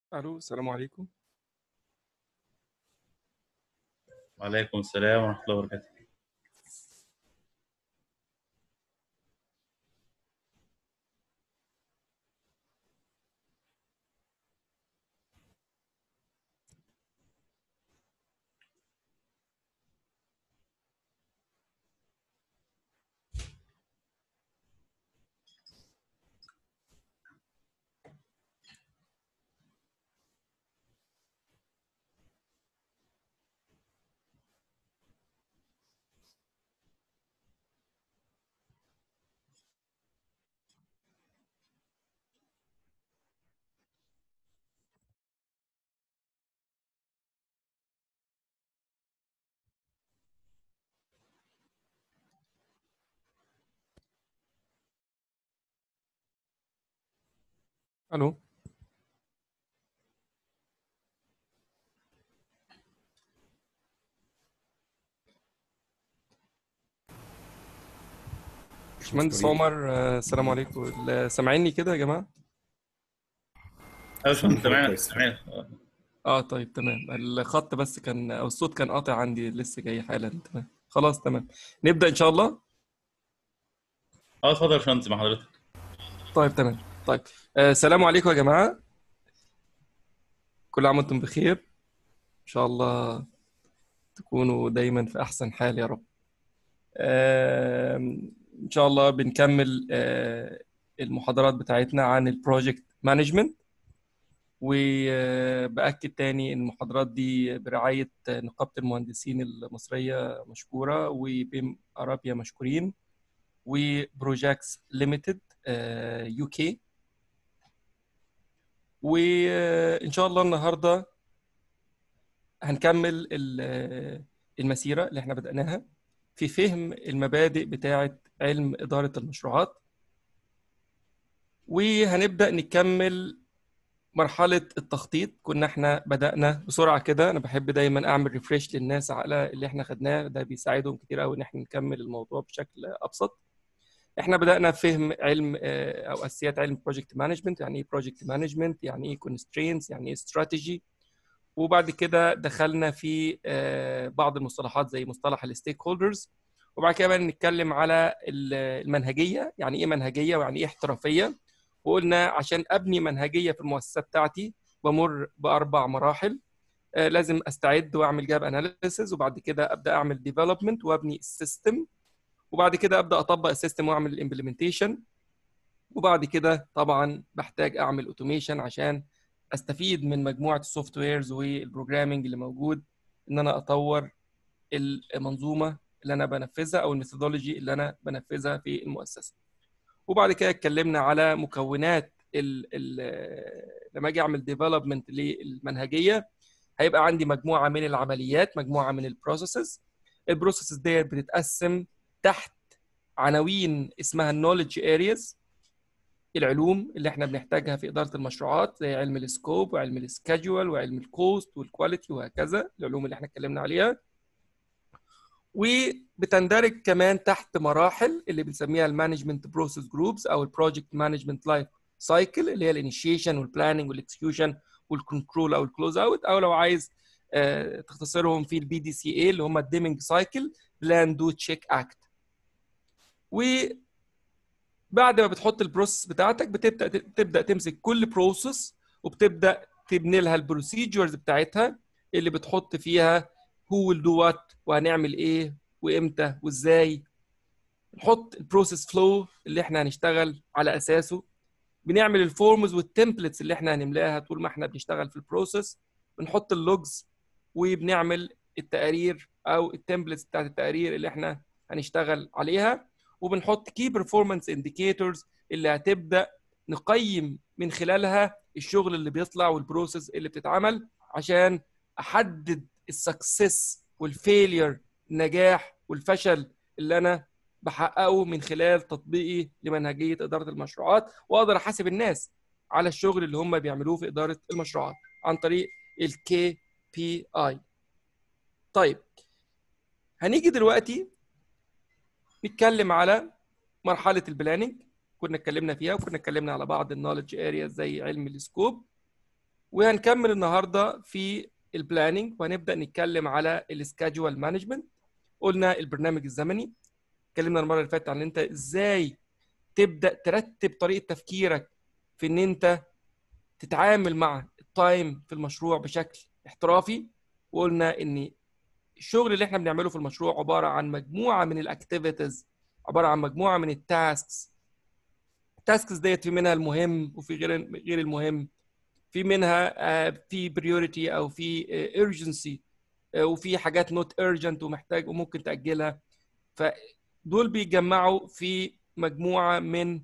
الو السلام عليكم وعليكم السلام ورحمة الله وبركاته الو باشمهندس عمر آه، السلام عليكم ال- سامعيني كده يا جماعه أيوة شكرا تمام كويس. تمام اه طيب تمام الخط بس كان او الصوت كان قاطع عندي لسه جاي حالا تمام خلاص تمام نبدا ان شاء الله اه اتفضل يا باشمهندس مع حضرتك طيب تمام طيب آه، السلام عليكم يا جماعه كل عام وانتم بخير ان شاء الله تكونوا دايما في احسن حال يا رب آم، ان شاء الله بنكمل آه، المحاضرات بتاعتنا عن البروجكت مانجمنت وبأكد تاني إن المحاضرات دي برعاية نقابة المهندسين المصرية مشكورة وبيم أرابيا مشكورين وبروجاكس ليميتد يو كي وإن شاء الله النهاردة هنكمل ال- المسيرة اللي احنا بدأناها في فهم المبادئ بتاعة علم إدارة المشروعات وهنبدأ نكمل مرحلة التخطيط كنا احنا بدأنا بسرعة كده أنا بحب دايما أعمل ريفريش للناس على اللي احنا خدناه ده بيساعدهم كتير قوي إن احنا نكمل الموضوع بشكل أبسط احنا بدأنا فهم علم آه، أو أساسيات علم بروجكت مانجمنت يعني إيه بروجكت مانجمنت يعني إيه كونسترينز يعني إيه استراتيجي وبعد كده دخلنا في آه، بعض المصطلحات زي مصطلح الستيك هولدرز وبعد كده بقى نتكلم على ال- المنهجية يعني إيه منهجية ويعني إيه احترافية وقلنا عشان ابني منهجيه في المؤسسه بتاعتي بمر باربع مراحل آه، لازم استعد واعمل جاب اناليسز وبعد كده ابدا اعمل ديفلوبمنت وابني السيستم وبعد كده ابدا اطبق السيستم واعمل الامبلمنتيشن وبعد كده طبعا بحتاج اعمل اوتوميشن عشان استفيد من مجموعه السوفت ويرز والبروجرامنج اللي موجود ان انا اطور المنظومه اللي انا بنفذها او الميثودولوجي اللي انا بنفذها في المؤسسه وبعد كده اتكلمنا على مكونات ال ال لما اجي اعمل ديفلوبمنت للمنهجيه هيبقى عندي مجموعه من العمليات مجموعه من البروسيسز البروسيسز ديت بتتقسم تحت عناوين اسمها النولج ارياز العلوم اللي احنا بنحتاجها في اداره المشروعات زي علم السكوب وعلم السكادجول وعلم الكوست والكواليتي وهكذا العلوم اللي احنا اتكلمنا عليها وبتندرج كمان تحت مراحل اللي بنسميها المانجمنت بروسيس جروبس او البروجكت مانجمنت لايف سايكل اللي هي الانيشيشن والبلاننج والاكسكيوشن والكنترول او الكلوز اوت او لو عايز آه، تختصرهم في البي دي سي اي اللي هم الديمنج سايكل بلان دو تشيك اكت وبعد ما بتحط البروسيس بتاعتك بتبدا تبدا تمسك كل بروسيس وبتبدا تبني لها البروسيجرز بتاعتها اللي بتحط فيها هو ويل دو وات وهنعمل ايه وامتى وازاي نحط البروسيس فلو اللي احنا هنشتغل على اساسه بنعمل الفورمز والتمبلتس اللي احنا هنملاها طول ما احنا بنشتغل في البروسيس بنحط اللوجز وبنعمل التقارير او التمبلتس بتاعت التقارير اللي احنا هنشتغل عليها وبنحط كي بيرفورمانس انديكيتورز اللي هتبدا نقيم من خلالها الشغل اللي بيطلع والبروسيس اللي بتتعمل عشان احدد السكسس والفيلير النجاح والفشل اللي انا بحققه من خلال تطبيقي لمنهجيه اداره المشروعات واقدر احاسب الناس على الشغل اللي هم بيعملوه في اداره المشروعات عن طريق الكي بي اي طيب هنيجي دلوقتي نتكلم على مرحله البلاننج كنا اتكلمنا فيها وكنا اتكلمنا على بعض النولج ارياز زي علم السكوب وهنكمل النهارده في البلاننج وهنبدا نتكلم على السكادجوال مانجمنت قلنا البرنامج الزمني اتكلمنا المره اللي فاتت عن انت ازاي تبدا ترتب طريقه تفكيرك في ان انت تتعامل مع التايم في المشروع بشكل احترافي وقلنا ان الشغل اللي احنا بنعمله في المشروع عباره عن مجموعه من الاكتيفيتيز عباره عن مجموعه من التاسكس التاسكس ديت في منها المهم وفي غير غير المهم في منها في بريوريتي او في urgency وفي حاجات نوت urgent ومحتاج وممكن تاجلها فدول بيتجمعوا في مجموعه من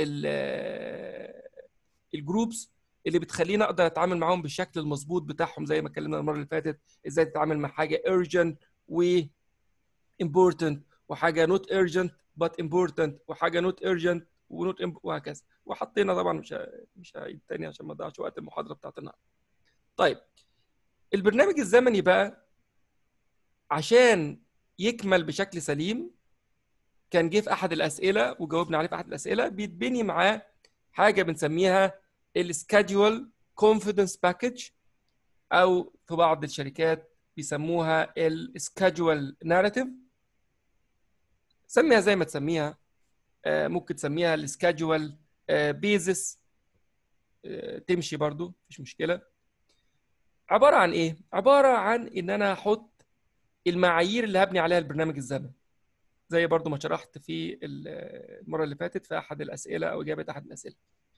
الجروبس اللي بتخليني اقدر اتعامل معاهم بالشكل المظبوط بتاعهم زي ما اتكلمنا المره اللي فاتت ازاي تتعامل مع حاجه urgent و important وحاجه not urgent but important وحاجه not urgent ونوت وهكذا وحطينا طبعا مش مش هعيد تاني عشان ما اضيعش وقت المحاضره بتاعت النهارده. طيب البرنامج الزمني بقى عشان يكمل بشكل سليم كان جه في احد الاسئله وجاوبنا عليه في احد الاسئله بيتبني معاه حاجه بنسميها السكادجول كونفيدنس باكج او في بعض الشركات بيسموها السكادجول ناريتيف سميها زي ما تسميها ممكن تسميها السكادجول بيزس تمشي برضو مفيش مشكله عباره عن ايه عباره عن ان انا احط المعايير اللي هبني عليها البرنامج الزمني زي برضو ما شرحت في المره اللي فاتت في احد الاسئله او اجابه احد الاسئله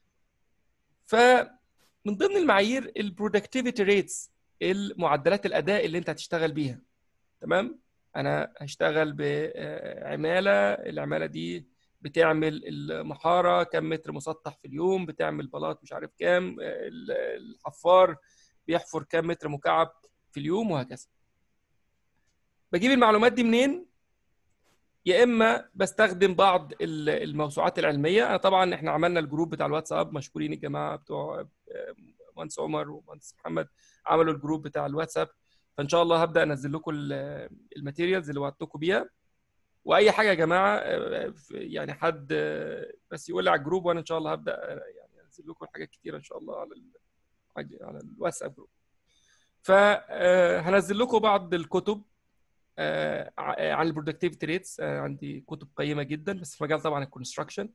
فمن ضمن المعايير البرودكتيفيتي ريتس المعدلات الاداء اللي انت هتشتغل بيها تمام انا هشتغل بعماله العماله دي بتعمل المحاره كم متر مسطح في اليوم بتعمل بلاط مش عارف كام الحفار بيحفر كم متر مكعب في اليوم وهكذا بجيب المعلومات دي منين يا اما بستخدم بعض الموسوعات العلميه انا طبعا احنا عملنا الجروب بتاع الواتساب مشكورين الجماعه بتوع مهندس عمر ومهندس محمد عملوا الجروب بتاع الواتساب فان شاء الله هبدا انزل لكم الماتيريالز اللي وعدتكم بيها واي حاجه يا جماعه يعني حد بس يقول لي على الجروب وانا ان شاء الله هبدا يعني انزل لكم حاجات كتيره ان شاء الله على على الواتساب جروب فهنزل لكم بعض الكتب عن البرودكتيفيتي ريتس عندي كتب قيمه جدا بس في مجال طبعا الكونستراكشن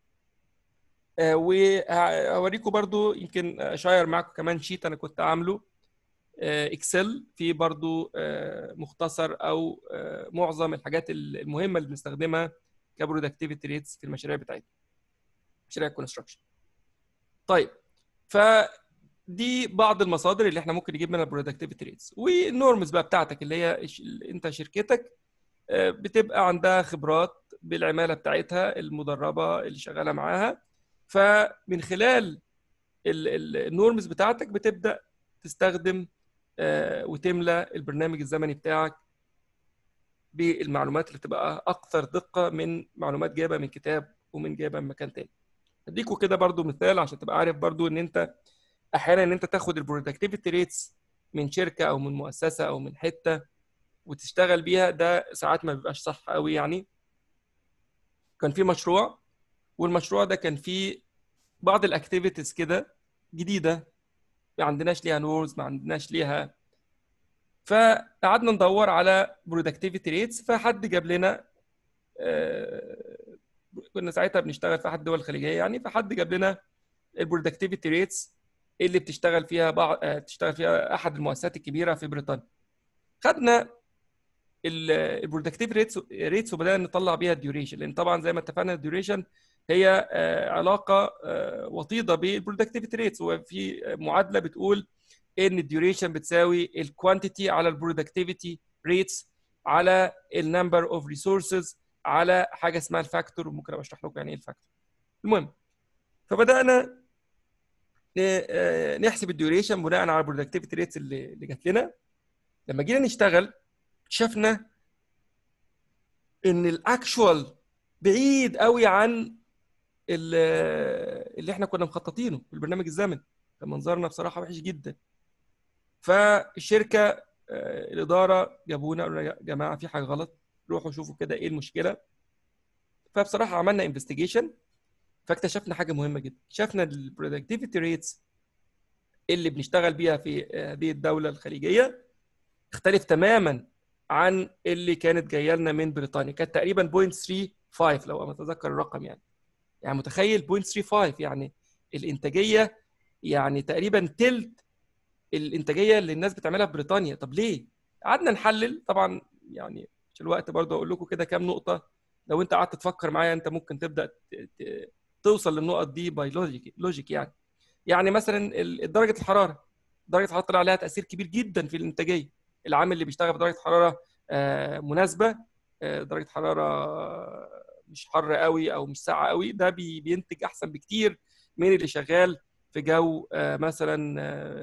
وهوريكم برضو يمكن اشير معاكم كمان شيت انا كنت عامله اكسل في برضو مختصر او معظم الحاجات المهمه اللي بنستخدمها كبرودكتيفيتي ريتس في المشاريع بتاعتنا مشاريع الكونستراكشن طيب فدي بعض المصادر اللي احنا ممكن نجيب منها البرودكتيفيتي ريتس والنورمز بقى بتاعتك اللي هي انت شركتك بتبقى عندها خبرات بالعماله بتاعتها المدربه اللي شغاله معاها فمن خلال النورمز بتاعتك بتبدا تستخدم وتملى البرنامج الزمني بتاعك بالمعلومات اللي تبقى اكثر دقه من معلومات جايبها من كتاب ومن جايبها من مكان تاني اديكوا كده برضو مثال عشان تبقى عارف برضو ان انت احيانا ان انت تاخد البرودكتيفيتي ريتس من شركه او من مؤسسه او من حته وتشتغل بيها ده ساعات ما بيبقاش صح قوي يعني كان في مشروع والمشروع ده كان فيه بعض الاكتيفيتيز كده جديده ما عندناش ليها نورز ما عندناش ليها فقعدنا ندور على برودكتيفيتي ريتس فحد جاب لنا كنا ساعتها بنشتغل في احد الدول الخليجيه يعني فحد جاب لنا البرودكتيفيتي ريتس اللي بتشتغل فيها بعض بتشتغل فيها احد المؤسسات الكبيره في بريطانيا خدنا البرودكتيف ريتس ريتس وبدانا نطلع بيها الديوريشن لان طبعا زي ما اتفقنا الديوريشن هي علاقه وطيده بالبرودكتيفيتي ريتس وفي معادله بتقول ان الديوريشن بتساوي الكوانتيتي على البرودكتيفيتي ريتس على النمبر اوف ريسورسز على حاجه اسمها الفاكتور ممكن ابقى اشرح لكم يعني ايه الفاكتور المهم فبدانا نحسب الديوريشن بناء على البرودكتيفيتي ريتس اللي اللي جات لنا لما جينا نشتغل اكتشفنا ان الاكشوال بعيد قوي عن اللي احنا كنا مخططينه في البرنامج الزمني كان منظرنا بصراحه وحش جدا فالشركه الاداره جابونا قالوا يا جماعه في حاجه غلط روحوا شوفوا كده ايه المشكله فبصراحه عملنا انفستيجيشن فاكتشفنا حاجه مهمه جدا اكتشفنا البرودكتيفيتي ريتس اللي بنشتغل بيها في هذه الدوله الخليجيه تختلف تماما عن اللي كانت جايه لنا من بريطانيا كانت تقريبا 0.35 لو اتذكر الرقم يعني يعني متخيل 0.35 يعني الانتاجيه يعني تقريبا تلت الانتاجيه اللي الناس بتعملها في بريطانيا طب ليه قعدنا نحلل طبعا يعني مش الوقت برضه اقول لكم كده كام نقطه لو انت قعدت تفكر معايا انت ممكن تبدا توصل للنقط دي باي لوجيك لوجيك يعني يعني مثلا درجه الحراره درجه الحراره طلع عليها تاثير كبير جدا في الانتاجيه العامل اللي بيشتغل في درجه حراره مناسبه درجه حراره مش حر قوي او مش ساقعه قوي ده بينتج احسن بكتير من اللي شغال في جو مثلا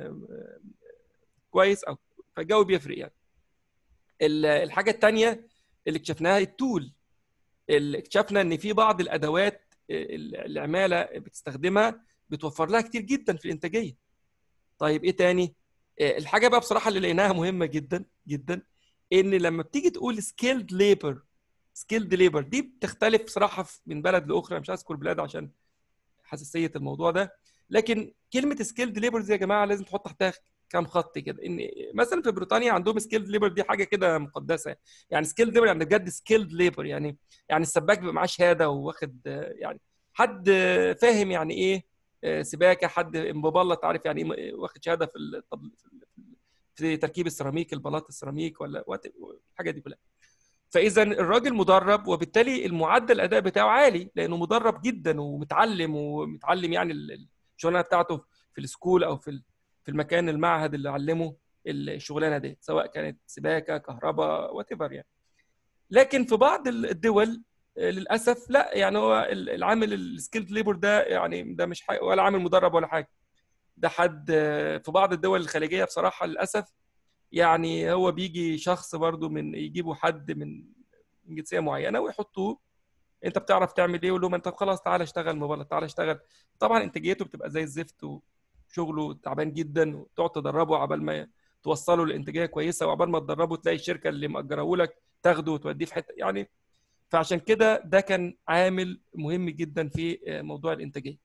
كويس او فالجو بيفرق يعني الحاجه الثانيه اللي اكتشفناها التول اللي اكتشفنا ان في بعض الادوات العماله بتستخدمها بتوفر لها كتير جدا في الانتاجيه طيب ايه تاني الحاجه بقى بصراحه اللي لقيناها مهمه جدا جدا ان لما بتيجي تقول سكيلد ليبر سكيلد ليبر دي بتختلف بصراحه من بلد لاخرى مش هذكر بلاد عشان حساسيه الموضوع ده لكن كلمه سكيلد ليبر دي يا جماعه لازم تحط تحتها كام خط كده ان مثلا في بريطانيا عندهم سكيلد ليبر دي حاجه كده مقدسه يعني سكيلد ليبر يعني بجد سكيلد ليبر يعني يعني السباك بيبقى معاه شهاده واخد يعني حد فاهم يعني ايه سباكه حد مبلط عارف يعني ايه واخد شهاده في الطب... في تركيب السيراميك البلاط السيراميك ولا الحاجه دي كلها فاذا الراجل مدرب وبالتالي المعدل الاداء بتاعه عالي لانه مدرب جدا ومتعلم ومتعلم يعني الشغلانه بتاعته في السكول او في في المكان المعهد اللي علمه الشغلانه دي سواء كانت سباكه كهرباء وات يعني لكن في بعض الدول للاسف لا يعني هو العامل السكيلد ليبر ده يعني ده مش حاجة ولا عامل مدرب ولا حاجه ده حد في بعض الدول الخليجيه بصراحه للاسف يعني هو بيجي شخص برضو من يجيبوا حد من جنسيه معينه ويحطوه انت بتعرف تعمل ايه يقول لهم انت خلاص تعالى اشتغل مبلط تعالى اشتغل طبعا انتاجيته بتبقى زي الزفت وشغله تعبان جدا وتقعد تدربه عبال ما توصله لانتاجيه كويسه وعبال ما تدربه تلاقي الشركه اللي مأجره لك تاخده وتوديه في حته يعني فعشان كده ده كان عامل مهم جدا في موضوع الانتاجيه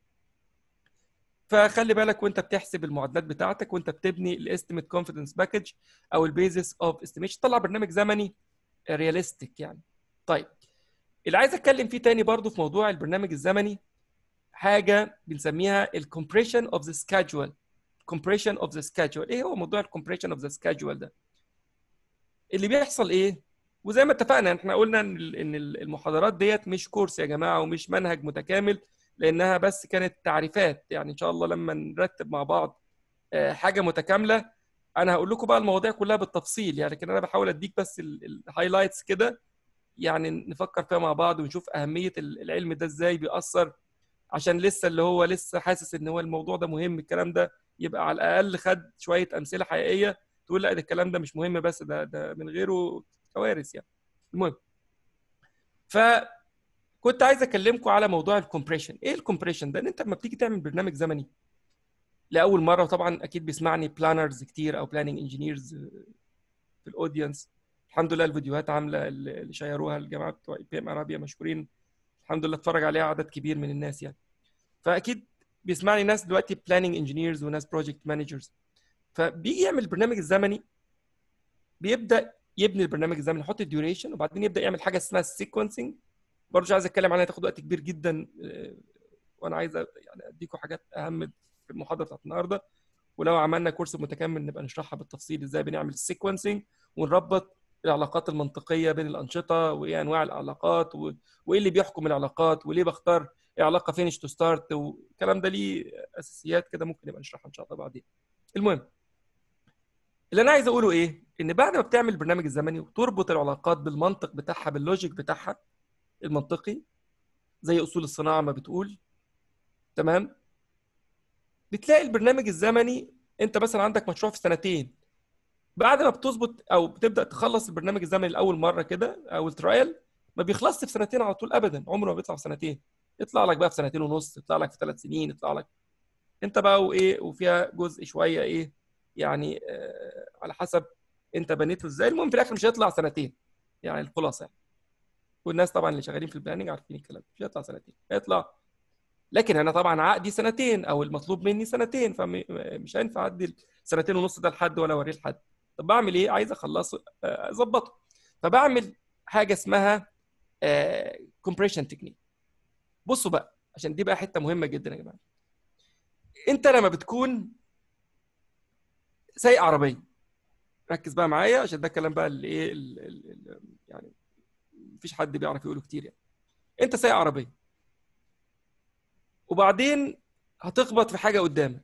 فخلي بالك وانت بتحسب المعادلات بتاعتك وانت بتبني الاستيميت كونفيدنس باكج او البيزس اوف استيميشن طلع برنامج زمني رياليستيك يعني طيب اللي عايز اتكلم فيه تاني برضو في موضوع البرنامج الزمني حاجه بنسميها الكومبريشن اوف ذا سكادجول كومبريشن اوف ذا سكادجول ايه هو موضوع الكومبريشن اوف ذا سكادجول ده اللي بيحصل ايه وزي ما اتفقنا احنا قلنا ان ان المحاضرات ديت مش كورس يا جماعه ومش منهج متكامل لانها بس كانت تعريفات يعني ان شاء الله لما نرتب مع بعض حاجه متكامله انا هقول لكم بقى المواضيع كلها بالتفصيل يعني لكن انا بحاول اديك بس الهايلايتس كده يعني نفكر فيها مع بعض ونشوف اهميه العلم ده ازاي بيأثر عشان لسه اللي هو لسه حاسس ان هو الموضوع ده مهم الكلام ده يبقى على الاقل خد شويه امثله حقيقيه تقول لا ده الكلام ده مش مهم بس ده ده من غيره كوارث يعني المهم فكنت عايز اكلمكم على موضوع الكومبريشن ايه الكومبريشن ده ان انت لما بتيجي تعمل برنامج زمني لاول مره وطبعا اكيد بيسمعني بلانرز كتير او بلاننج انجينيرز في الاودينس الحمد لله الفيديوهات عامله اللي شيروها الجماعه بتوع اي بي ام ارابيا مشهورين الحمد لله اتفرج عليها عدد كبير من الناس يعني فاكيد بيسمعني ناس دلوقتي بلاننج انجينيرز وناس بروجكت مانجرز فبيجي يعمل البرنامج الزمني بيبدا يبني البرنامج الزمني يحط الديوريشن وبعدين يبدا يعمل حاجه اسمها السيكونسنج برضه مش عايز اتكلم عنها تاخد وقت كبير جدا وانا عايز يعني اديكم حاجات اهم في المحاضره بتاعت النهارده ولو عملنا كورس متكامل نبقى نشرحها بالتفصيل ازاي بنعمل السيكونسنج ونربط العلاقات المنطقيه بين الانشطه وايه انواع العلاقات و... وايه اللي بيحكم العلاقات وليه بختار علاقه فينش تو ستارت والكلام ده ليه اساسيات كده ممكن نبقى نشرحها ان شاء الله بعدين المهم اللي انا عايز اقوله ايه ان بعد ما بتعمل البرنامج الزمني وتربط العلاقات بالمنطق بتاعها باللوجيك بتاعها المنطقي زي اصول الصناعه ما بتقول تمام بتلاقي البرنامج الزمني انت مثلا عندك مشروع في سنتين بعد ما بتظبط او بتبدا تخلص البرنامج الزمني لاول مره كده او الترايل ما بيخلصش في سنتين على طول ابدا عمره ما بيطلع في سنتين يطلع لك بقى في سنتين ونص يطلع لك في ثلاث سنين يطلع لك انت بقى وايه وفيها جزء شويه ايه يعني آه على حسب انت بنيته ازاي المهم في الاخر مش هيطلع سنتين يعني الخلاصه يعني والناس طبعا اللي شغالين في البلاننج عارفين الكلام مش هيطلع سنتين هيطلع لكن انا طبعا عقدي سنتين او المطلوب مني سنتين فمش هينفع ادي سنتين ونص ده لحد ولا اوريه لحد طب بعمل ايه عايز اخلصه آه، اظبطه فبعمل حاجه اسمها كومبريشن تكنيك بصوا بقى عشان دي بقى حته مهمه جدا يا جماعه انت لما بتكون سايق عربيه ركز بقى معايا عشان ده الكلام بقى اللي ايه ال- ال- ال- يعني مفيش حد بيعرف يقوله كتير يعني انت سايق عربيه وبعدين هتخبط في حاجه قدامك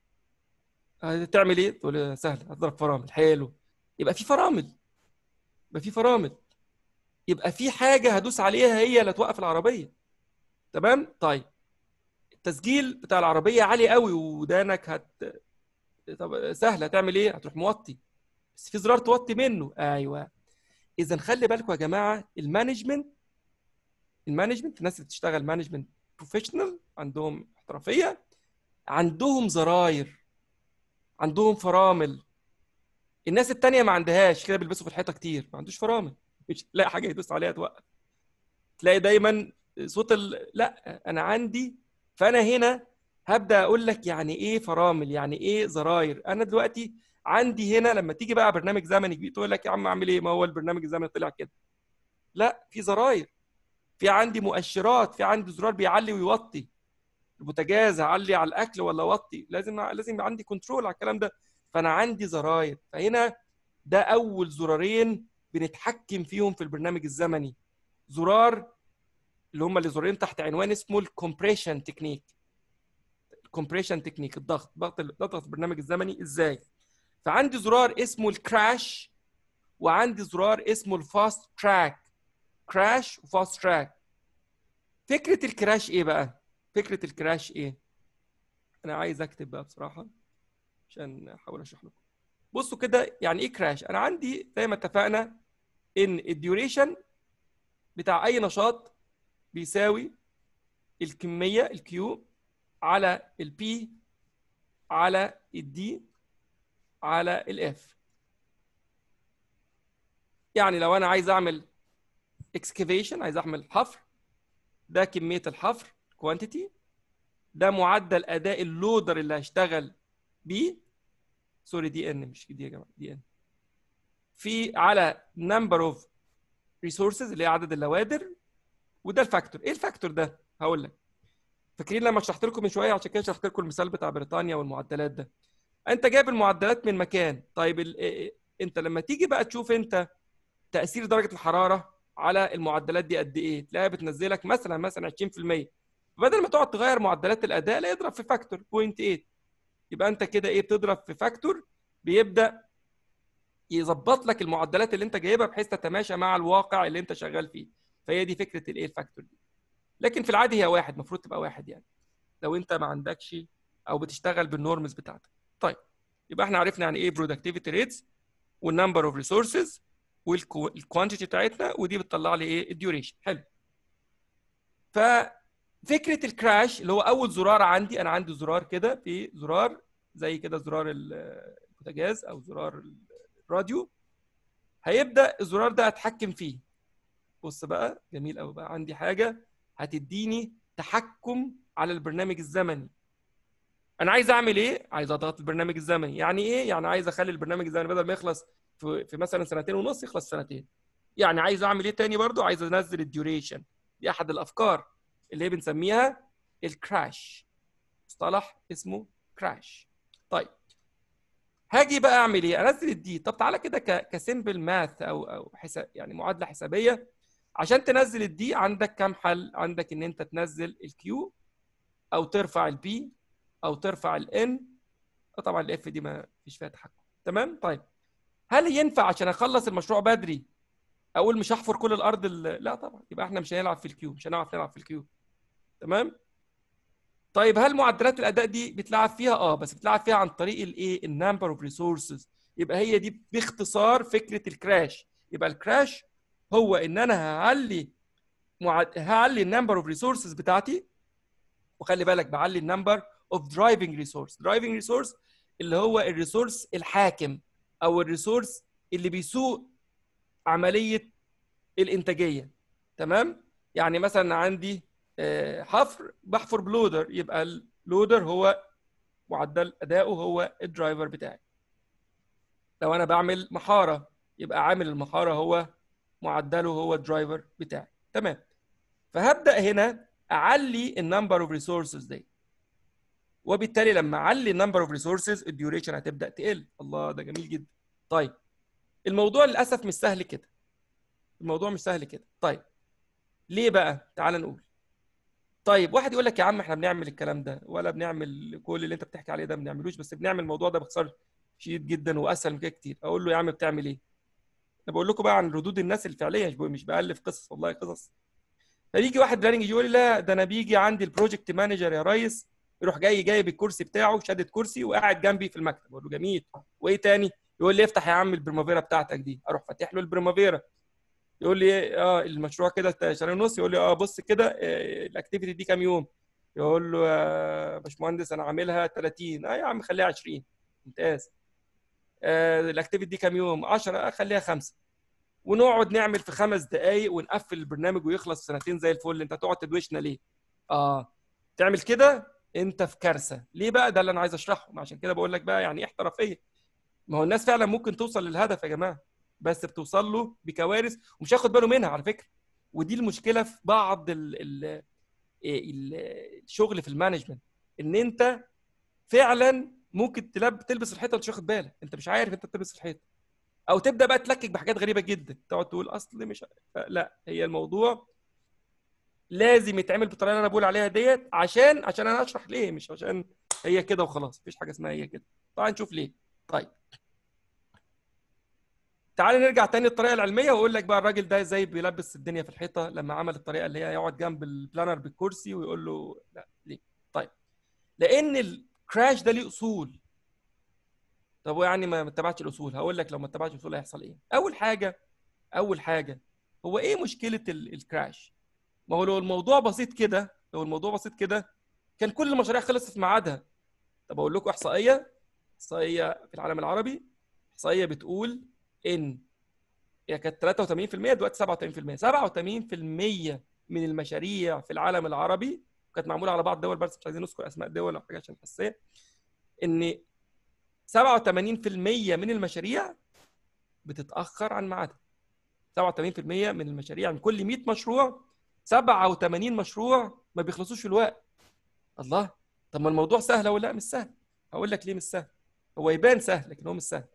هتعمل ايه؟ تقول لي سهل هتضرب فرامل حلو يبقى في فرامل يبقى في فرامل يبقى في حاجه هدوس عليها هي اللي توقف العربيه تمام؟ طيب التسجيل بتاع العربيه عالي قوي ودانك هت طب سهل هتعمل ايه؟ هتروح موطي بس في زرار توطي منه ايوه اذا خلي بالكم يا جماعه المانجمنت المانجمنت الناس اللي بتشتغل مانجمنت بروفيشنال عندهم احترافيه عندهم زراير عندهم فرامل الناس التانية ما عندهاش كده بيلبسوا في الحيطه كتير ما عندوش فرامل مش تلاقي حاجه يدوس عليها توقف تلاقي دايما صوت ال... لا انا عندي فانا هنا هبدا اقول لك يعني ايه فرامل يعني ايه زراير انا دلوقتي عندي هنا لما تيجي بقى برنامج زمني كبير تقول لك يا عم اعمل ايه ما هو البرنامج الزمني طلع كده لا في زراير في عندي مؤشرات في عندي زرار بيعلي ويوطي البوتاجاز هعلي على الاكل ولا اوطي لازم لازم يبقى عندي كنترول على الكلام ده فانا عندي زراير فهنا ده اول زرارين بنتحكم فيهم في البرنامج الزمني زرار اللي هم الزرارين تحت عنوان اسمه الكومبريشن تكنيك الكومبريشن تكنيك الضغط ضغط ضغط البرنامج الزمني ازاي فعندي زرار اسمه الكراش وعندي زرار اسمه الفاست تراك كراش وفاست تراك فكره الكراش ايه بقى فكره الكراش ايه انا عايز اكتب بقى بصراحه عشان احاول اشرح لكم بصوا كده يعني ايه كراش انا عندي زي ما اتفقنا ان الديوريشن بتاع اي نشاط بيساوي الكميه الكيو على البي على الدي على الاف يعني لو انا عايز اعمل اكسكافيشن عايز اعمل حفر ده كميه الحفر كوانتيتي ده معدل اداء اللودر اللي هشتغل بيه سوري دي ان مش دي يا جماعه دي ان في على نمبر اوف ريسورسز اللي هي عدد اللوادر وده الفاكتور ايه الفاكتور ده هقول لك فاكرين لما شرحت لكم من شويه عشان كده شرحت لكم المثال بتاع بريطانيا والمعدلات ده انت جايب المعدلات من مكان طيب ال... إيه- انت لما تيجي بقى تشوف انت تاثير درجه الحراره على المعدلات دي قد ايه تلاقيها بتنزلك مثلا مثلا 20% بدل ما تقعد تغير معدلات الاداء لا اضرب في فاكتور 0.8 يبقى انت كده ايه بتضرب في فاكتور بيبدا يظبط لك المعدلات اللي انت جايبها بحيث تتماشى مع الواقع اللي انت شغال فيه فهي دي فكره الايه الفاكتور دي لكن في العادي هي واحد المفروض تبقى واحد يعني لو انت ما عندكش او بتشتغل بالنورمز بتاعتك طيب يبقى احنا عرفنا يعني ايه برودكتيفيتي ريتس والنمبر اوف ريسورسز والكوانتيتي بتاعتنا ودي بتطلع لي ايه الديوريشن حلو ففكره الكراش اللي هو اول زرار عندي انا عندي زرار كده في زرار زي كده زرار ال- البوتاجاز او زرار الراديو هيبدا الزرار ده اتحكم فيه بص بقى جميل قوي بقى عندي حاجه هتديني تحكم على البرنامج الزمني انا عايز اعمل ايه عايز اضغط البرنامج الزمني يعني ايه يعني عايز اخلي البرنامج الزمني بدل ما يخلص في, في مثلا سنتين ونص يخلص سنتين يعني عايز اعمل ايه تاني برضو عايز انزل الديوريشن دي احد الافكار اللي هي بنسميها الكراش مصطلح اسمه كراش طيب هاجي بقى اعمل ايه انزل الدي طب تعالى كده ك- كسيمبل ماث او او حساب يعني معادله حسابيه عشان تنزل الدي عندك كام حل عندك ان انت تنزل الكيو او ترفع البي او ترفع الان طبعا الاف دي ما فيش فيها تحكم تمام طيب هل ينفع عشان اخلص المشروع بدري اقول مش هحفر كل الارض ال- لا طبعا يبقى احنا مش هنلعب في الكيو مش هنعرف نلعب في الكيو تمام طيب هل معدلات الاداء دي بتلعب فيها اه بس بتلعب فيها عن طريق الايه النمبر اوف ريسورسز يبقى هي دي باختصار فكره الكراش يبقى الكراش هو ان انا هعلي معد... هعلي النمبر اوف ريسورسز بتاعتي وخلي بالك بعلي النمبر اوف درايفنج ريسورس درايفنج ريسورس اللي هو الريسورس الحاكم او الريسورس اللي بيسوق عمليه الانتاجيه تمام يعني مثلا عندي آه، حفر بحفر بلودر يبقى اللودر هو معدل اداؤه هو الدرايفر بتاعي لو انا بعمل محاره يبقى عامل المحاره هو معدله هو الدرايفر بتاعي تمام فهبدا هنا اعلي النمبر اوف ريسورسز دي وبالتالي لما اعلي النمبر اوف ريسورسز الديوريشن هتبدا تقل الله ده جميل جدا طيب الموضوع للاسف مش سهل كده الموضوع مش سهل كده طيب ليه بقى تعال نقول طيب واحد يقول لك يا عم احنا بنعمل الكلام ده ولا بنعمل كل اللي انت بتحكي عليه ده ما بنعملوش بس بنعمل الموضوع ده باختصار شديد جدا واسهل من كده كتير اقول له يا عم بتعمل ايه انا بقول لكم بقى عن ردود الناس الفعليه مش بقول- مش بالف قصص والله قصص فيجي واحد بلاننج يقول لي لا ده انا بيجي عندي البروجكت مانجر يا ريس يروح جاي جايب الكرسي بتاعه شادد كرسي وقاعد جنبي في المكتب اقول له جميل وايه تاني يقول لي افتح يا عم البريمافيرا بتاعتك دي اروح فاتح له البريمافيرا يقول لي إيه؟ اه المشروع كده شهرين ونص يقول لي اه بص كده آه، الاكتيفيتي دي كام يوم يقول له يا باشمهندس انا عاملها 30 اه يا عم خليها 20 ممتاز آه الاكتيفيتي دي كام يوم 10 آه خليها خمسه ونقعد نعمل في خمس دقائق ونقفل البرنامج ويخلص في سنتين زي الفل انت تقعد تدوشنا ليه؟ اه تعمل كده انت في كارثه ليه بقى ده اللي انا عايز اشرحه ما عشان كده بقول لك بقى يعني ايه احترافيه ما هو الناس فعلا ممكن توصل للهدف يا جماعه بس بتوصل له بكوارث ومش هياخد باله منها على فكره ودي المشكله في بعض ال ال ال الشغل في المانجمنت ان انت فعلا ممكن تلب تلبس الحيطه وانت مش واخد بالك انت مش عارف انت بتلبس الحيطه او تبدا بقى تلكك بحاجات غريبه جدا تقعد تقول اصل مش لا هي الموضوع لازم يتعمل بالطريقه اللي انا بقول عليها ديت عشان عشان انا اشرح ليه مش عشان هي كده وخلاص مفيش حاجه اسمها هي كده تعال نشوف ليه طيب تعال نرجع تاني للطريقه العلميه واقول لك بقى الراجل ده ازاي بيلبس الدنيا في الحيطه لما عمل الطريقه اللي هي يقعد جنب البلانر بالكرسي ويقول له لا ليه طيب لان الكراش ده ليه اصول طب ويعني ما ما اتبعتش الاصول هقول لك لو ما اتبعتش الاصول هيحصل ايه اول حاجه اول حاجه هو ايه مشكله ال- الكراش ما هو لو الموضوع بسيط كده لو الموضوع بسيط كده كان كل المشاريع خلصت في ميعادها طب اقول لكم احصائيه احصائيه في العالم العربي احصائيه بتقول ان هي كانت 83% دلوقتي 87% 87% من المشاريع في العالم العربي كانت معموله على بعض الدول بس مش عايزين نذكر اسماء دول او حاجه عشان حساسيه ان 87% من المشاريع بتتاخر عن ميعادها 87% من المشاريع من كل 100 مشروع 87 مشروع ما بيخلصوش في الوقت الله طب ما الموضوع سهل ولا لا مش سهل هقول لك ليه مش سهل هو يبان سهل لكن هو مش سهل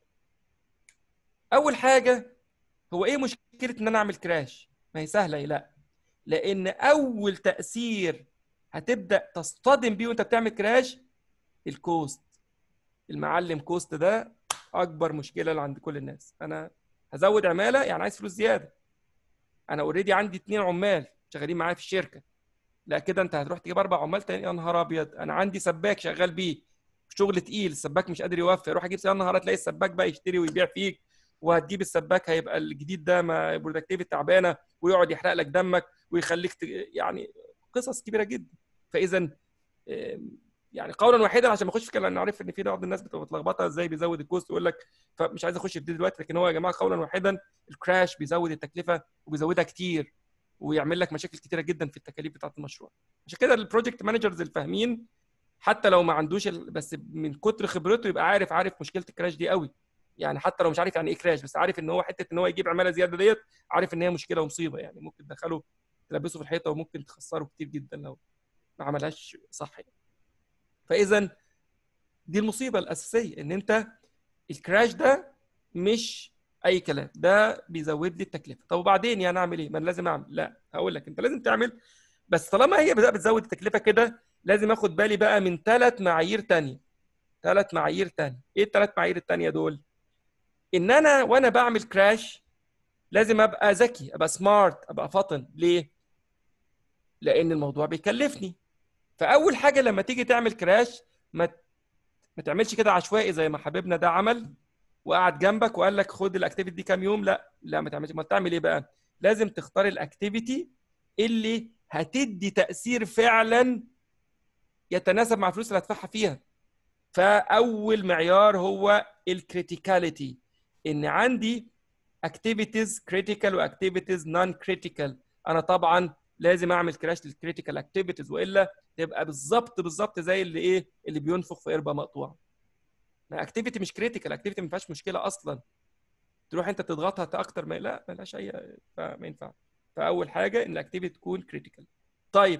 اول حاجه هو ايه مشكله ان انا اعمل كراش ما هي سهله إيه؟ لا لان اول تاثير هتبدا تصطدم بيه وانت بتعمل كراش الكوست المعلم كوست ده اكبر مشكله اللي عند كل الناس انا هزود عماله يعني عايز فلوس زياده انا اوريدي عندي اتنين عمال شغالين معايا في الشركه لا كده انت هتروح تجيب اربع عمال تاني يا نهار ابيض انا عندي سباك شغال بيه شغل تقيل السباك مش قادر يوفي اروح اجيب يا نهار تلاقي السباك بقى يشتري ويبيع فيك وهتجيب السباك هيبقى الجديد ده ما برودكتيفيتي تعبانه ويقعد يحرق لك دمك ويخليك ت... يعني قصص كبيره جدا فاذا آم، يعني قولا واحدا عشان ما اخش في كلام انا عارف ان في بعض الناس بتبقى متلخبطه ازاي بيزود الكوست ويقول لك فمش عايز اخش في دي دلوقتي لكن هو يا جماعه قولا واحدا الكراش بيزود التكلفه وبيزودها كتير ويعمل لك مشاكل كتيره جدا في التكاليف بتاعه المشروع عشان كده البروجكت مانجرز الفاهمين حتى لو ما عندوش ال... بس من كتر خبرته يبقى عارف عارف مشكله الكراش دي قوي يعني حتى لو مش عارف يعني ايه كراش بس عارف ان هو حته ان هو يجيب عماله زياده ديت عارف ان هي مشكله ومصيبه يعني ممكن تدخله تلبسه في الحيطه وممكن تخسره كتير جدا لو ما عملهاش صح يعني. فاذا دي المصيبه الاساسيه ان انت الكراش ده مش اي كلام ده بيزود لي التكلفه طب وبعدين يعني اعمل ايه ما انا لازم اعمل لا هقول لك انت لازم تعمل بس طالما هي بدأت بتزود التكلفه كده لازم اخد بالي بقى من ثلاث معايير تانية ثلاث معايير تانية ايه الثلاث معايير التانية دول ان انا وانا بعمل كراش لازم ابقى ذكي ابقى سمارت ابقى فطن ليه لان الموضوع بيكلفني فاول حاجه لما تيجي تعمل كراش ما ما تعملش كده عشوائي زي ما حبيبنا ده عمل وقعد جنبك وقال لك خد الاكتيفيتي دي كام يوم لا لا ما تعملش ما تعمل ايه بقى لازم تختار الاكتيفيتي اللي هتدي تاثير فعلا يتناسب مع الفلوس اللي هدفعها فيها فاول معيار هو الكريتيكاليتي ان عندي اكتيفيتيز كريتيكال واكتيفيتيز نون كريتيكال انا طبعا لازم اعمل كراش للكريتيكال اكتيفيتيز والا تبقى بالظبط بالظبط زي اللي ايه اللي بينفخ في قربه مقطوعه اكتيفيتي مش كريتيكال اكتيفيتي ما فيهاش مشكله اصلا تروح انت تضغطها اكتر ما لا ملهاش اي ما ينفع فاول حاجه ان الاكتيفيتي تكون كريتيكال طيب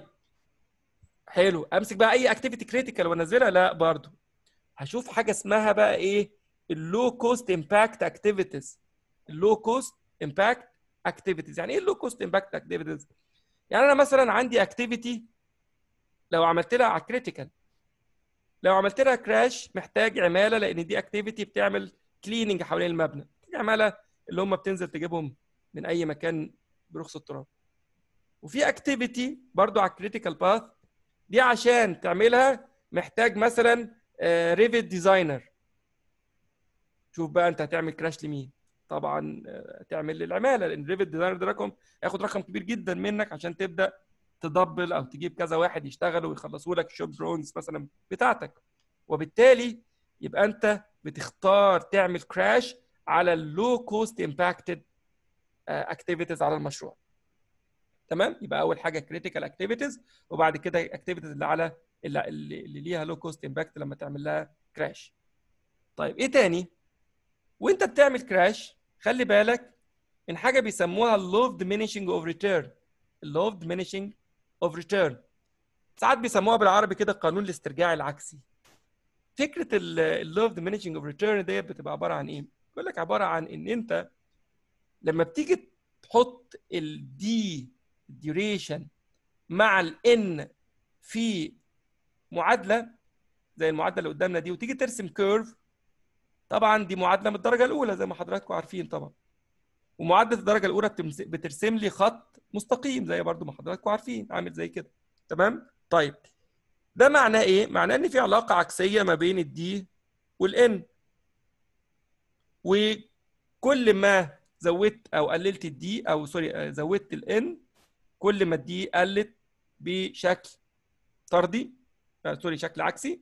حلو امسك بقى اي اكتيفيتي كريتيكال وانزلها لا برضو هشوف حاجه اسمها بقى ايه اللو كوست امباكت اكتيفيتيز اللو كوست امباكت اكتيفيتيز يعني ايه اللو كوست امباكت اكتيفيتيز يعني انا مثلا عندي اكتيفيتي لو عملت لها على كريتيكال لو عملت لها كراش محتاج عماله لان دي اكتيفيتي بتعمل كليننج حوالين المبنى عماله اللي هم بتنزل تجيبهم من اي مكان برخص التراب وفي اكتيفيتي برضو على الكريتيكال باث دي عشان تعملها محتاج مثلا ريفيت ديزاينر شوف بقى انت هتعمل كراش لمين طبعا تعمل للعماله لان ريفيت ديزاينر ده رقم هياخد رقم كبير جدا منك عشان تبدا تدبل او تجيب كذا واحد يشتغلوا ويخلصوا لك الشوب درونز مثلا بتاعتك وبالتالي يبقى انت بتختار تعمل كراش على اللو كوست امباكتد اكتيفيتيز على المشروع تمام يبقى اول حاجه كريتيكال اكتيفيتيز وبعد كده اكتيفيتيز اللي على اللي, اللي ليها لو كوست امباكت لما تعمل لها كراش طيب ايه تاني وانت بتعمل كراش خلي بالك من حاجه بيسموها اللوف diminishing اوف ريتيرن اللوف diminishing اوف ريتيرن ساعات بيسموها بالعربي كده قانون الاسترجاع العكسي فكره اللوف diminishing اوف ريتيرن ديت بتبقى عباره عن ايه بيقول لك عباره عن ان انت لما بتيجي تحط الدي duration مع الان في معادله زي المعادله اللي قدامنا دي وتيجي ترسم كيرف طبعا دي معادله من الدرجه الاولى زي ما حضراتكم عارفين طبعا ومعادله الدرجه الاولى بترسم لي خط مستقيم زي برضو ما حضراتكم عارفين عامل زي كده تمام طيب ده معناه ايه معناه ان في علاقه عكسيه ما بين الدي والان وكل ما زودت او قللت الدي او سوري زودت الان كل ما الدي قلت بشكل طردي سوري شكل عكسي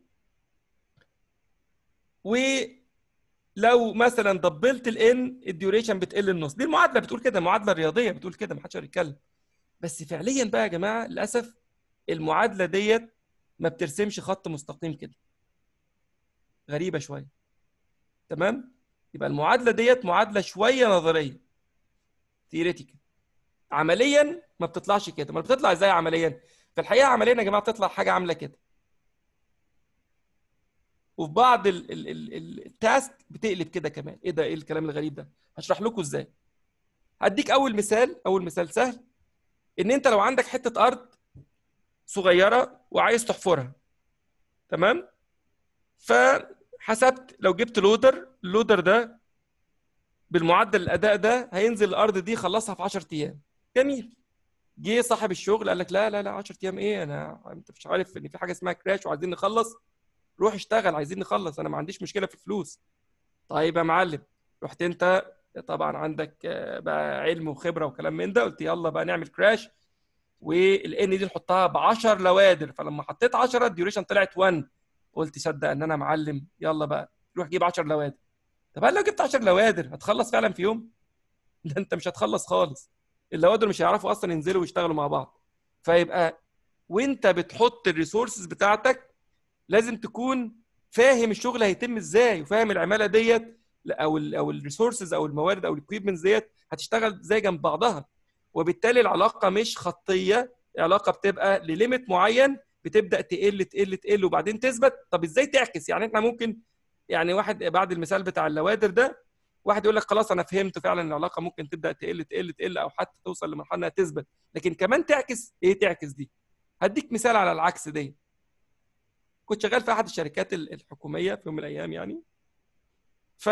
ولو مثلا دبلت الان الديوريشن بتقل النص دي المعادله بتقول كده المعادله الرياضيه بتقول كده ما حدش يتكلم بس فعليا بقى يا جماعه للاسف المعادله ديت ما بترسمش خط مستقيم كده غريبه شويه تمام يبقى المعادله ديت معادله شويه نظريه ثيوريتيكال عمليا ما بتطلعش كده ما بتطلع ازاي عمليا في الحقيقه عمليا يا جماعه بتطلع حاجه عامله كده وفي بعض التاسك بتقلب كده كمان ايه ده ايه الكلام الغريب ده هشرح لكم ازاي هديك اول مثال اول مثال سهل ان انت لو عندك حته ارض صغيره وعايز تحفرها تمام فحسبت لو جبت لودر اللودر ده بالمعدل الاداء ده هينزل الارض دي يخلصها في 10 ايام جميل جه صاحب الشغل قال لك لا لا لا 10 ايام ايه انا انت مش عارف ان في حاجه اسمها كراش وعايزين نخلص روح اشتغل عايزين نخلص انا ما عنديش مشكله في الفلوس طيب يا معلم رحت انت طبعا عندك بقى علم وخبره وكلام من ده قلت يلا بقى نعمل كراش والان دي نحطها ب 10 لوادر فلما حطيت 10 الديوريشن طلعت 1 قلت صدق ان انا معلم يلا بقى روح جيب 10 لوادر طب هل لو جبت 10 لوادر هتخلص فعلا في يوم؟ ده انت مش هتخلص خالص اللوادر مش هيعرفوا اصلا ينزلوا ويشتغلوا مع بعض فيبقى وانت بتحط الريسورسز بتاعتك لازم تكون فاهم الشغل هيتم ازاي وفاهم العماله ديت او ال او الريسورسز او الموارد او الاكويبمنتس ديت هتشتغل ازاي جنب بعضها وبالتالي العلاقه مش خطيه العلاقه بتبقى لليميت معين بتبدا تقل تقل تقل وبعدين تثبت طب ازاي تعكس يعني احنا ممكن يعني واحد بعد المثال بتاع اللوادر ده واحد يقول لك خلاص انا فهمت فعلا العلاقه ممكن تبدا تقل تقل تقل او حتى توصل لمرحله انها تثبت لكن كمان تعكس ايه تعكس دي هديك مثال على العكس دي كنت شغال في احد الشركات الحكوميه في يوم من الايام يعني ف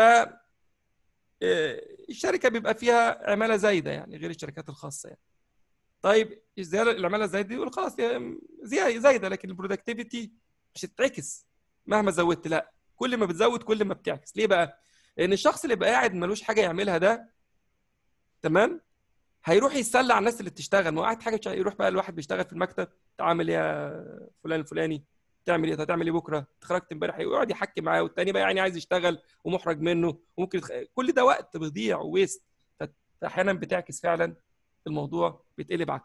الشركه بيبقى فيها عماله زايده يعني غير الشركات الخاصه يعني طيب الزياده العماله الزايده دي يقول خلاص زي زايده لكن البرودكتيفيتي مش هتتعكس مهما زودت لا كل ما بتزود كل ما بتعكس ليه بقى لان الشخص اللي بقى قاعد ملوش حاجه يعملها ده تمام هيروح يتسلى على الناس اللي بتشتغل ما قاعد حاجه يروح بقى الواحد بيشتغل في المكتب تعمل ايه يا فلان الفلاني تعمل ايه هتعمل ايه بكره اتخرجت امبارح يقعد يحكي معاه والتاني بقى يعني عايز يشتغل ومحرج منه وممكن يتخ... كل ده وقت بيضيع وويست فاحيانا بتعكس فعلا الموضوع بيتقلب عكسه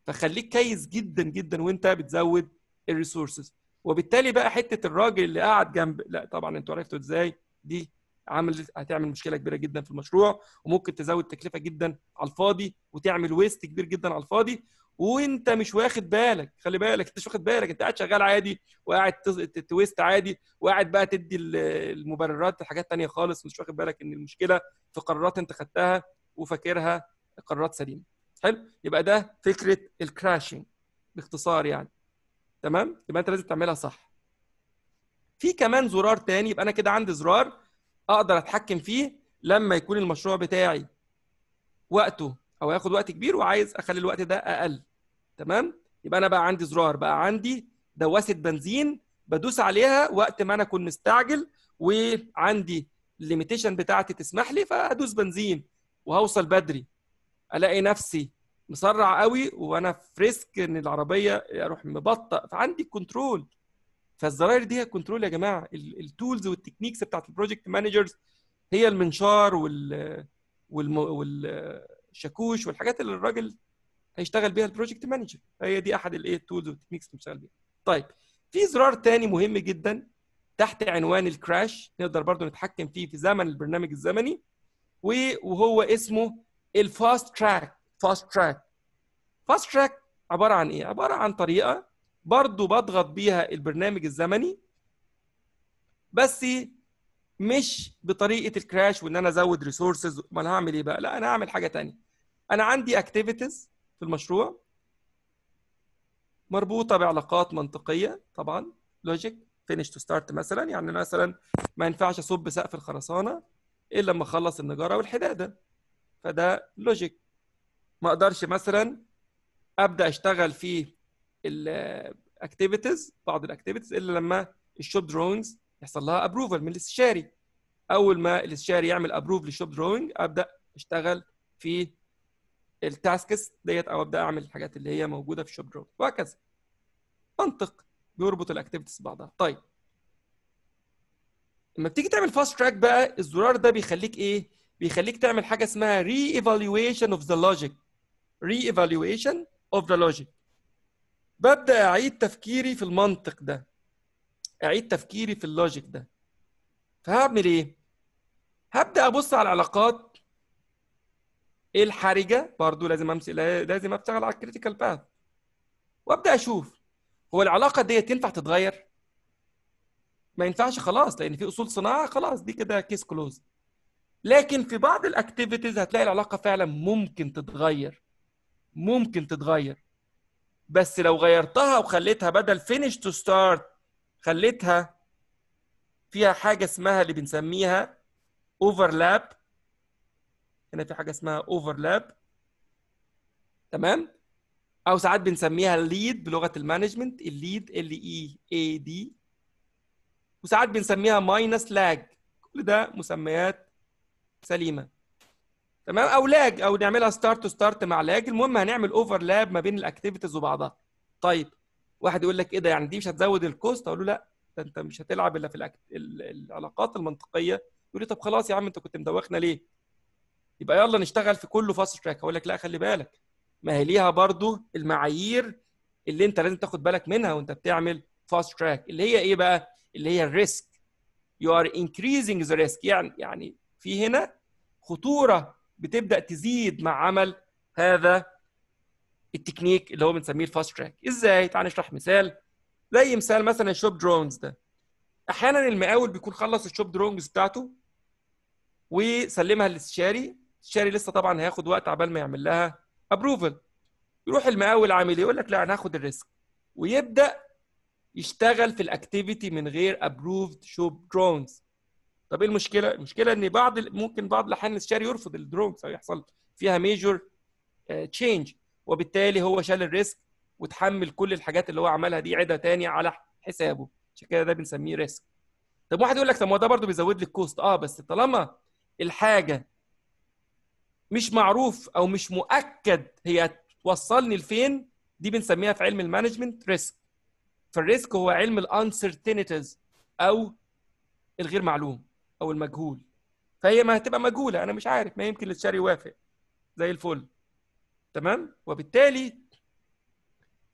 فخليك كيس جدا جدا وانت بتزود الريسورسز وبالتالي بقى حته الراجل اللي قاعد جنب لا طبعا انتوا عرفتوا ازاي دي عامل هتعمل مشكله كبيره جدا في المشروع وممكن تزود تكلفه جدا على الفاضي وتعمل ويست كبير جدا على الفاضي وانت مش واخد بالك خلي بالك انت مش واخد بالك انت قاعد شغال عادي وقاعد تز- تويست عادي وقاعد بقى تدي ال- المبررات لحاجات تانية خالص مش واخد بالك ان المشكله في قرارات انت خدتها وفاكرها قرارات سليمه حلو يبقى ده فكره الكراشنج باختصار يعني تمام يبقى انت لازم تعملها صح في كمان زرار تاني يبقى انا كده عندي زرار اقدر اتحكم فيه لما يكون المشروع بتاعي وقته او ياخد وقت كبير وعايز اخلي الوقت ده اقل تمام يبقى انا بقى عندي زرار بقى عندي دواسه بنزين بدوس عليها وقت ما انا اكون مستعجل وعندي الليميتيشن بتاعتي تسمح لي فادوس بنزين وهوصل بدري الاقي نفسي مسرع قوي وانا في ريسك ان العربيه اروح مبطئ فعندي كنترول فالزراير دي هي كنترول يا جماعه التولز والتكنيكس بتاعت البروجكت مانجرز هي المنشار وال والم... والشاكوش والحاجات اللي الراجل هيشتغل بيها البروجكت مانجر هي دي احد الايه التولز والتكنيكس اللي بيشتغل بيها طيب في زرار تاني مهم جدا تحت عنوان الكراش نقدر برضو نتحكم فيه في زمن البرنامج الزمني وهو اسمه الفاست تراك فاست تراك فاست تراك عباره عن ايه عباره عن طريقه برضو بضغط بيها البرنامج الزمني بس مش بطريقه الكراش وان انا ازود ريسورسز امال هعمل ايه بقى لا انا هعمل حاجه تانية انا عندي اكتيفيتيز في المشروع مربوطه بعلاقات منطقيه طبعا لوجيك فينيش تو ستارت مثلا يعني مثلا ما ينفعش اصب سقف الخرسانه الا لما اخلص النجاره والحداده فده لوجيك ما اقدرش مثلا ابدا اشتغل في الاكتيفيتيز بعض الاكتيفيتيز الا لما الشوب دروينجز يحصل لها ابروفل من الاستشاري اول ما الاستشاري يعمل ابروف للشوب دروينج ابدا اشتغل في التاسكس ديت او ابدا اعمل الحاجات اللي هي موجوده في الشوب دروينج وهكذا منطق بيربط الاكتيفيتيز ببعضها طيب لما بتيجي تعمل فاست تراك بقى الزرار ده بيخليك ايه بيخليك تعمل حاجه اسمها ري ايفالويشن اوف ذا لوجيك ري ايفالويشن اوف ذا لوجيك ببدا اعيد تفكيري في المنطق ده اعيد تفكيري في اللوجيك ده فهعمل ايه هبدا ابص على العلاقات الحرجه برضو لازم امسك لازم اشتغل على الكريتيكال باث وابدا اشوف هو العلاقه ديت ينفع تتغير ما ينفعش خلاص لان في اصول صناعه خلاص دي كده كيس كلوز لكن في بعض الاكتيفيتيز هتلاقي العلاقه فعلا ممكن تتغير ممكن تتغير بس لو غيرتها وخليتها بدل فينيش تو ستارت خليتها فيها حاجه اسمها اللي بنسميها اوفرلاب هنا في حاجه اسمها اوفرلاب تمام او ساعات بنسميها الليد بلغه المانجمنت الليد ال اي اي دي وساعات بنسميها ماينس لاج كل ده مسميات سليمه تمام او لاج او نعملها ستارت تو ستارت مع لاج المهم هنعمل اوفرلاب ما بين الاكتيفيتيز وبعضها طيب واحد يقول لك ايه ده يعني دي مش هتزود الكوست اقول له لا ده انت مش هتلعب الا في الأكت... العلاقات المنطقيه يقول لي طب خلاص يا عم انت كنت مدوخنا ليه يبقى يلا نشتغل في كله فاست تراك اقول لك لا خلي بالك ما هي ليها برضو المعايير اللي انت لازم تاخد بالك منها وانت بتعمل فاست تراك اللي هي ايه بقى اللي هي الريسك يو ار increasing the risk يعني يعني في هنا خطوره بتبدا تزيد مع عمل هذا التكنيك اللي هو بنسميه الفاست تراك ازاي تعال نشرح مثال زي مثال مثلا الشوب درونز ده احيانا المقاول بيكون خلص الشوب درونجز بتاعته وسلمها للاستشاري الاستشاري لسه طبعا هياخد وقت عبال ما يعمل لها ابروفل يروح المقاول عامل ايه يقول لك لا انا هاخد الريسك ويبدا يشتغل في الاكتيفيتي من غير ابروفد شوب درونز طب ايه المشكله المشكله ان بعض ممكن بعض الاحيان الاستشاري يرفض الدرونز او يحصل فيها ميجور تشينج وبالتالي هو شال الريسك وتحمل كل الحاجات اللي هو عملها دي عيدها تاني على حسابه عشان كده ده بنسميه ريسك طب واحد يقول لك طب ما ده برضه بيزود لي الكوست اه بس طالما الحاجه مش معروف او مش مؤكد هي توصلني لفين دي بنسميها في علم المانجمنت ريسك فالريسك هو علم الانسرتينيتيز او الغير معلوم او المجهول فهي ما هتبقى مجهوله انا مش عارف ما يمكن الاستشاري يوافق زي الفل تمام وبالتالي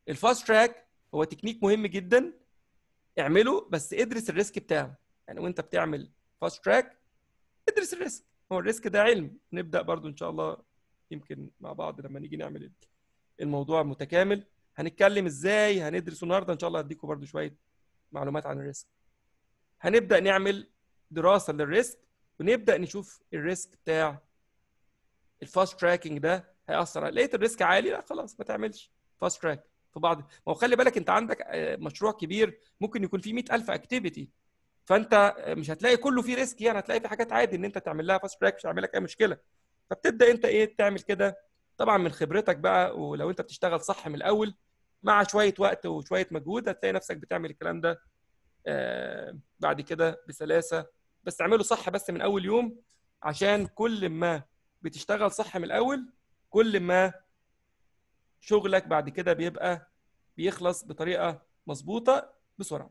الفاست تراك هو تكنيك مهم جدا اعمله بس ادرس الريسك بتاعه يعني وانت بتعمل فاست تراك ادرس الريسك هو الريسك ده علم نبدا برضو ان شاء الله يمكن مع بعض لما نيجي نعمل الموضوع متكامل هنتكلم ازاي هندرسه النهارده ان شاء الله هديكم برضو شويه معلومات عن الريسك هنبدا نعمل دراسه للريسك ونبدا نشوف الريسك بتاع الفاست تراكنج ده هياثر على لقيت الريسك عالي لا خلاص ما تعملش فاست تراك في بعض ما هو خلي بالك انت عندك آه، مشروع كبير ممكن يكون فيه 100000 اكتيفيتي فانت مش هتلاقي كله فيه ريسك يعني هتلاقي في حاجات عادي ان انت تعمل لها فاست تراك مش هيعمل لك اي مشكله فبتبدا انت ايه تعمل كده طبعا من خبرتك بقى ولو انت بتشتغل صح من الاول مع شويه وقت وشويه مجهود هتلاقي نفسك بتعمل الكلام ده آه، بعد كده بسلاسه بس اعمله صح بس من اول يوم عشان كل ما بتشتغل صح من الاول كل ما شغلك بعد كده بيبقى بيخلص بطريقه مظبوطه بسرعه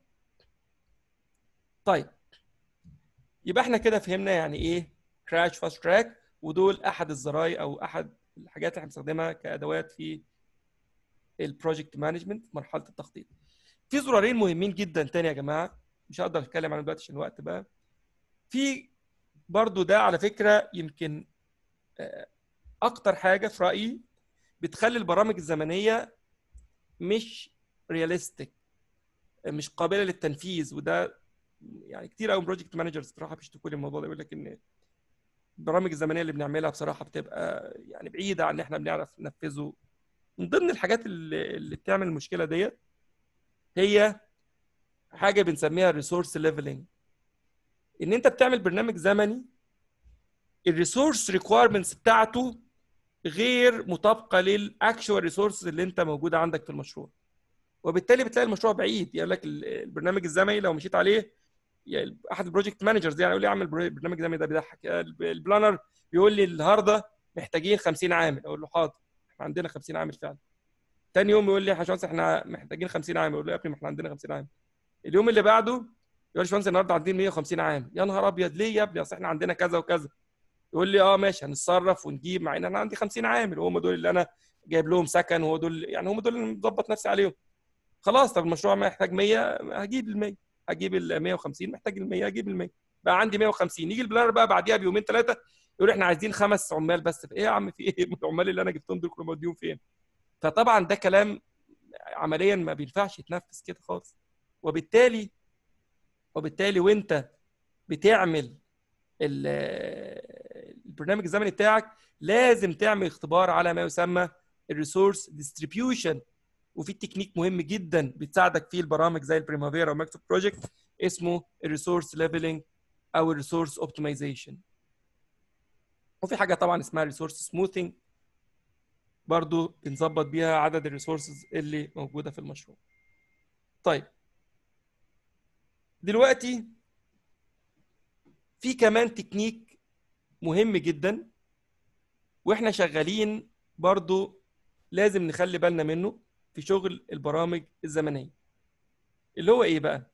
طيب يبقى احنا كده فهمنا يعني ايه كراش فاست تراك ودول احد الزراير او احد الحاجات اللي احنا بنستخدمها كادوات في البروجكت مانجمنت مرحله التخطيط في زرارين مهمين جدا تاني يا جماعه مش هقدر اتكلم عنهم دلوقتي عشان الوقت بقى في برضو ده على فكره يمكن آه، اكتر حاجه في رايي بتخلي البرامج الزمنيه مش رياليستيك مش قابله للتنفيذ وده يعني كتير قوي بروجكت مانجرز بصراحه بيشتكوا لي الموضوع ده يقول لك ان البرامج الزمنيه اللي بنعملها بصراحه بتبقى يعني بعيده عن ان احنا بنعرف ننفذه من ضمن الحاجات اللي, اللي بتعمل المشكله ديت هي حاجه بنسميها ريسورس ليفلنج ان انت بتعمل برنامج زمني الريسورس ريكويرمنتس بتاعته غير مطابقه للاكشوال ريسورسز اللي انت موجوده عندك في المشروع وبالتالي بتلاقي المشروع بعيد يقول لك البرنامج الزمني لو مشيت عليه يعني احد البروجكت مانجرز يعني يقول لي اعمل برنامج زمني ده بيضحك البلانر بيقول لي النهارده محتاجين 50 عامل اقول له حاضر احنا عندنا 50 عامل فعلا تاني يوم يقول لي يا باشمهندس احنا محتاجين 50 عامل اقول له يا ابني ما احنا عندنا 50 عامل اليوم اللي بعده يقول لي يا باشمهندس النهارده عندنا 150 عامل يا نهار ابيض ليه يا ابني اصل احنا عندنا كذا وكذا يقول لي اه ماشي هنتصرف ونجيب مع ان انا عندي 50 عامل وهم دول اللي انا جايب لهم سكن وهو دول يعني هم دول اللي مظبط نفسي عليهم خلاص طب المشروع محتاج 100 هجيب ال 100 هجيب ال 150 محتاج ال 100 هجيب ال 100 بقى عندي 150 يجي البلانر بقى بعديها بيومين ثلاثه يقول احنا عايزين خمس عمال بس في ايه يا عم في ايه العمال اللي انا جبتهم دول كلهم موديهم فين فطبعا ده كلام عمليا ما بينفعش يتنفذ كده خالص وبالتالي وبالتالي وانت بتعمل البرنامج الزمني بتاعك لازم تعمل اختبار على ما يسمى الريسورس ديستريبيوشن وفي تكنيك مهم جدا بتساعدك فيه البرامج زي البريمافيرا وماكتوب بروجكت اسمه الريسورس ليفلنج او الريسورس اوبتمايزيشن وفي حاجه طبعا اسمها ريسورس سموثينج برضو بنظبط بيها عدد الريسورسز اللي موجوده في المشروع طيب دلوقتي في كمان تكنيك مهم جدا واحنا شغالين برضو لازم نخلي بالنا منه في شغل البرامج الزمنيه اللي هو ايه بقى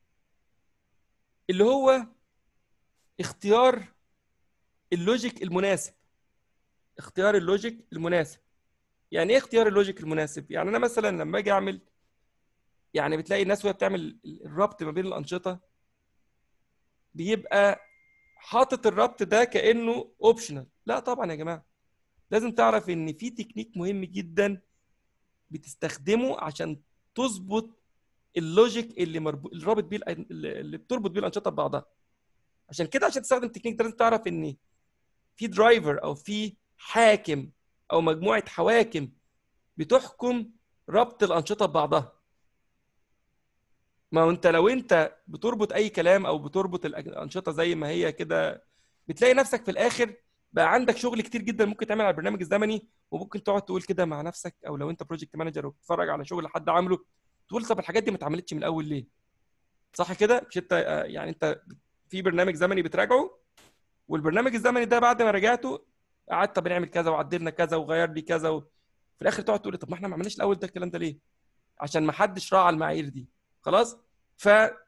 اللي هو اختيار اللوجيك المناسب اختيار اللوجيك المناسب يعني ايه اختيار اللوجيك المناسب يعني انا مثلا لما اجي اعمل يعني بتلاقي الناس وهي بتعمل الربط ما بين الانشطه بيبقى حاطط الربط ده كانه اوبشنال لا طبعا يا جماعه لازم تعرف ان في تكنيك مهم جدا بتستخدمه عشان تظبط اللوجيك اللي مربوط اللي رابط بيه اللي بتربط بيه الانشطه ببعضها عشان كده عشان تستخدم التكنيك ده لازم تعرف ان في درايفر او في حاكم او مجموعه حواكم بتحكم ربط الانشطه ببعضها ما هو انت لو انت بتربط اي كلام او بتربط الانشطه زي ما هي كده بتلاقي نفسك في الاخر بقى عندك شغل كتير جدا ممكن تعمل على البرنامج الزمني وممكن تقعد تقول كده مع نفسك او لو انت بروجكت مانجر وبتتفرج على شغل حد عامله تقول طب الحاجات دي ما اتعملتش من الاول ليه؟ صح كده؟ مش انت يعني انت في برنامج زمني بتراجعه والبرنامج الزمني ده بعد ما راجعته قعدت طب نعمل كذا وعدلنا كذا وغير لي كذا و... في الاخر تقعد تقول طب ما احنا ما عملناش الاول ده الكلام ده ليه؟ عشان ما حدش راعى المعايير دي خلاص؟ ف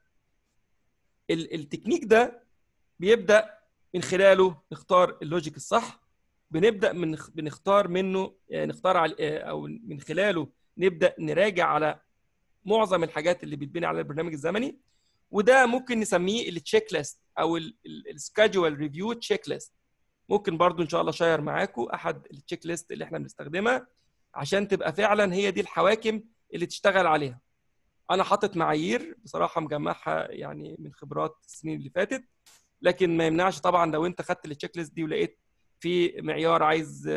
التكنيك ده بيبدا من خلاله نختار اللوجيك الصح بنبدا من بنختار منه نختار على او من خلاله نبدا نراجع على معظم الحاجات اللي بيتبني على البرنامج الزمني وده ممكن نسميه التشيك ليست او السكادجوال ريفيو تشيك ليست ممكن برضو ان شاء الله شير معاكم احد التشيك ليست اللي احنا بنستخدمها عشان تبقى فعلا هي دي الحواكم اللي تشتغل عليها انا حاطط معايير بصراحه مجمعها يعني من خبرات السنين اللي فاتت لكن ما يمنعش طبعا لو انت خدت التشيك ليست دي ولقيت في معيار عايز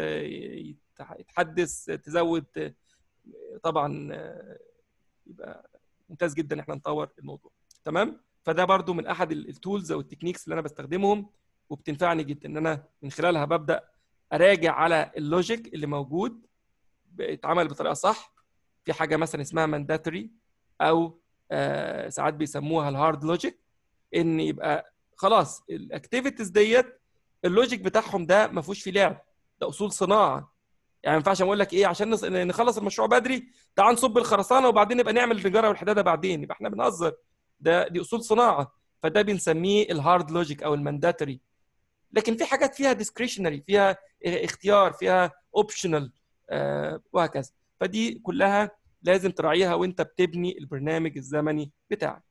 يتحدث تزود طبعا يبقى ممتاز جدا احنا نطور الموضوع تمام فده برضو من احد التولز او التكنيكس اللي انا بستخدمهم وبتنفعني جدا ان انا من خلالها ببدا اراجع على اللوجيك اللي موجود اتعمل بطريقه صح في حاجه مثلا اسمها مانداتوري او آه ساعات بيسموها الهارد لوجيك ان يبقى خلاص الاكتيفيتيز ديت اللوجيك بتاعهم ده ما فيهوش فيه لعب ده اصول صناعه يعني ما ينفعش اقول لك ايه عشان نخلص المشروع بدري تعال نصب الخرسانه وبعدين نبقى نعمل النجاره والحداده بعدين يبقى احنا بنهزر ده دي اصول صناعه فده بنسميه الهارد لوجيك او المانداتوري لكن في حاجات فيها ديسكريشنري فيها اختيار فيها اوبشنال آه وهكذا فدي كلها لازم تراعيها وانت بتبني البرنامج الزمني بتاعك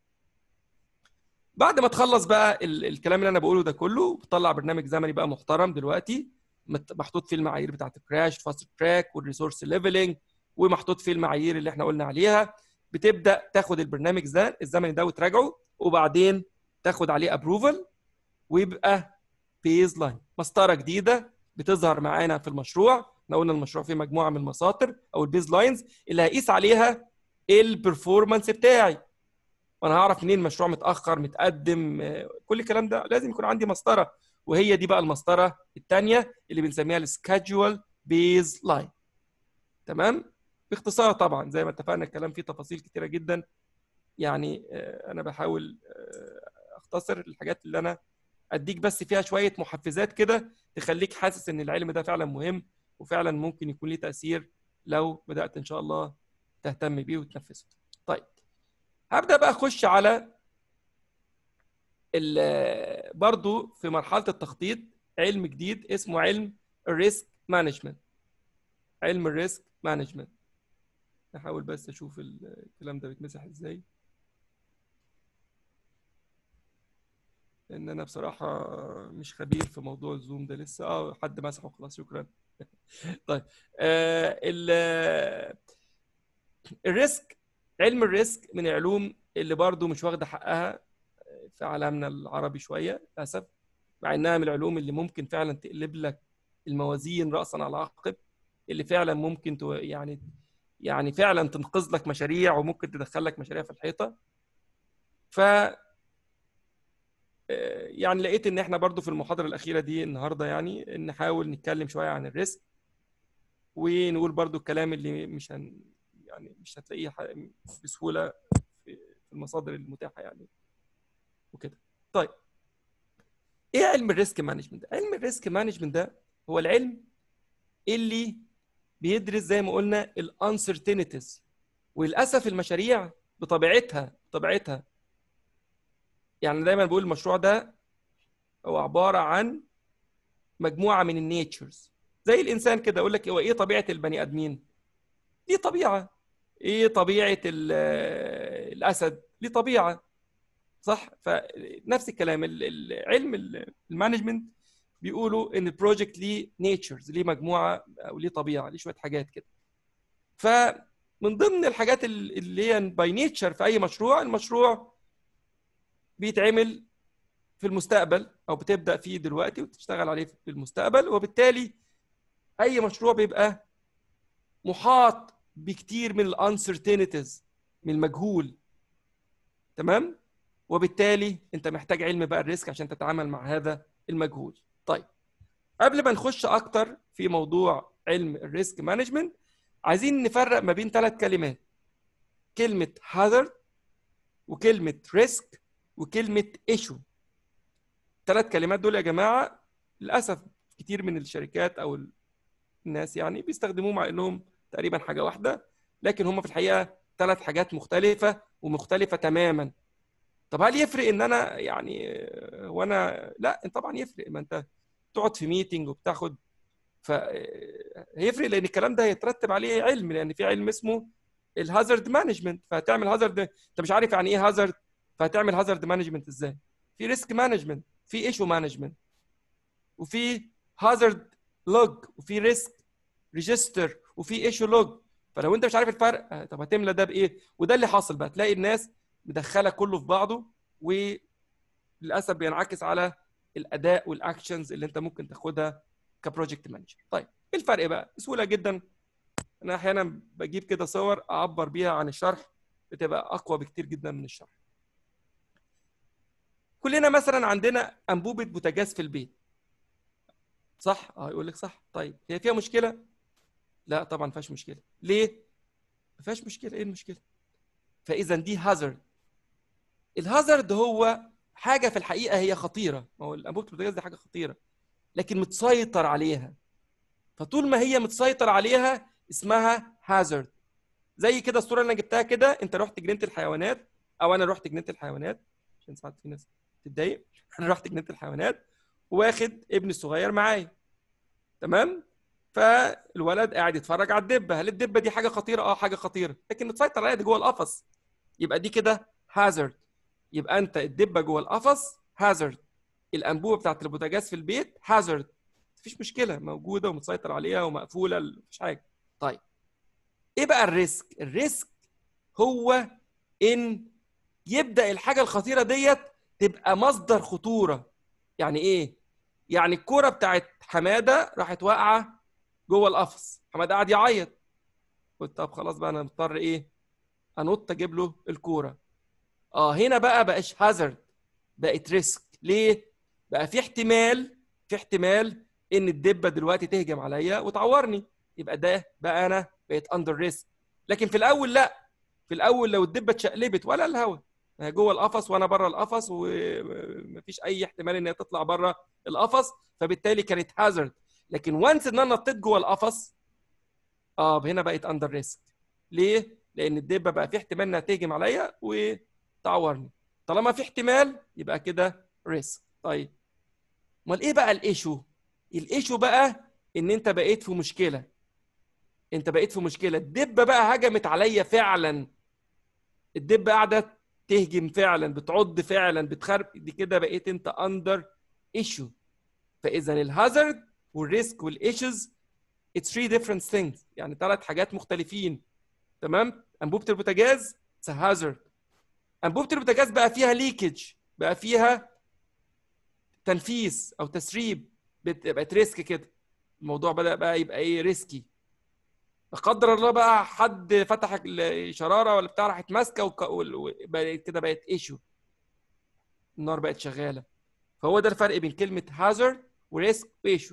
بعد ما تخلص بقى الكلام اللي انا بقوله ده كله بتطلع برنامج زمني بقى محترم دلوقتي محطوط فيه المعايير بتاعت الكراش فاست تراك والريسورس ليفلنج ومحطوط فيه المعايير اللي احنا قلنا عليها بتبدا تاخد البرنامج ده الزمني ده وتراجعه وبعدين تاخد عليه ابروفل ويبقى بيز لاين مسطره جديده بتظهر معانا في المشروع احنا قلنا المشروع فيه مجموعه من المساطر او البيز لاينز اللي هقيس عليها البرفورمانس بتاعي وانا هعرف منين المشروع متاخر متقدم كل الكلام ده لازم يكون عندي مسطره وهي دي بقى المسطره الثانيه اللي بنسميها السكادجوال بيز لاين تمام باختصار طبعا زي ما اتفقنا الكلام فيه تفاصيل كتيره جدا يعني انا بحاول اختصر الحاجات اللي انا اديك بس فيها شويه محفزات كده تخليك حاسس ان العلم ده فعلا مهم وفعلا ممكن يكون ليه تاثير لو بدات ان شاء الله تهتم بيه وتنفذه. طيب هبدا بقى اخش على برضو في مرحله التخطيط علم جديد اسمه علم الريسك مانجمنت. علم الريسك مانجمنت. احاول بس اشوف الكلام ده بيتمسح ازاي. لان انا بصراحه مش خبير في موضوع الزوم ده لسه اه حد مسحه خلاص شكرا طيب آه الريسك علم الريسك من العلوم اللي برضو مش واخده حقها في عالمنا العربي شويه للاسف مع انها من العلوم اللي ممكن فعلا تقلب لك الموازين راسا على عقب اللي فعلا ممكن تو يعني يعني فعلا تنقذ لك مشاريع وممكن تدخل لك مشاريع في الحيطه ف يعني لقيت ان احنا برضو في المحاضره الاخيره دي النهارده يعني نحاول نتكلم شويه عن الريسك ونقول برضو الكلام اللي مش هن يعني مش هتلاقيه بسهوله في المصادر المتاحه يعني وكده طيب ايه علم الريسك مانجمنت علم الريسك مانجمنت ده هو العلم اللي بيدرس زي ما قلنا الانسرتينيتيز وللاسف المشاريع بطبيعتها بطبيعتها يعني دايما بقول المشروع ده هو عباره عن مجموعه من النيتشرز زي الانسان كده اقول لك هو ايه طبيعه البني ادمين دي طبيعه ايه طبيعه الاسد ليه طبيعه صح فنفس الكلام العلم المانجمنت بيقولوا ان البروجكت ليه نيتشرز ليه مجموعه او ليه طبيعه ليه شويه حاجات كده فمن ضمن الحاجات اللي هي باي نيتشر في اي مشروع المشروع بيتعمل في المستقبل او بتبدا فيه دلوقتي وتشتغل عليه في المستقبل وبالتالي اي مشروع بيبقى محاط بكتير من الانسرتينيتيز من المجهول تمام وبالتالي انت محتاج علم بقى الريسك عشان تتعامل مع هذا المجهول طيب قبل ما نخش اكتر في موضوع علم الريسك مانجمنت عايزين نفرق ما بين ثلاث كلمات كلمه hazard وكلمه ريسك وكلمه ايشو الثلاث كلمات دول يا جماعه للاسف كتير من الشركات او الناس يعني بيستخدموهم مع انهم تقريبا حاجه واحده لكن هم في الحقيقه ثلاث حاجات مختلفه ومختلفه تماما طب هل يفرق ان انا يعني وانا لا طبعا يفرق ما انت تقعد في ميتنج وبتاخد ف هيفرق لان الكلام ده هيترتب عليه علم لان في علم اسمه الهازارد مانجمنت فهتعمل هازارد انت مش عارف يعني ايه هازارد فهتعمل هازارد مانجمنت ازاي في ريسك مانجمنت في ايشو مانجمنت وفي هازارد لوج وفي ريسك ريجستر وفي ايشو لوج فلو انت مش عارف الفرق آه، طب هتملى ده بايه وده اللي حاصل بقى تلاقي الناس مدخله كله في بعضه وللاسف بينعكس على الاداء والاكشنز اللي انت ممكن تاخدها كبروجكت مانجر طيب ايه الفرق بقى بسهوله جدا انا احيانا بجيب كده صور اعبر بيها عن الشرح بتبقى اقوى بكتير جدا من الشرح كلنا مثلا عندنا انبوبه بوتاجاز في البيت صح اه يقول لك صح طيب هي فيها مشكله لا طبعا ما فيهاش مشكله ليه ما فيهاش مشكله ايه المشكله فاذا دي هازارد الهازارد هو حاجه في الحقيقه هي خطيره ما هو انبوبه البوتاجاز دي حاجه خطيره لكن متسيطر عليها فطول ما هي متسيطر عليها اسمها هازارد زي كده الصوره اللي انا جبتها كده انت رحت جنينه الحيوانات او انا رحت جنينه الحيوانات عشان ساعات في ناس تتضايق انا رحت جنينه الحيوانات واخد ابني الصغير معايا تمام فالولد قاعد يتفرج على الدبه هل الدبه دي حاجه خطيره اه حاجه خطيره لكن متسيطر عليها دي جوه القفص يبقى دي كده هازارد يبقى انت الدبه جوه القفص هازارد الانبوبه بتاعت البوتاجاز في البيت هازارد مفيش مشكله موجوده ومتسيطر عليها ومقفوله مفيش حاجه طيب ايه بقى الريسك الريسك هو ان يبدا الحاجه الخطيره ديت تبقى مصدر خطوره يعني ايه يعني الكوره بتاعت حماده راحت واقعه جوه القفص حماده قعد يعيط قلت طب خلاص بقى انا مضطر ايه انط اجيب له الكوره اه هنا بقى بقاش هازارد بقت ريسك ليه بقى في احتمال في احتمال ان الدبه دلوقتي تهجم عليا وتعورني يبقى ده بقى انا بقيت اندر ريسك لكن في الاول لا في الاول لو الدبه اتشقلبت ولا الهوا هي جوه القفص وانا بره القفص ومفيش اي احتمال ان هي تطلع بره القفص فبالتالي كانت هازارد لكن وانس ان انا نطيت جوه القفص اه هنا بقيت اندر ريسك ليه؟ لان الدبه بقى في احتمال انها تهجم عليا وتعورني طالما في احتمال يبقى كده ريسك طيب امال ايه بقى الايشو؟ الايشو بقى ان انت بقيت في مشكله انت بقيت في مشكله الدبه بقى هجمت عليا فعلا الدبه قاعده تهجم فعلا بتعض فعلا بتخرب دي كده بقيت انت اندر ايشو فاذا الهازارد والريسك والايشوز اتس ثري ديفرنت ثينجز يعني ثلاث حاجات مختلفين تمام انبوبه البوتاجاز اتس هازارد انبوبه البوتاجاز بقى فيها ليكج بقى فيها تنفيس او تسريب بقت ريسك كده الموضوع بدا بقى يبقى ايه ريسكي لا قدر الله بقى حد فتح الشراره ولا بتاع راحت ماسكه وبقت كده بقت ايشو النار بقت شغاله فهو ده الفرق بين كلمه هازارد وريسك وايشو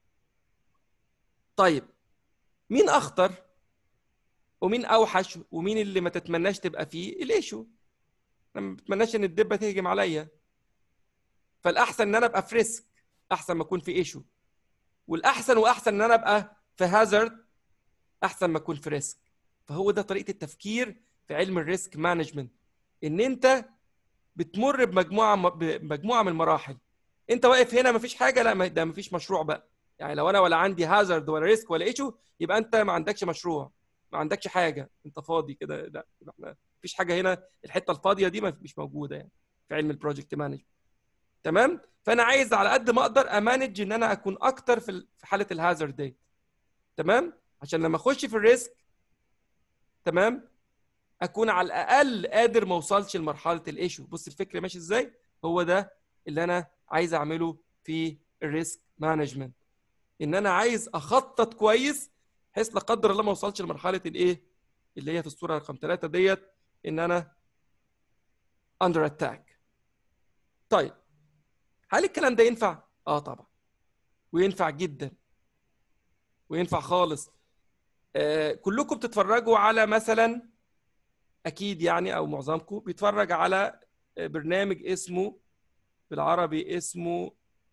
طيب مين اخطر ومين اوحش ومين اللي ما تتمناش تبقى فيه الايشو انا ما بتمناش ان الدبه تهجم عليا فالاحسن ان انا ابقى في ريسك احسن ما اكون في ايشو والاحسن واحسن ان انا ابقى في هازارد احسن ما اكون في ريسك فهو ده طريقه التفكير في علم الريسك مانجمنت ان انت بتمر بمجموعه بمجموعه من المراحل انت واقف هنا مفيش حاجه لا ده مفيش مشروع بقى يعني لو انا ولا عندي هازارد ولا ريسك ولا ايشو يبقى انت ما عندكش مشروع ما عندكش حاجه انت فاضي كده لا يبقى احنا مفيش حاجه هنا الحته الفاضيه دي مش موجوده يعني في علم البروجكت مانجمنت تمام فانا عايز على قد ما اقدر امانج ان انا اكون اكتر في في حاله الهازارد دي تمام عشان لما اخش في الريسك تمام اكون على الاقل قادر ما اوصلش لمرحله الايشو بص الفكر ماشي ازاي هو ده اللي انا عايز اعمله في الريسك مانجمنت ان انا عايز اخطط كويس بحيث لا قدر الله ما اوصلش لمرحله الايه اللي هي في الصوره رقم ثلاثة ديت ان انا اندر اتاك طيب هل الكلام ده ينفع اه طبعا وينفع جدا وينفع خالص آه كلكم بتتفرجوا على مثلا اكيد يعني او معظمكم بيتفرج على برنامج اسمه بالعربي اسمه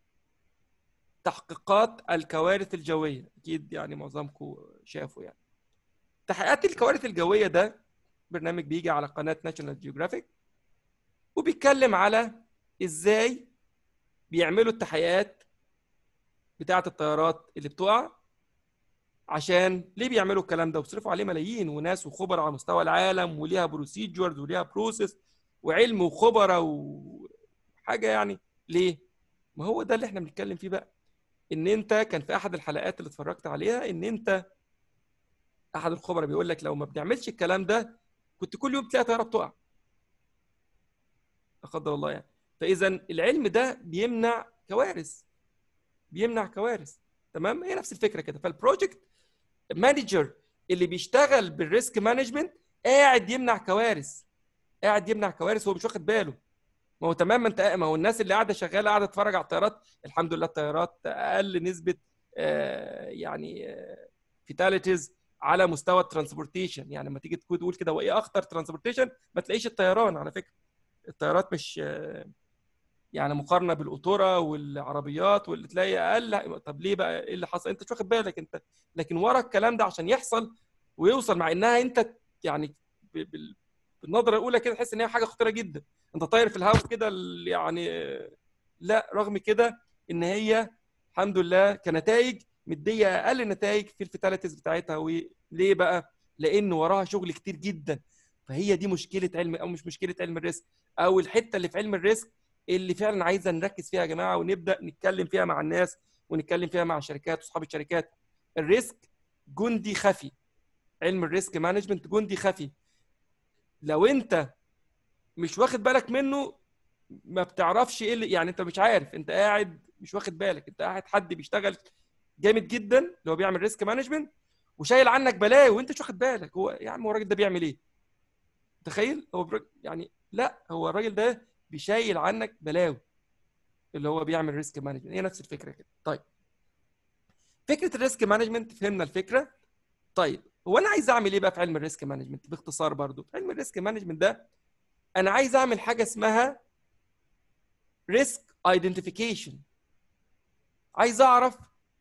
تحقيقات الكوارث الجويه اكيد يعني معظمكم شافوا يعني تحقيقات الكوارث الجويه ده برنامج بيجي على قناه ناشونال جيوغرافيك وبيتكلم على ازاي بيعملوا التحقيقات بتاعه الطيارات اللي بتقع عشان ليه بيعملوا الكلام ده وبيصرفوا عليه ملايين وناس وخبراء على مستوى العالم وليها بروسيجرز وليها بروسيس وعلم وخبراء وحاجه يعني ليه ما هو ده اللي احنا بنتكلم فيه بقى ان انت كان في احد الحلقات اللي اتفرجت عليها ان انت احد الخبراء بيقول لك لو ما بنعملش الكلام ده كنت كل يوم تلاقي طياره بتقع لا قدر الله يعني فاذا العلم ده بيمنع كوارث بيمنع كوارث تمام هي نفس الفكره كده فالبروجكت مانجر اللي بيشتغل بالريسك مانجمنت قاعد يمنع كوارث قاعد يمنع كوارث وهو مش واخد باله ما هو تمام ما انت ما هو الناس اللي قاعده شغاله قاعده تتفرج على الطيارات الحمد لله الطيارات اقل نسبه آه يعني فيتاليتيز على مستوى الترانسبورتيشن يعني لما تيجي تقول كده وايه اخطر ترانسبورتيشن ما تلاقيش الطيران على فكره الطيارات مش آه يعني مقارنه بالقطوره والعربيات واللي تلاقي اقل طب ليه بقى ايه اللي حصل انت مش واخد بالك انت لكن ورا الكلام ده عشان يحصل ويوصل مع انها انت يعني بالنظره الاولى كده تحس ان هي حاجه خطيره جدا انت طاير في الهواء كده يعني لا رغم كده ان هي الحمد لله كنتائج مديه اقل نتائج في الفيتاليتيز بتاعتها وليه بقى؟ لان وراها شغل كتير جدا فهي دي مشكله علم او مش مشكله علم الريسك او الحته اللي في علم الريسك اللي فعلا عايزه نركز فيها يا جماعه ونبدا نتكلم فيها مع الناس ونتكلم فيها مع الشركات واصحاب الشركات الريسك جندي خفي علم الريسك مانجمنت جندي خفي لو انت مش واخد بالك منه ما بتعرفش ايه اللي يعني انت مش عارف انت قاعد مش واخد بالك انت قاعد حد بيشتغل جامد جدا اللي هو بيعمل ريسك مانجمنت وشايل عنك بلاوي وانت مش واخد بالك هو يا عم هو الراجل ده بيعمل ايه؟ تخيل هو برج... يعني لا هو الراجل ده بيشايل عنك بلاوي اللي هو بيعمل ريسك مانجمنت هي نفس الفكره كده طيب فكره الريسك مانجمنت فهمنا الفكره طيب هو انا عايز اعمل ايه بقى في علم الريسك مانجمنت باختصار برضو في علم الريسك مانجمنت ده انا عايز اعمل حاجه اسمها ريسك ايدنتيفيكيشن عايز اعرف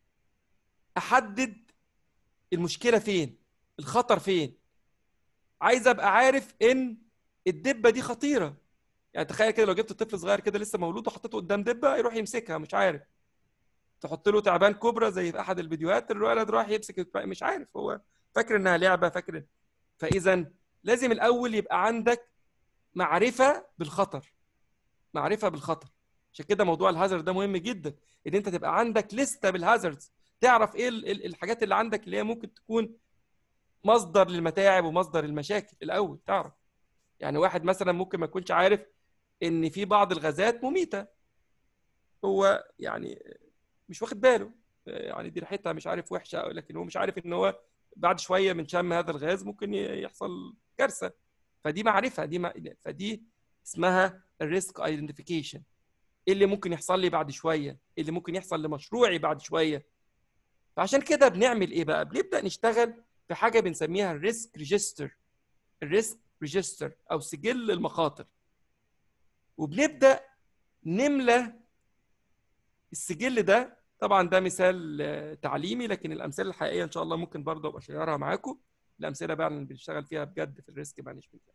احدد المشكله فين الخطر فين عايز ابقى عارف ان الدبه دي خطيره يعني تخيل كده لو جبت طفل صغير كده لسه مولود وحطيته قدام دبه يروح يمسكها مش عارف تحط له تعبان كوبرا زي في احد الفيديوهات الولد راح يمسك مش عارف هو فاكر انها لعبه فاكر فاذا لازم الاول يبقى عندك معرفه بالخطر معرفه بالخطر عشان كده موضوع الهازارد ده مهم جدا ان انت تبقى عندك لسته بالهازاردز تعرف ايه الحاجات اللي عندك اللي هي ممكن تكون مصدر للمتاعب ومصدر المشاكل الاول تعرف يعني واحد مثلا ممكن ما يكونش عارف ان في بعض الغازات مميته هو يعني مش واخد باله يعني دي ريحتها مش عارف وحشه لكن هو مش عارف ان هو بعد شويه من شم هذا الغاز ممكن يحصل كارثه فدي معرفه دي ما فدي اسمها الريسك ايدنتيفيكيشن ايه اللي ممكن يحصل لي بعد شويه ايه اللي ممكن يحصل لمشروعي بعد شويه فعشان كده بنعمل ايه بقى بنبدا نشتغل في حاجه بنسميها الريسك ريجستر الريسك ريجستر او سجل المخاطر وبنبدا نملى السجل ده طبعا ده مثال تعليمي لكن الامثله الحقيقيه ان شاء الله ممكن برضه ابقى اشيرها معاكم الامثله بقى اللي بنشتغل فيها بجد في الريسك مانجمنت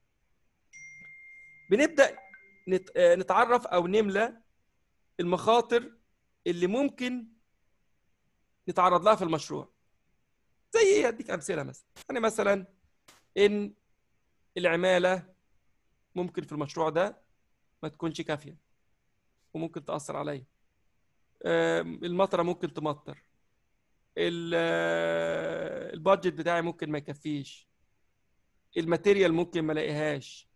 بنبدا نتعرف او نملى المخاطر اللي ممكن نتعرض لها في المشروع زي ايه اديك امثله مثلا يعني مثلا ان العماله ممكن في المشروع ده ما تكونش كافيه وممكن تاثر عليا المطره ممكن تمطر البادجت بتاعي ممكن ما يكفيش الماتيريال ممكن ما الاقيهاش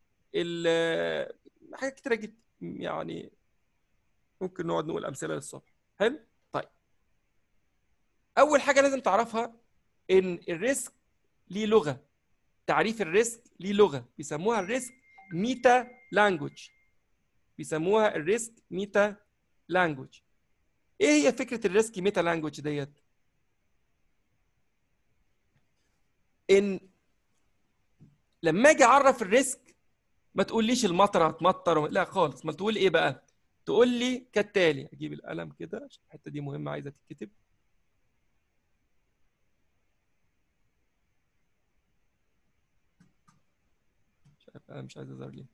حاجات كتيره جدا يعني ممكن نقعد نقول امثله للصبح حلو طيب اول حاجه لازم تعرفها ان الريسك ليه لغه تعريف الريسك ليه لغه بيسموها الريسك ميتا لانجوج بيسموها الريسك ميتا لانجوج ايه هي فكره الريسك ميتا لانجوج ديت ان لما اجي اعرف الريسك ما تقوليش المطره هتمطر لا خالص ما تقول ايه بقى تقول لي كالتالي اجيب القلم كده عشان الحته دي مهمه عايزه تتكتب مش عارف انا مش عايز اظهر ليه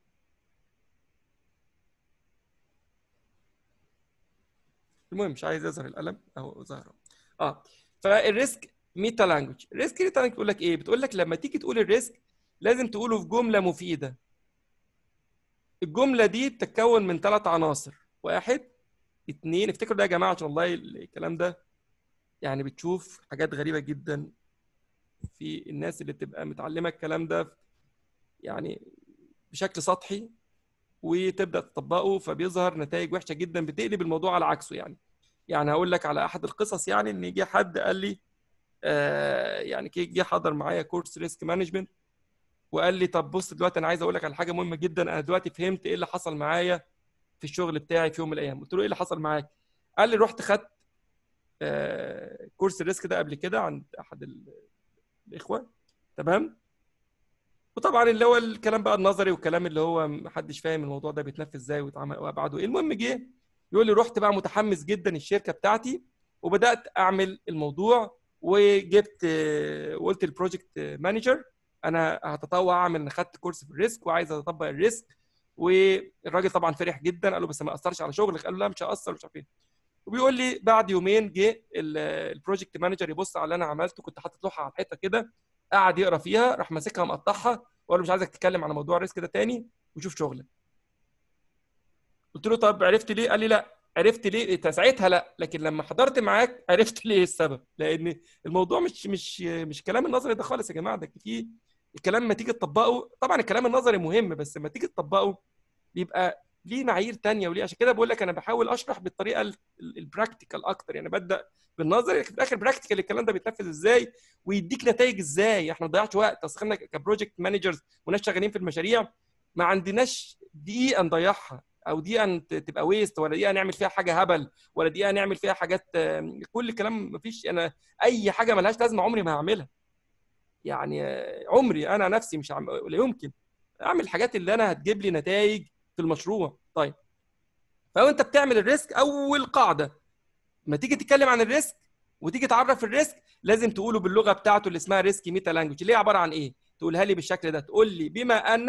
المهم مش عايز يظهر القلم اهو ظهر اه فالريسك ميتا لانجوج ريسك ميتا لانجوج بتقول لك ايه بتقول لك لما تيجي تقول الريسك لازم تقوله في جمله مفيده الجمله دي بتتكون من ثلاث عناصر واحد اثنين افتكروا ده يا جماعه عشان والله الكلام ده يعني بتشوف حاجات غريبه جدا في الناس اللي بتبقى متعلمه الكلام ده يعني بشكل سطحي وتبدا تطبقه فبيظهر نتائج وحشه جدا بتقلب الموضوع على عكسه يعني يعني هقول لك على احد القصص يعني ان جه حد قال لي آه يعني جه حضر معايا كورس ريسك مانجمنت وقال لي طب بص دلوقتي انا عايز اقول لك على حاجه مهمه جدا انا دلوقتي فهمت ايه اللي حصل معايا في الشغل بتاعي في يوم من الايام قلت له ايه اللي حصل معاك قال لي رحت خدت آه كورس الريسك ده قبل كده عند احد الاخوه تمام وطبعا اللي هو الكلام بقى النظري والكلام اللي هو محدش فاهم الموضوع ده بيتنفذ ازاي ويتعمل وابعاده ايه المهم جه يقول لي رحت بقى متحمس جدا الشركه بتاعتي وبدات اعمل الموضوع وجبت وقلت البروجكت مانجر انا هتطوع اعمل انا خدت كورس في الريسك وعايز اطبق الريسك والراجل طبعا فرح جدا قال له بس ما اثرش على شغلك قال له لا مش هاثر مش عارف ايه وبيقول لي بعد يومين جه البروجكت مانجر يبص على اللي انا عملته كنت حاطط لوحه على الحيطه كده قعد يقرا فيها راح ماسكها مقطعها وقال له مش عايزك تتكلم على موضوع الريسك ده تاني وشوف شغلك قلت له طب عرفت ليه قال لي لا عرفت ليه ساعتها لا لكن لما حضرت معاك عرفت ليه السبب لان الموضوع مش مش مش كلام النظري ده خالص يا جماعه ده في الكلام لما تيجي تطبقه طبعا الكلام النظري مهم بس لما تيجي تطبقه بيبقى ليه معايير تانية وليه عشان كده بقول لك انا بحاول اشرح بالطريقه البراكتيكال اكتر يعني ببدا بالنظري في الاخر براكتيكال الكلام ده بيتنفذ ازاي ويديك نتائج ازاي احنا ما ضيعش وقت اصل احنا كبروجكت مانجرز وناس شغالين في المشاريع ما عندناش دقيقه نضيعها او دقيقه تبقى ويست ولا دقيقه نعمل فيها حاجه هبل ولا دقيقه نعمل فيها حاجات كل الكلام ما فيش انا اي حاجه ملهاش لازمه عمري ما هعملها يعني عمري انا نفسي مش عم... لا يمكن اعمل الحاجات اللي انا هتجيب لي نتائج في المشروع طيب فانت بتعمل الريسك اول قاعده لما تيجي تتكلم عن الريسك وتيجي تعرف الريسك لازم تقوله باللغه بتاعته اللي اسمها ريسك ميتا لانجوج اللي هي عباره عن ايه تقولها لي بالشكل ده تقول لي بما ان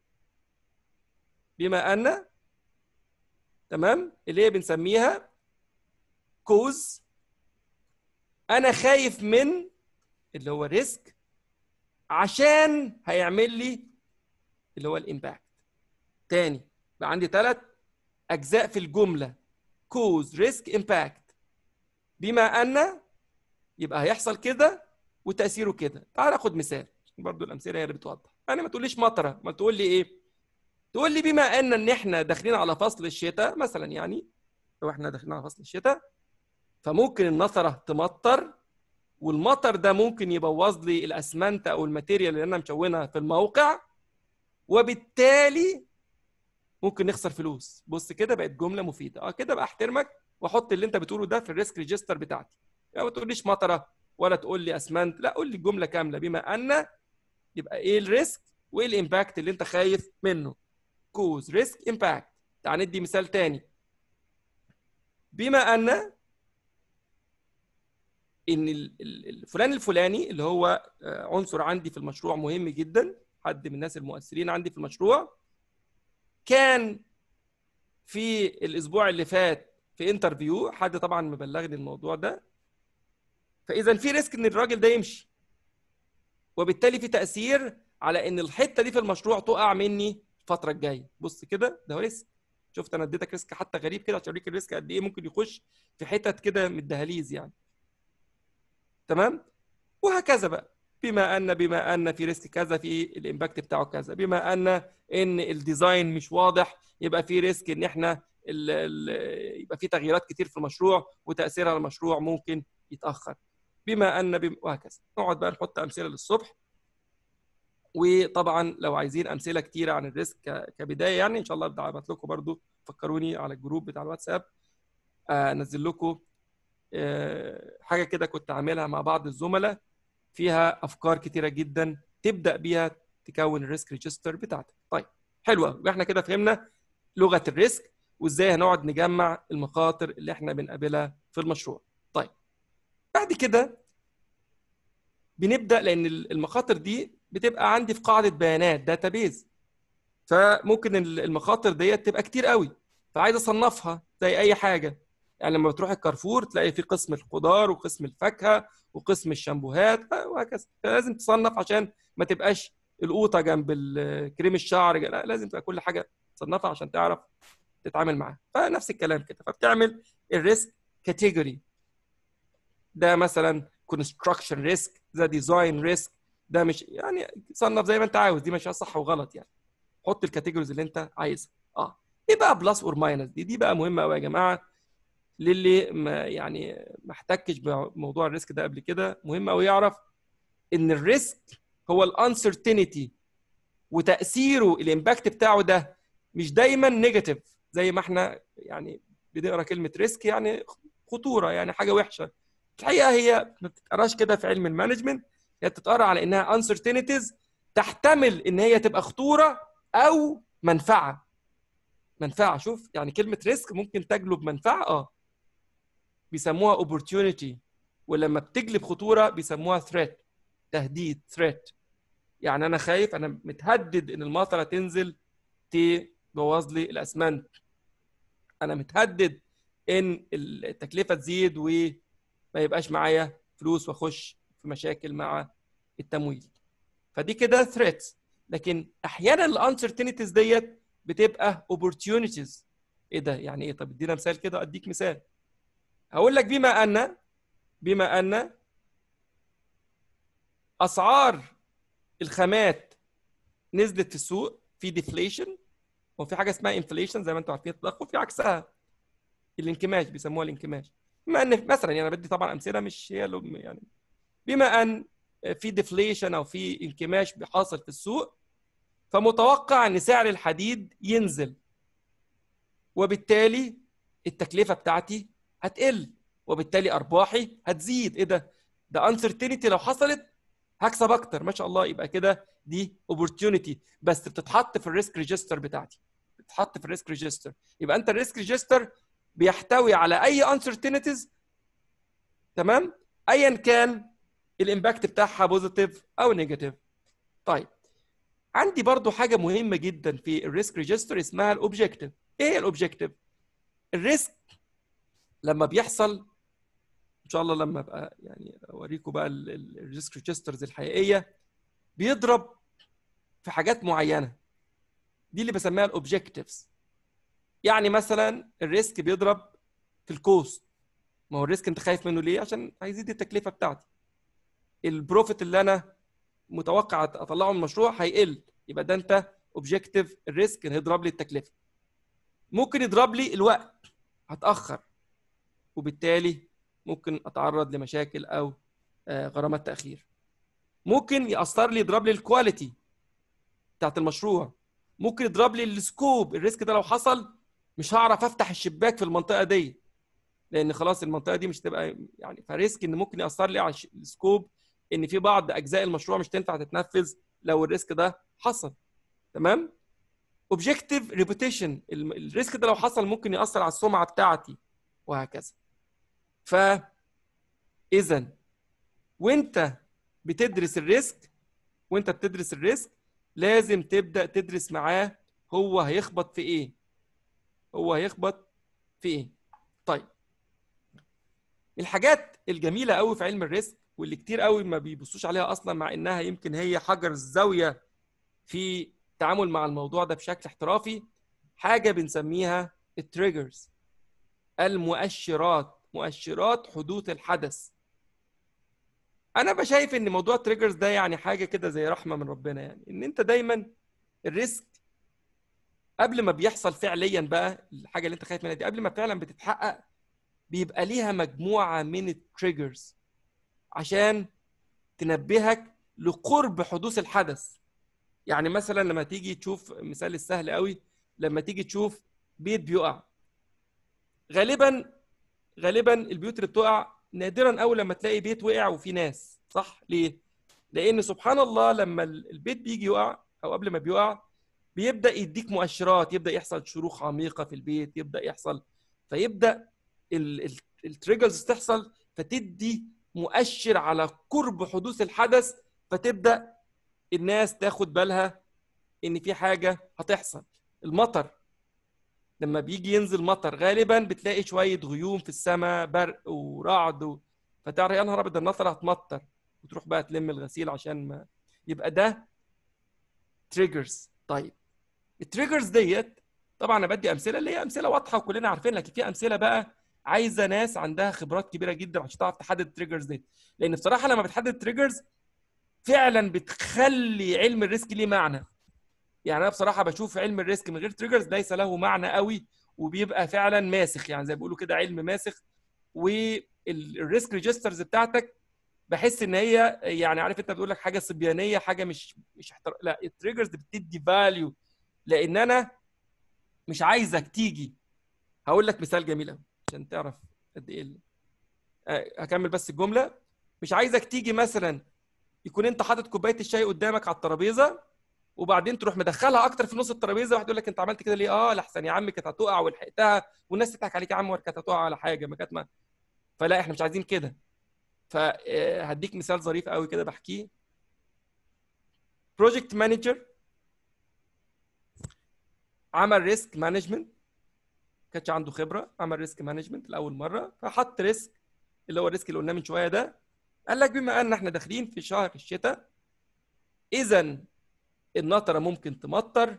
بما ان تمام اللي هي بنسميها كوز انا خايف من اللي هو ريسك عشان هيعمل لي اللي هو الامباكت تاني بقى عندي ثلاث اجزاء في الجمله كوز ريسك امباكت بما ان يبقى هيحصل كده وتاثيره كده تعال ناخد مثال برضو الامثله هي اللي بتوضح انا ما تقوليش مطره ما تقول لي ايه تقول لي بما ان ان احنا داخلين على فصل الشتاء مثلا يعني لو احنا داخلين على فصل الشتاء فممكن النصره تمطر والمطر ده ممكن يبوظ لي الاسمنت او الماتيريال اللي انا مشونها في الموقع وبالتالي ممكن نخسر فلوس بص كده بقت جمله مفيده اه كده بقى احترمك واحط اللي انت بتقوله ده في الريسك ريجستر بتاعتي يعني ما تقوليش مطره ولا تقول لي اسمنت لا قول لي الجمله كامله بما ان يبقى ايه الريسك وايه الامباكت اللي انت خايف منه كوز ريسك امباكت تعال ندي مثال تاني بما ان ان الفلان الفلاني اللي هو عنصر عندي في المشروع مهم جدا حد من الناس المؤثرين عندي في المشروع كان في الاسبوع اللي فات في انترفيو حد طبعا مبلغني الموضوع ده فاذا في ريسك ان الراجل ده يمشي وبالتالي في تاثير على ان الحته دي في المشروع تقع مني الفتره الجايه بص كده ده هو ريسك شفت انا اديتك ريسك حتى غريب كده عشان اوريك الريسك قد ايه ممكن يخش في حتت كده من الدهاليز يعني تمام وهكذا بقى بما ان بما ان في ريسك كذا في الامباكت بتاعه كذا بما ان ان الديزاين مش واضح يبقى في ريسك ان احنا ال ال يبقى في تغييرات كتير في المشروع وتاثيرها على المشروع ممكن يتاخر بما ان بما وهكذا نقعد بقى نحط امثله للصبح وطبعا لو عايزين امثله كتيره عن الريسك كبدايه يعني ان شاء الله ابدا ابعت لكم برضو فكروني على الجروب بتاع الواتساب انزل لكم حاجه كده كنت عاملها مع بعض الزملاء فيها افكار كتيره جدا تبدا بيها تكون الريسك ريجستر بتاعتك طيب حلوه احنا كده فهمنا لغه الريسك وازاي هنقعد نجمع المخاطر اللي احنا بنقابلها في المشروع طيب بعد كده بنبدا لان المخاطر دي بتبقى عندي في قاعده بيانات داتابيز فممكن المخاطر ديت تبقى كتير قوي فعايز اصنفها زي اي حاجه يعني لما بتروح الكارفور تلاقي في قسم الخضار وقسم الفاكهه وقسم الشامبوهات وهكذا لازم تصنف عشان ما تبقاش القوطه جنب كريم الشعر لا لازم تبقى كل حاجه تصنفها عشان تعرف تتعامل معاها فنفس الكلام كده فبتعمل الريسك كاتيجوري ده مثلا كونستراكشن ريسك ده ديزاين ريسك ده مش يعني صنف زي ما انت عاوز دي مش صح وغلط يعني حط الكاتيجوريز اللي انت عايزها اه ايه بقى بلس اور ماينس دي دي بقى مهمه قوي يا جماعه للي ما يعني ما احتكش بموضوع الريسك ده قبل كده مهم قوي يعرف ان الريسك هو الانسرتينتي وتاثيره الامباكت بتاعه ده مش دايما نيجاتيف زي ما احنا يعني بنقرا كلمه ريسك يعني خطوره يعني حاجه وحشه الحقيقه هي ما بتتقراش كده في علم المانجمنت هي بتتقرا على انها uncertainties تحتمل ان هي تبقى خطوره او منفعه منفعه شوف يعني كلمه ريسك ممكن تجلب منفعه اه بيسموها opportunity ولما بتجلب خطوره بيسموها threat تهديد threat يعني انا خايف انا متهدد ان المطره تنزل تبوظ لي الاسمنت انا متهدد ان التكلفه تزيد وما يبقاش معايا فلوس واخش في مشاكل مع التمويل فدي كده threats لكن احيانا الانسرتينيتيز ديت بتبقى opportunities ايه ده يعني ايه طب ادينا مثال كده اديك مثال هقول لك بما ان بما ان اسعار الخامات نزلت في السوق في ديفليشن وفي حاجه اسمها انفليشن زي ما انتم عارفين التضخم في عكسها الانكماش بيسموها الانكماش بما ان مثلا يعني انا بدي طبعا امثله مش هي يعني بما ان في ديفليشن او في انكماش حاصل في السوق فمتوقع ان سعر الحديد ينزل وبالتالي التكلفه بتاعتي هتقل وبالتالي ارباحي هتزيد ايه ده ده انسرتينتي لو حصلت هكسب اكتر ما شاء الله يبقى كده دي اوبورتيونيتي بس بتتحط في الريسك ريجستر بتاعتي بتتحط في الريسك ريجستر يبقى انت الريسك ريجستر بيحتوي على اي انسرتينتيز تمام ايا كان الامباكت بتاعها بوزيتيف او نيجاتيف طيب عندي برضو حاجه مهمه جدا في الريسك ريجستر اسمها الاوبجكتيف ايه هي الاوبجكتيف الريسك لما بيحصل ان شاء الله لما ابقى يعني اوريكم بقى الريسك ريجسترز الحقيقيه بيضرب في حاجات معينه دي اللي بسميها الاوبجكتيفز يعني مثلا الريسك بيضرب في الكوست ما هو الريسك انت خايف منه ليه عشان هيزيد التكلفه بتاعتي البروفيت اللي انا متوقع اطلعه من المشروع هيقل يبقى ده انت اوبجكتيف الريسك هيضرب لي التكلفه ممكن يضرب لي الوقت هتاخر وبالتالي ممكن اتعرض لمشاكل او غرامات تاخير ممكن ياثر لي يضرب لي الكواليتي بتاعت المشروع ممكن يضرب لي السكوب الريسك ده لو حصل مش هعرف افتح الشباك في المنطقه دي لان خلاص المنطقه دي مش تبقى يعني فريسك ان ممكن ياثر لي على السكوب ان في بعض اجزاء المشروع مش تنفع تتنفذ لو الريسك ده حصل تمام اوبجكتيف ريبوتيشن الريسك ده لو حصل ممكن ياثر على السمعه بتاعتي وهكذا ف اذا وانت بتدرس الريسك وانت بتدرس الريسك لازم تبدا تدرس معاه هو هيخبط في ايه هو هيخبط في ايه طيب الحاجات الجميله قوي في علم الريسك واللي كتير قوي ما بيبصوش عليها اصلا مع انها يمكن هي حجر الزاويه في التعامل مع الموضوع ده بشكل احترافي حاجه بنسميها التريجرز المؤشرات مؤشرات حدوث الحدث انا بشايف ان موضوع التريجرز ده يعني حاجه كده زي رحمه من ربنا يعني ان انت دايما الريسك قبل ما بيحصل فعليا بقى الحاجه اللي انت خايف منها دي قبل ما فعلا بتتحقق بيبقى ليها مجموعه من التريجرز عشان تنبهك لقرب حدوث الحدث يعني مثلا لما تيجي تشوف مثال السهل قوي لما تيجي تشوف بيت بيقع غالبا غالبا البيوت اللي بتقع نادرا قوي لما تلاقي بيت وقع وفيه ناس صح ليه لان سبحان الله لما البيت بيجي يقع او قبل ما بيقع بيبدا يديك مؤشرات يبدا يحصل شروخ عميقه في البيت يبدا يحصل فيبدا التريجرز تحصل فتدي مؤشر على قرب حدوث الحدث فتبدا الناس تاخد بالها ان في حاجه هتحصل المطر لما بيجي ينزل مطر غالبا بتلاقي شويه غيوم في السماء برق ورعد و... فتعرف يا نهار ابيض النطره هتمطر وتروح بقى تلم الغسيل عشان ما يبقى ده تريجرز طيب التريجرز ديت طبعا انا بدي امثله اللي هي امثله واضحه وكلنا عارفين لكن في امثله بقى عايزه ناس عندها خبرات كبيره جدا عشان تعرف تحدد التريجرز دي لان بصراحه لما بتحدد التريجرز فعلا بتخلي علم الريسك ليه معنى يعني انا بصراحه بشوف علم الريسك من غير تريجرز ليس له معنى قوي وبيبقى فعلا ماسخ يعني زي ما بيقولوا كده علم ماسخ والريسك ريجسترز بتاعتك بحس ان هي يعني عارف انت بتقول لك حاجه صبيانيه حاجه مش مش احتر... لا التريجرز بتدي فاليو لان انا مش عايزك تيجي هقول لك مثال جميل قوي عشان تعرف قد ايه ال- آه، هكمل بس الجمله مش عايزك تيجي مثلا يكون انت حاطط كوبايه الشاي قدامك على الترابيزه وبعدين تروح مدخلها اكتر في نص الترابيزه واحد يقول لك انت عملت كده ليه اه لحسن يا عم كانت هتقع ولحقتها والناس تضحك عليك يا عم كانت هتقع على حاجه ما كانت ما فلا احنا مش عايزين كده فهديك مثال ظريف قوي كده بحكيه بروجكت مانجر عمل ريسك مانجمنت كانش عنده خبره عمل ريسك مانجمنت لاول مره فحط ريسك اللي هو الريسك اللي قلناه من شويه ده قال لك بما ان احنا داخلين في شهر الشتاء اذا النطره ممكن تمطر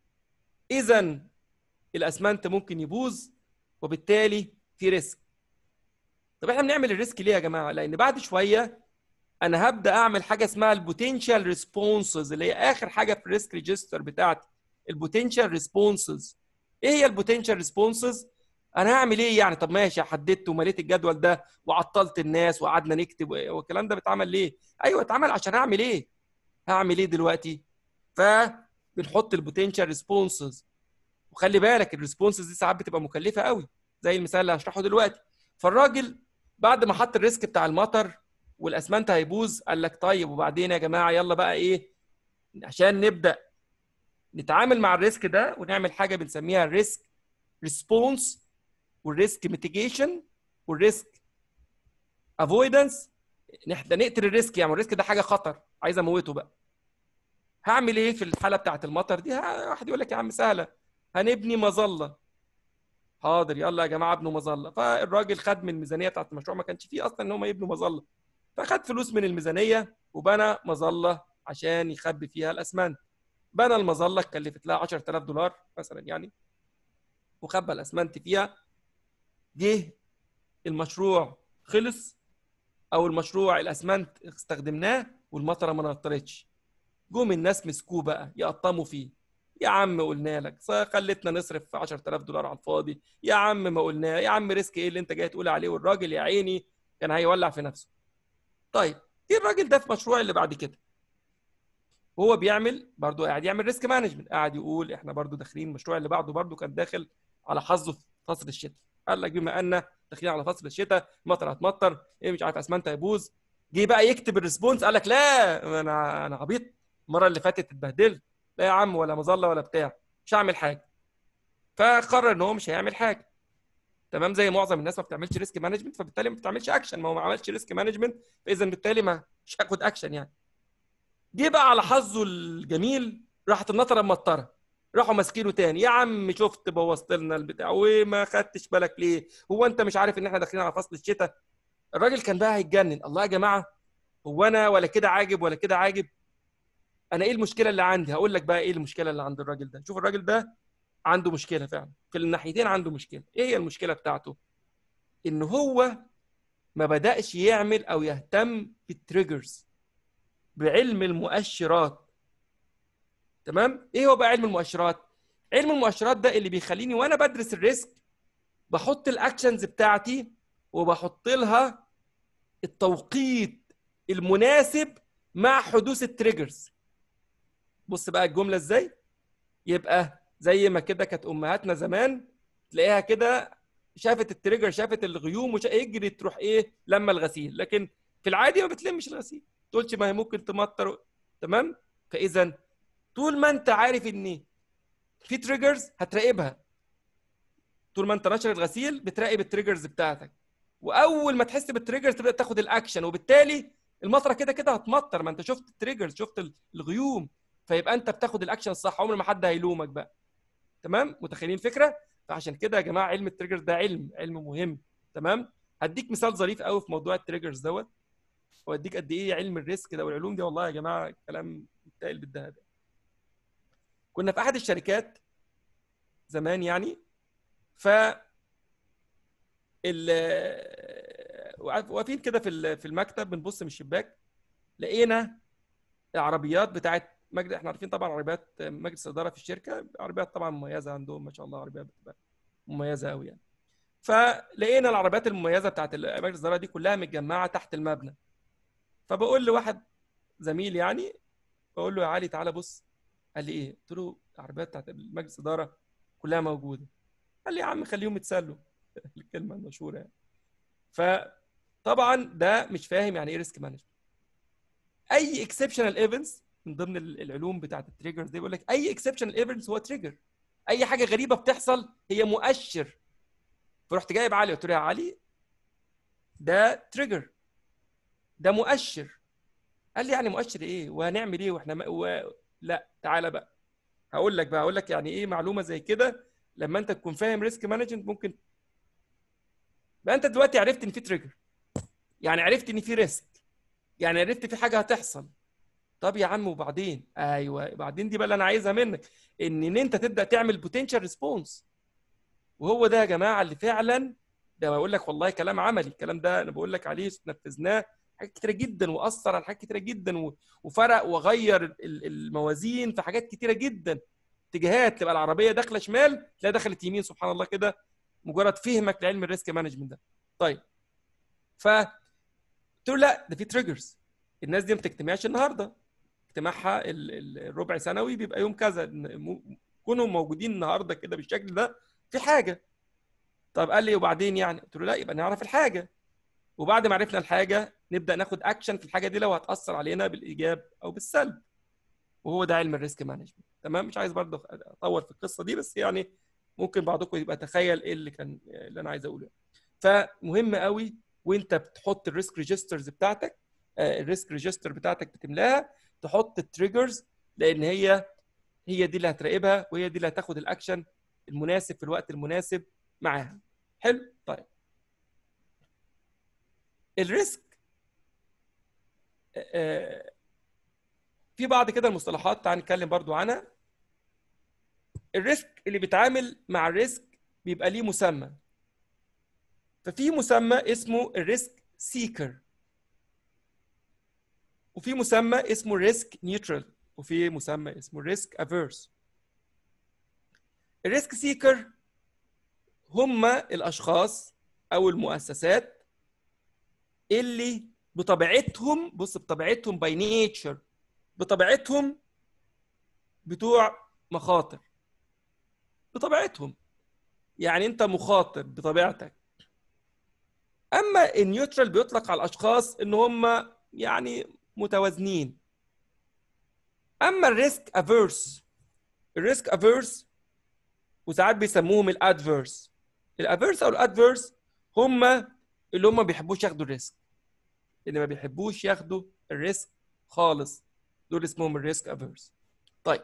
اذا الاسمنت ممكن يبوظ وبالتالي في ريسك طب احنا بنعمل الريسك ليه يا جماعه لان بعد شويه انا هبدا اعمل حاجه اسمها البوتنشال ريسبونسز اللي هي اخر حاجه في الريسك ريجستر بتاعتي البوتنشال ريسبونسز ايه هي البوتنشال ريسبونسز انا هعمل ايه يعني طب ماشي حددت ومليت الجدول ده وعطلت الناس وقعدنا نكتب والكلام ده بيتعمل ليه ايوه اتعمل عشان اعمل ايه هعمل ايه دلوقتي فبنحط البوتنشال ريسبونسز وخلي بالك الريسبونسز دي ساعات بتبقى مكلفه قوي زي المثال اللي هشرحه دلوقتي فالراجل بعد ما حط الريسك بتاع المطر والاسمنت هيبوظ قال لك طيب وبعدين يا جماعه يلا بقى ايه عشان نبدا نتعامل مع الريسك ده ونعمل حاجه بنسميها الريسك ريسبونس والريسك ميتيجيشن والريسك افويدنس نحن نقتل الريسك يعني الريسك ده حاجه خطر عايز اموته بقى هعمل ايه في الحاله بتاعه المطر دي ها- واحد يقول لك يا عم سهله هنبني مظله حاضر يلا يا جماعه ابنوا مظله فالراجل خد من الميزانيه بتاعت المشروع ما كانش فيه اصلا ان هم يبنوا مظله فخد فلوس من الميزانيه وبنى مظله عشان يخبي فيها الاسمنت بنى المظله كلفت لها 10000 دولار مثلا يعني وخبى الاسمنت فيها جه المشروع خلص او المشروع الاسمنت استخدمناه والمطره ما نطرتش جم الناس مسكوه بقى يقطموا فيه يا عم قلنا لك ص- خلتنا نصرف 10000 دولار على الفاضي يا عم ما قلنا يا عم ريسك ايه اللي انت جاي تقول عليه والراجل يا عيني كان هيولع في نفسه طيب ايه الراجل ده في مشروع اللي بعد كده وهو بيعمل برضه قاعد يعمل ريسك مانجمنت قاعد يقول احنا برضه داخلين المشروع اللي بعده برضه كان داخل على حظه في فصل الشتاء قال لك بما ان داخلين على فصل الشتاء المطر هتمطر ايه مش عارف اسمنت هيبوظ جه بقى يكتب الريسبونس قال لك لا انا انا عبيط المره اللي فاتت اتبهدلت لا يا عم ولا مظله ولا بتاع مش هعمل حاجه فقرر ان هو مش هيعمل حاجه تمام زي معظم الناس ما بتعملش ريسك مانجمنت فبالتالي ما بتعملش اكشن ما هو ما عملش ريسك مانجمنت فاذا بالتالي ما مش هاخد اكشن يعني جه بقى على حظه الجميل راحت النطره مطره راحوا ماسكينه تاني يا عم شفت بوظت لنا البتاع وما خدتش بالك ليه هو انت مش عارف ان احنا داخلين على فصل الشتاء الراجل كان بقى هيتجنن الله يا جماعه هو انا ولا كده عاجب ولا كده عاجب انا ايه المشكله اللي عندي هقول لك بقى ايه المشكله اللي عند الراجل ده شوف الراجل ده عنده مشكله فعلا في الناحيتين عنده مشكله ايه هي المشكله بتاعته ان هو ما بداش يعمل او يهتم بالتريجرز بعلم المؤشرات تمام ايه هو بقى علم المؤشرات علم المؤشرات ده اللي بيخليني وانا بدرس الريسك بحط الاكشنز بتاعتي وبحط لها التوقيت المناسب مع حدوث التريجرز بص بقى الجمله ازاي يبقى زي ما كده كانت امهاتنا زمان تلاقيها كده شافت التريجر شافت الغيوم وش يجري تروح ايه لما الغسيل لكن في العادي ما بتلمش الغسيل تقولش ما هي ممكن تمطر تمام فاذا طول ما انت عارف ان في تريجرز هتراقبها طول ما انت ناشر الغسيل بتراقب التريجرز بتاعتك واول ما تحس بالتريجرز تبدا تاخد الاكشن وبالتالي المطره كده كده هتمطر ما انت شفت التريجرز شفت الغيوم فيبقى انت بتاخد الاكشن الصح عمر ما حد هيلومك بقى تمام متخيلين الفكره فعشان كده يا جماعه علم التريجرز ده علم علم مهم تمام هديك مثال ظريف قوي في موضوع التريجرز دوت واديك قد ايه علم الريسك ده والعلوم دي والله يا جماعه كلام متقل بالذهب كنا في احد الشركات زمان يعني ف ال واقفين كده في في المكتب بنبص من الشباك لقينا العربيات بتاعت مجلس احنا عارفين طبعا عربيات مجلس الاداره في الشركه عربيات طبعا مميزه عندهم ما شاء الله عربيات بتبقى مميزه قوي يعني فلقينا العربيات المميزه بتاعت مجلس الاداره دي كلها متجمعه تحت المبنى فبقول لواحد زميل يعني بقول له يا علي تعالى بص قال لي ايه؟ قلت له العربيات بتاعت مجلس الاداره كلها موجوده قال لي يا عم خليهم يتسلوا الكلمه المشهوره يعني فطبعا ده مش فاهم يعني ايه ريسك مانجمنت اي اكسبشنال ايفنتس من ضمن العلوم بتاعت التريجرز دي بيقول لك اي اكسبشنال ايفنتس هو تريجر اي حاجه غريبه بتحصل هي مؤشر فرحت جايب علي قلت له يا علي ده تريجر ده مؤشر قال لي يعني مؤشر ايه وهنعمل ايه واحنا ما... و... لا تعالى بقى هقول لك بقى هقول لك يعني ايه معلومه زي كده لما انت تكون فاهم ريسك مانجمنت ممكن بقى انت دلوقتي عرفت ان في تريجر يعني عرفت ان في ريسك يعني عرفت في حاجه هتحصل طب يا عم وبعدين ايوه بعدين دي بقى اللي انا عايزها منك ان ان انت تبدا تعمل بوتنشال ريسبونس وهو ده يا جماعه اللي فعلا ده بقول لك والله كلام عملي الكلام ده انا بقول لك عليه نفذناه حاجات كتيره جدا واثر على حاجات كتيره جدا وفرق وغير الموازين في حاجات كتيره جدا اتجاهات تبقى العربيه داخله شمال تلاقي دخلت يمين سبحان الله كده مجرد فهمك لعلم الريسك مانجمنت ده طيب ف قلت له لا ده في تريجرز الناس دي ما بتجتمعش النهارده اجتماعها الربع سنوي بيبقى يوم كذا كونهم موجودين النهارده كده بالشكل ده في حاجه طب قال لي وبعدين يعني قلت له لا يبقى نعرف الحاجه وبعد ما عرفنا الحاجه نبدا ناخد اكشن في الحاجه دي لو هتاثر علينا بالايجاب او بالسلب وهو ده علم الريسك مانجمنت تمام مش عايز برضه اطول في القصه دي بس يعني ممكن بعضكم يبقى تخيل ايه اللي كان اللي انا عايز اقوله فمهم قوي وانت بتحط الريسك ريجسترز بتاعتك الريسك ريجستر بتاعتك بتملاها تحط التريجرز لان هي هي دي اللي هتراقبها وهي دي اللي هتاخد الاكشن المناسب في الوقت المناسب معاها حلو طيب الريسك في بعض كده المصطلحات تعال نتكلم برضو عنها الريسك اللي بيتعامل مع الريسك بيبقى ليه مسمى ففي مسمى اسمه الريسك سيكر وفي مسمى اسمه ريسك نيوترال وفي مسمى اسمه ريسك افيرس الريسك سيكر هم الاشخاص او المؤسسات اللي بطبيعتهم بص بطبيعتهم باي نيتشر بطبيعتهم بتوع مخاطر بطبيعتهم يعني انت مخاطر بطبيعتك اما النيوترال بيطلق على الاشخاص ان هم يعني متوازنين اما الريسك افيرس الريسك افيرس وساعات بيسموهم الادفيرس الافيرس او الادفيرس هم اللي هم ما بيحبوش ياخدوا الريسك اللي ما بيحبوش ياخدوا الريسك خالص دول اسمهم الريسك افيرس طيب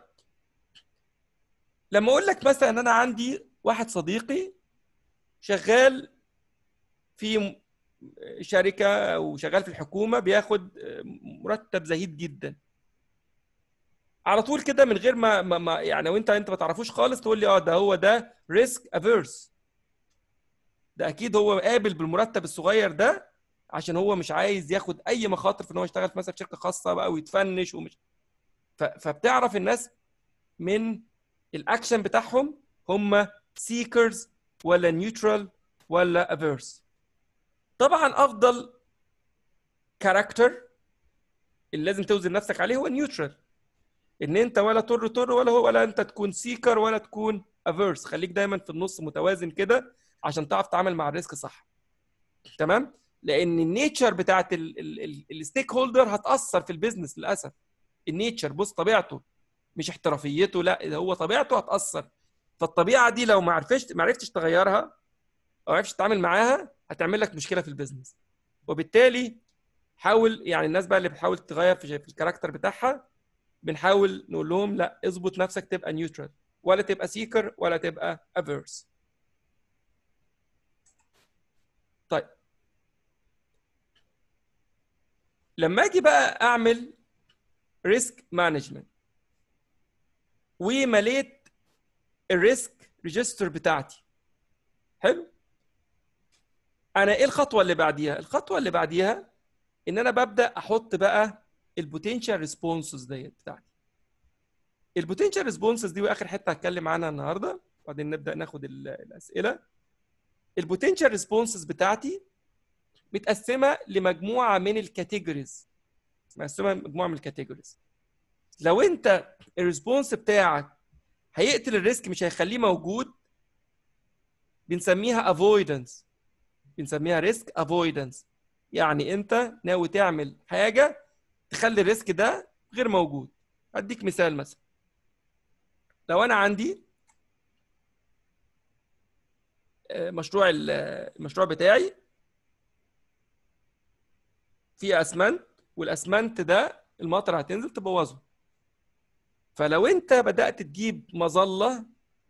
لما اقول لك مثلا ان انا عندي واحد صديقي شغال في شركه او شغال في الحكومه بياخد مرتب زهيد جدا على طول كده من غير ما, ما, ما يعني وانت انت ما تعرفوش خالص تقول لي اه ده هو ده ريسك افيرس ده اكيد هو قابل بالمرتب الصغير ده عشان هو مش عايز ياخد اي مخاطر في ان هو يشتغل في مثلا في شركه خاصه بقى ويتفنش ومش ف... فبتعرف الناس من الاكشن بتاعهم هم سيكرز ولا نيوترال ولا افيرس طبعا افضل كاركتر اللي لازم توزن نفسك عليه هو نيوترال ان انت ولا تر تر ولا هو ولا انت تكون سيكر ولا تكون افيرس خليك دايما في النص متوازن كده عشان تعرف تتعامل مع الريسك صح تمام لان النيتشر بتاعت الستيك هولدر هتاثر في البيزنس للاسف النيتشر بص طبيعته مش احترافيته لا هو طبيعته هتاثر فالطبيعه دي لو ما عرفتش ما عرفتش تغيرها او عرفتش تتعامل معاها هتعمل لك مشكله في البيزنس وبالتالي حاول يعني الناس بقى اللي بتحاول تغير في, في الكاركتر بتاعها بنحاول نقول لهم لا اظبط نفسك تبقى نيوترال ولا تبقى سيكر ولا تبقى افيرس طيب لما اجي بقى اعمل ريسك مانجمنت ومليت الريسك ريجستر بتاعتي حلو انا ايه الخطوه اللي بعديها الخطوه اللي بعديها ان انا ببدا احط بقى البوتنشال ريسبونسز ديت بتاعتي البوتنشال ريسبونسز دي واخر حته هتكلم عنها النهارده وبعدين نبدا ناخد ال- الاسئله البوتنشال ريسبونسز بتاعتي متقسمه لمجموعه من الكاتيجوريز مقسمه مجموعه من الكاتيجوريز لو انت الريسبونس بتاعك هيقتل الريسك مش هيخليه موجود بنسميها افويدنس بنسميها ريسك افويدنس يعني انت ناوي تعمل حاجه تخلي الريسك ده غير موجود اديك مثال مثلا لو انا عندي آه، مشروع ال- المشروع بتاعي فيه اسمنت والاسمنت ده المطر هتنزل تبوظه فلو انت بدات تجيب مظله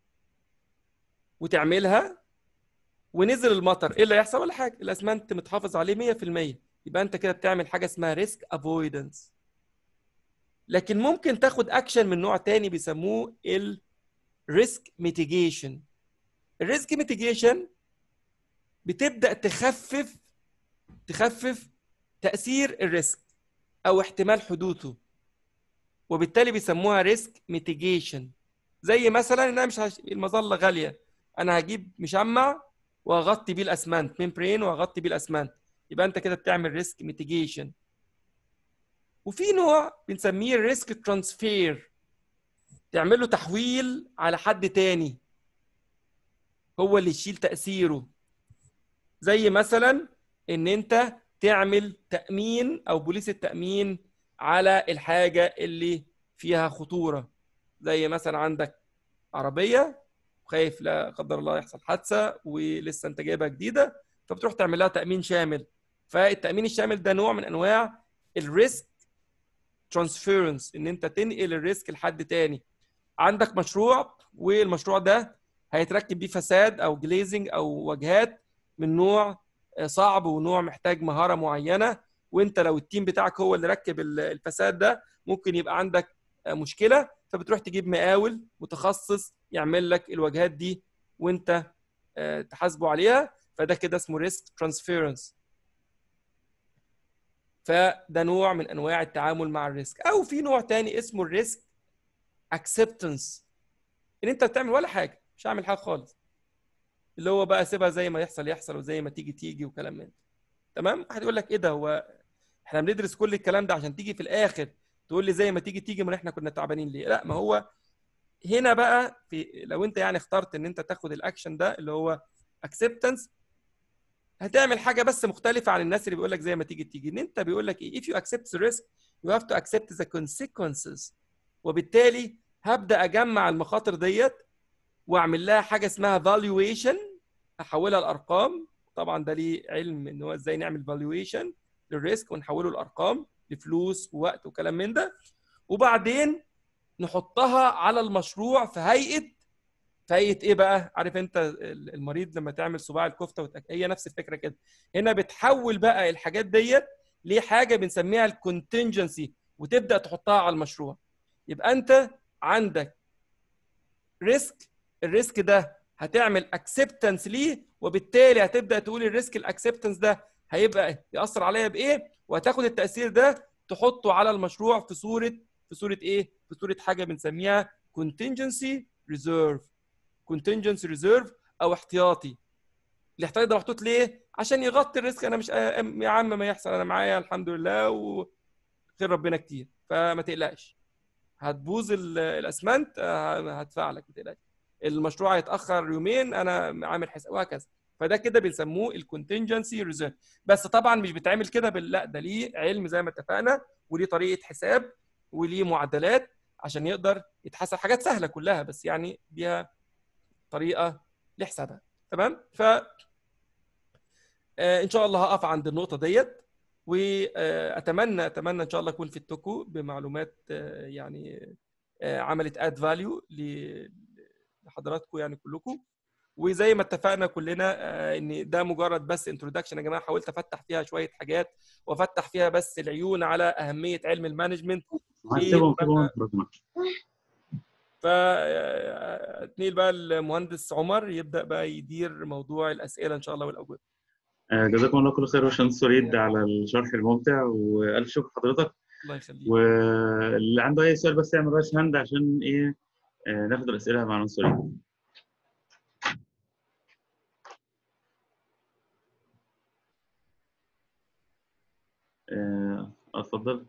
وتعملها ونزل المطر ايه اللي هيحصل ولا حاجه الاسمنت متحافظ عليه 100% يبقى انت كده بتعمل حاجه اسمها ريسك افويدنس لكن ممكن تاخد اكشن من نوع تاني بيسموه الريسك ميتيجيشن الريسك ميتيجيشن بتبدا تخفف تخفف تاثير الريسك او احتمال حدوثه وبالتالي بيسموها ريسك ميتيجيشن زي مثلا ان انا مش هش... المظله غاليه انا هجيب مشمع واغطي بيه الاسمنت ممبرين واغطي بيه الاسمنت يبقى انت كده بتعمل ريسك ميتيجيشن وفي نوع بنسميه الريسك ترانسفير تعمل له تحويل على حد تاني هو اللي يشيل تاثيره زي مثلا ان انت تعمل تامين او بوليس التامين على الحاجه اللي فيها خطوره زي مثلا عندك عربيه وخايف لا قدر الله يحصل حادثه ولسه انت جايبها جديده فبتروح تعمل لها تامين شامل فالتامين الشامل ده نوع من انواع الريسك ترانسفيرنس ان انت تنقل الريسك لحد تاني عندك مشروع والمشروع ده هيتركب بيه فساد او جليزنج او واجهات من نوع صعب ونوع محتاج مهاره معينه وانت لو التيم بتاعك هو اللي ركب ال- الفساد ده ممكن يبقى عندك مشكله فبتروح تجيب مقاول متخصص يعمل لك الواجهات دي وانت آه، تحاسبه عليها فده كده اسمه ريسك ترانسفيرنس فده نوع من انواع التعامل مع الريسك او في نوع تاني اسمه الريسك اكسبتنس ان انت بتعمل ولا حاجه مش هعمل حاجه خالص اللي هو بقى سيبها زي ما يحصل يحصل وزي ما تيجي تيجي وكلام من ده تمام واحد يقول لك ايه ده هو احنا بندرس كل الكلام ده عشان تيجي في الاخر تقول لي زي ما تيجي تيجي ما احنا كنا تعبانين ليه لا ما هو هنا بقى في لو انت يعني اخترت ان انت تاخد الاكشن ده اللي هو اكسبتنس هتعمل حاجه بس مختلفه عن الناس اللي بيقول لك زي ما تيجي تيجي ان انت بيقول لك ايه if you accept the risk you have to accept the consequences وبالتالي هبدا اجمع المخاطر ديت واعمل لها حاجه اسمها valuation احولها لارقام طبعا ده ليه علم ان هو ازاي نعمل valuation للريسك ونحوله لارقام لفلوس ووقت وكلام من ده وبعدين نحطها على المشروع في هيئه في هيئه ايه بقى عارف انت المريض لما تعمل صباع الكفته وتأك... هي نفس الفكره كده هنا بتحول بقى الحاجات ديت لحاجه بنسميها الكونتنجنسي وتبدا تحطها على المشروع يبقى انت عندك ريسك الريسك ده هتعمل اكسبتنس ليه وبالتالي هتبدا تقول الريسك الاكسبتنس ده هيبقى ياثر عليا بايه وهتاخد التاثير ده تحطه على المشروع في صوره في صوره ايه في صوره حاجه بنسميها contingency reserve contingency reserve او احتياطي الاحتياطي ده محطوط ليه عشان يغطي الريسك انا مش يا عم ما يحصل انا معايا الحمد لله وخير ربنا كتير فما تقلقش هتبوظ ال- الاسمنت آه، هدفع لك ما تقلقش المشروع هيتاخر يومين انا عامل حساب وهكذا فده كده بنسموه الكونتنجنسي ريزيرف بس طبعا مش بيتعمل كده بال- لا ده ليه علم زي ما اتفقنا وليه طريقه حساب وليه معدلات عشان يقدر يتحسب حاجات سهله كلها بس يعني بيها طريقه لحسابها تمام ف آه، ان شاء الله هقف عند النقطه ديت واتمنى اتمنى ان شاء الله اكون فدتكم بمعلومات آه، يعني آه، عملت اد فاليو لحضراتكم يعني كلكم وزي ما اتفقنا كلنا آه، ان ده مجرد بس انتروداكشن يا جماعه حاولت افتح فيها شويه حاجات وافتح فيها بس العيون على اهميه علم المانجمنت هسيبهم سيبهم ربنا. فاتنيل بقى المهندس عمر يبدا بقى يدير موضوع الاسئله ان شاء الله والاوجه آه، جزاكم الله كل خير يا باشمهندس وليد على الشرح الممتع والف شكر لحضرتك الله يخليك واللي عنده اي سؤال بس يعمل رايس هاند عشان ايه آه، ناخد الاسئله مع المهندس وليد آه، اتفضل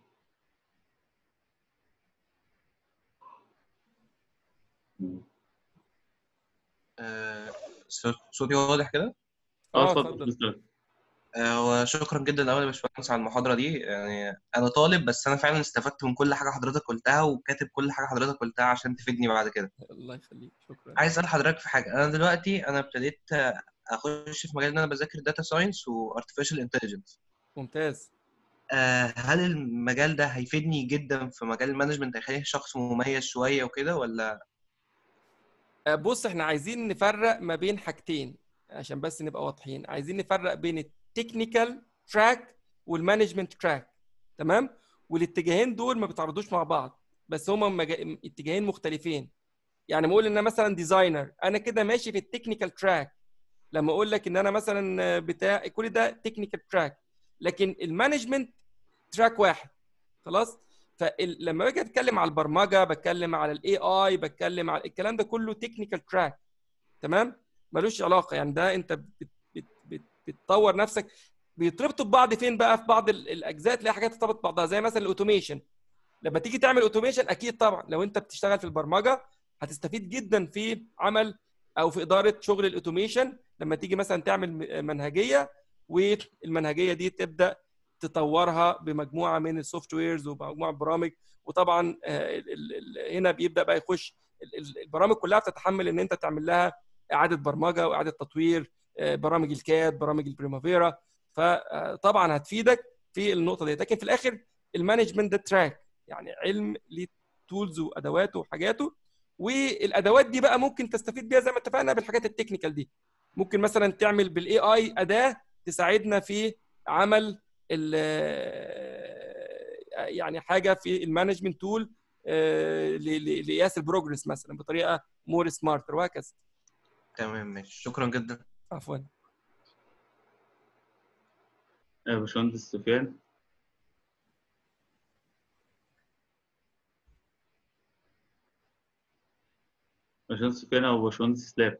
آه، صوت- صوتي واضح كده اه اه اتفضل اتفضل اتفضل. آه، وشكرا جدا الاول يا باشمهندس على المحاضره دي يعني انا طالب بس انا فعلا استفدت من كل حاجه حضرتك قلتها وكاتب كل حاجه حضرتك قلتها عشان تفيدني بعد كده الله يخليك شكرا عايز اسال حضرتك في حاجه انا دلوقتي انا ابتديت آه، اخش في مجال ان انا بذاكر داتا ساينس وارتفيشال انتليجنس ممتاز هل المجال ده هيفيدني جدا في مجال المانجمنت هيخليني شخص مميز شويه وكده ولا آه، بص احنا عايزين نفرق ما بين حاجتين عشان بس نبقى واضحين عايزين نفرق بين التكنيكال تراك والمانجمنت تراك تمام والاتجاهين دول ما بيتعرضوش مع بعض بس هما مجا... اتجاهين مختلفين يعني ما اقول ان انا مثلا ديزاينر انا كده ماشي في التكنيكال تراك لما اقول لك ان انا مثلا بتاع كل ده تكنيكال تراك لكن المانجمنت تراك واحد خلاص فلما باجي اتكلم على البرمجه بتكلم على الاي اي بتكلم على الكلام ده كله تكنيكال تراك تمام ملوش علاقه يعني ده انت بت بت بت بتطور نفسك بيتربطوا ببعض فين بقى في بعض ال- الاجزاء تلاقي حاجات ترتبط ببعضها زي مثلا الاوتوميشن لما تيجي تعمل اوتوميشن اكيد طبعا لو انت بتشتغل في البرمجه هتستفيد جدا في عمل او في اداره شغل الاوتوميشن لما تيجي مثلا تعمل م- منهجيه والمنهجيه دي تبدا تطورها بمجموعه من السوفت ويرز ومجموعه برامج وطبعا آه، ال- ال- ال- هنا بيبدا بقى يخش ال- ال- البرامج كلها بتتحمل ان انت تعمل لها اعاده برمجه واعاده تطوير آه، برامج الكاد برامج البريمافيرا فطبعا هتفيدك في النقطه دي لكن في الاخر المانجمنت ده تراك يعني علم ليه تولز وادواته وحاجاته والادوات دي بقى ممكن تستفيد بيها زي ما اتفقنا بالحاجات التكنيكال دي ممكن مثلا تعمل بالاي اي اداه تساعدنا في عمل ال يعني حاجه في المانجمنت تول لقياس البروجرس مثلا بطريقه مور سمارت وهكذا تمام ماشي شكرا جدا عفوا آه، باشمهندس سفيان باشمهندس سفيان او باشمهندس اسلام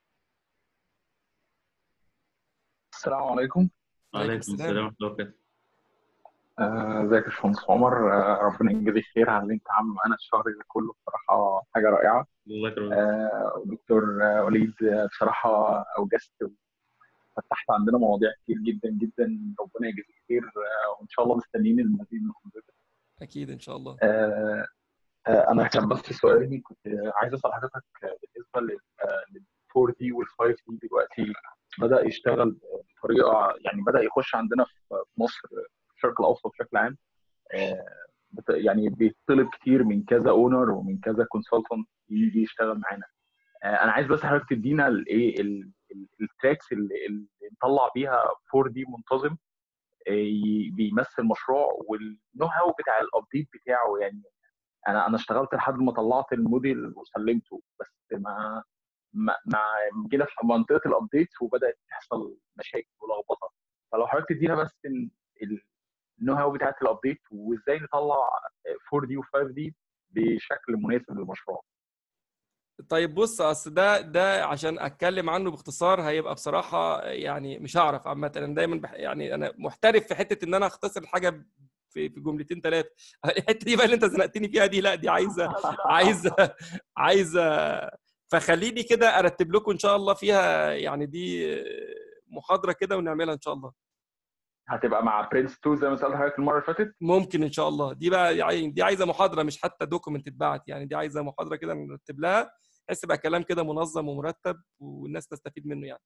السلام عليكم وعليكم السلام. السلام ورحمه الله وبركاته آه، ازيك يا باشمهندس عمر آه، ربنا يجزيك خير على اللي انت عامله معانا الشهر ده كله بصراحه حاجه رائعه الله يكرمك آه، ودكتور آه، وليد آه، بصراحه اوجزت فتحت عندنا مواضيع كتير جدا جدا ربنا يجزيك خير آه، وان شاء الله مستنيين المزيد من حضرتك اكيد ان شاء الله آه، آه، انا كان بس سؤالي كنت عايز اسال حضرتك آه، بالنسبه لل 4 دي وال 5 دي دلوقتي بدا يشتغل بطريقه يعني بدا يخش عندنا في في مصر في الشرق الاوسط بشكل عام آه، بت- يعني بيطلب كتير من كذا اونر ومن كذا كونسلتنت يجي يشتغل معانا آه، انا عايز بس حضرتك تدينا الايه ال- ال- التراكس اللي اللي نطلع بيها 4 دي منتظم آه، ي- بيمثل مشروع والنو هاو بتاع الابديت بتاعه يعني انا انا اشتغلت لحد ما طلعت الموديل وسلمته بس ما مع مع- جينا في منطقه الابديت وبدات تحصل مشاكل ولخبطه فلو حضرتك تدينا بس ال- ال- النو هاو بتاعت الابديت وازاي نطلع 4 دي و5 دي بشكل مناسب للمشروع طيب بص اصل ده ده عشان اتكلم عنه باختصار هيبقى بصراحه يعني مش هعرف عامه انا دايما بح يعني انا محترف في حته ان انا اختصر الحاجه في في جملتين ثلاثه الحته دي بقى اللي انت زنقتني فيها دي لا دي عايزه عايزه عايزه فخليني كده ارتب لكم ان شاء الله فيها يعني دي محاضره كده ونعملها ان شاء الله هتبقى مع برنس 2 زي ما سالت حضرتك المره اللي فاتت ممكن ان شاء الله دي بقى يعني دي عايزه محاضره مش حتى دوكيمنت اتبعت يعني دي عايزه محاضره كده نرتب لها بحيث يبقى كلام كده منظم ومرتب والناس تستفيد منه يعني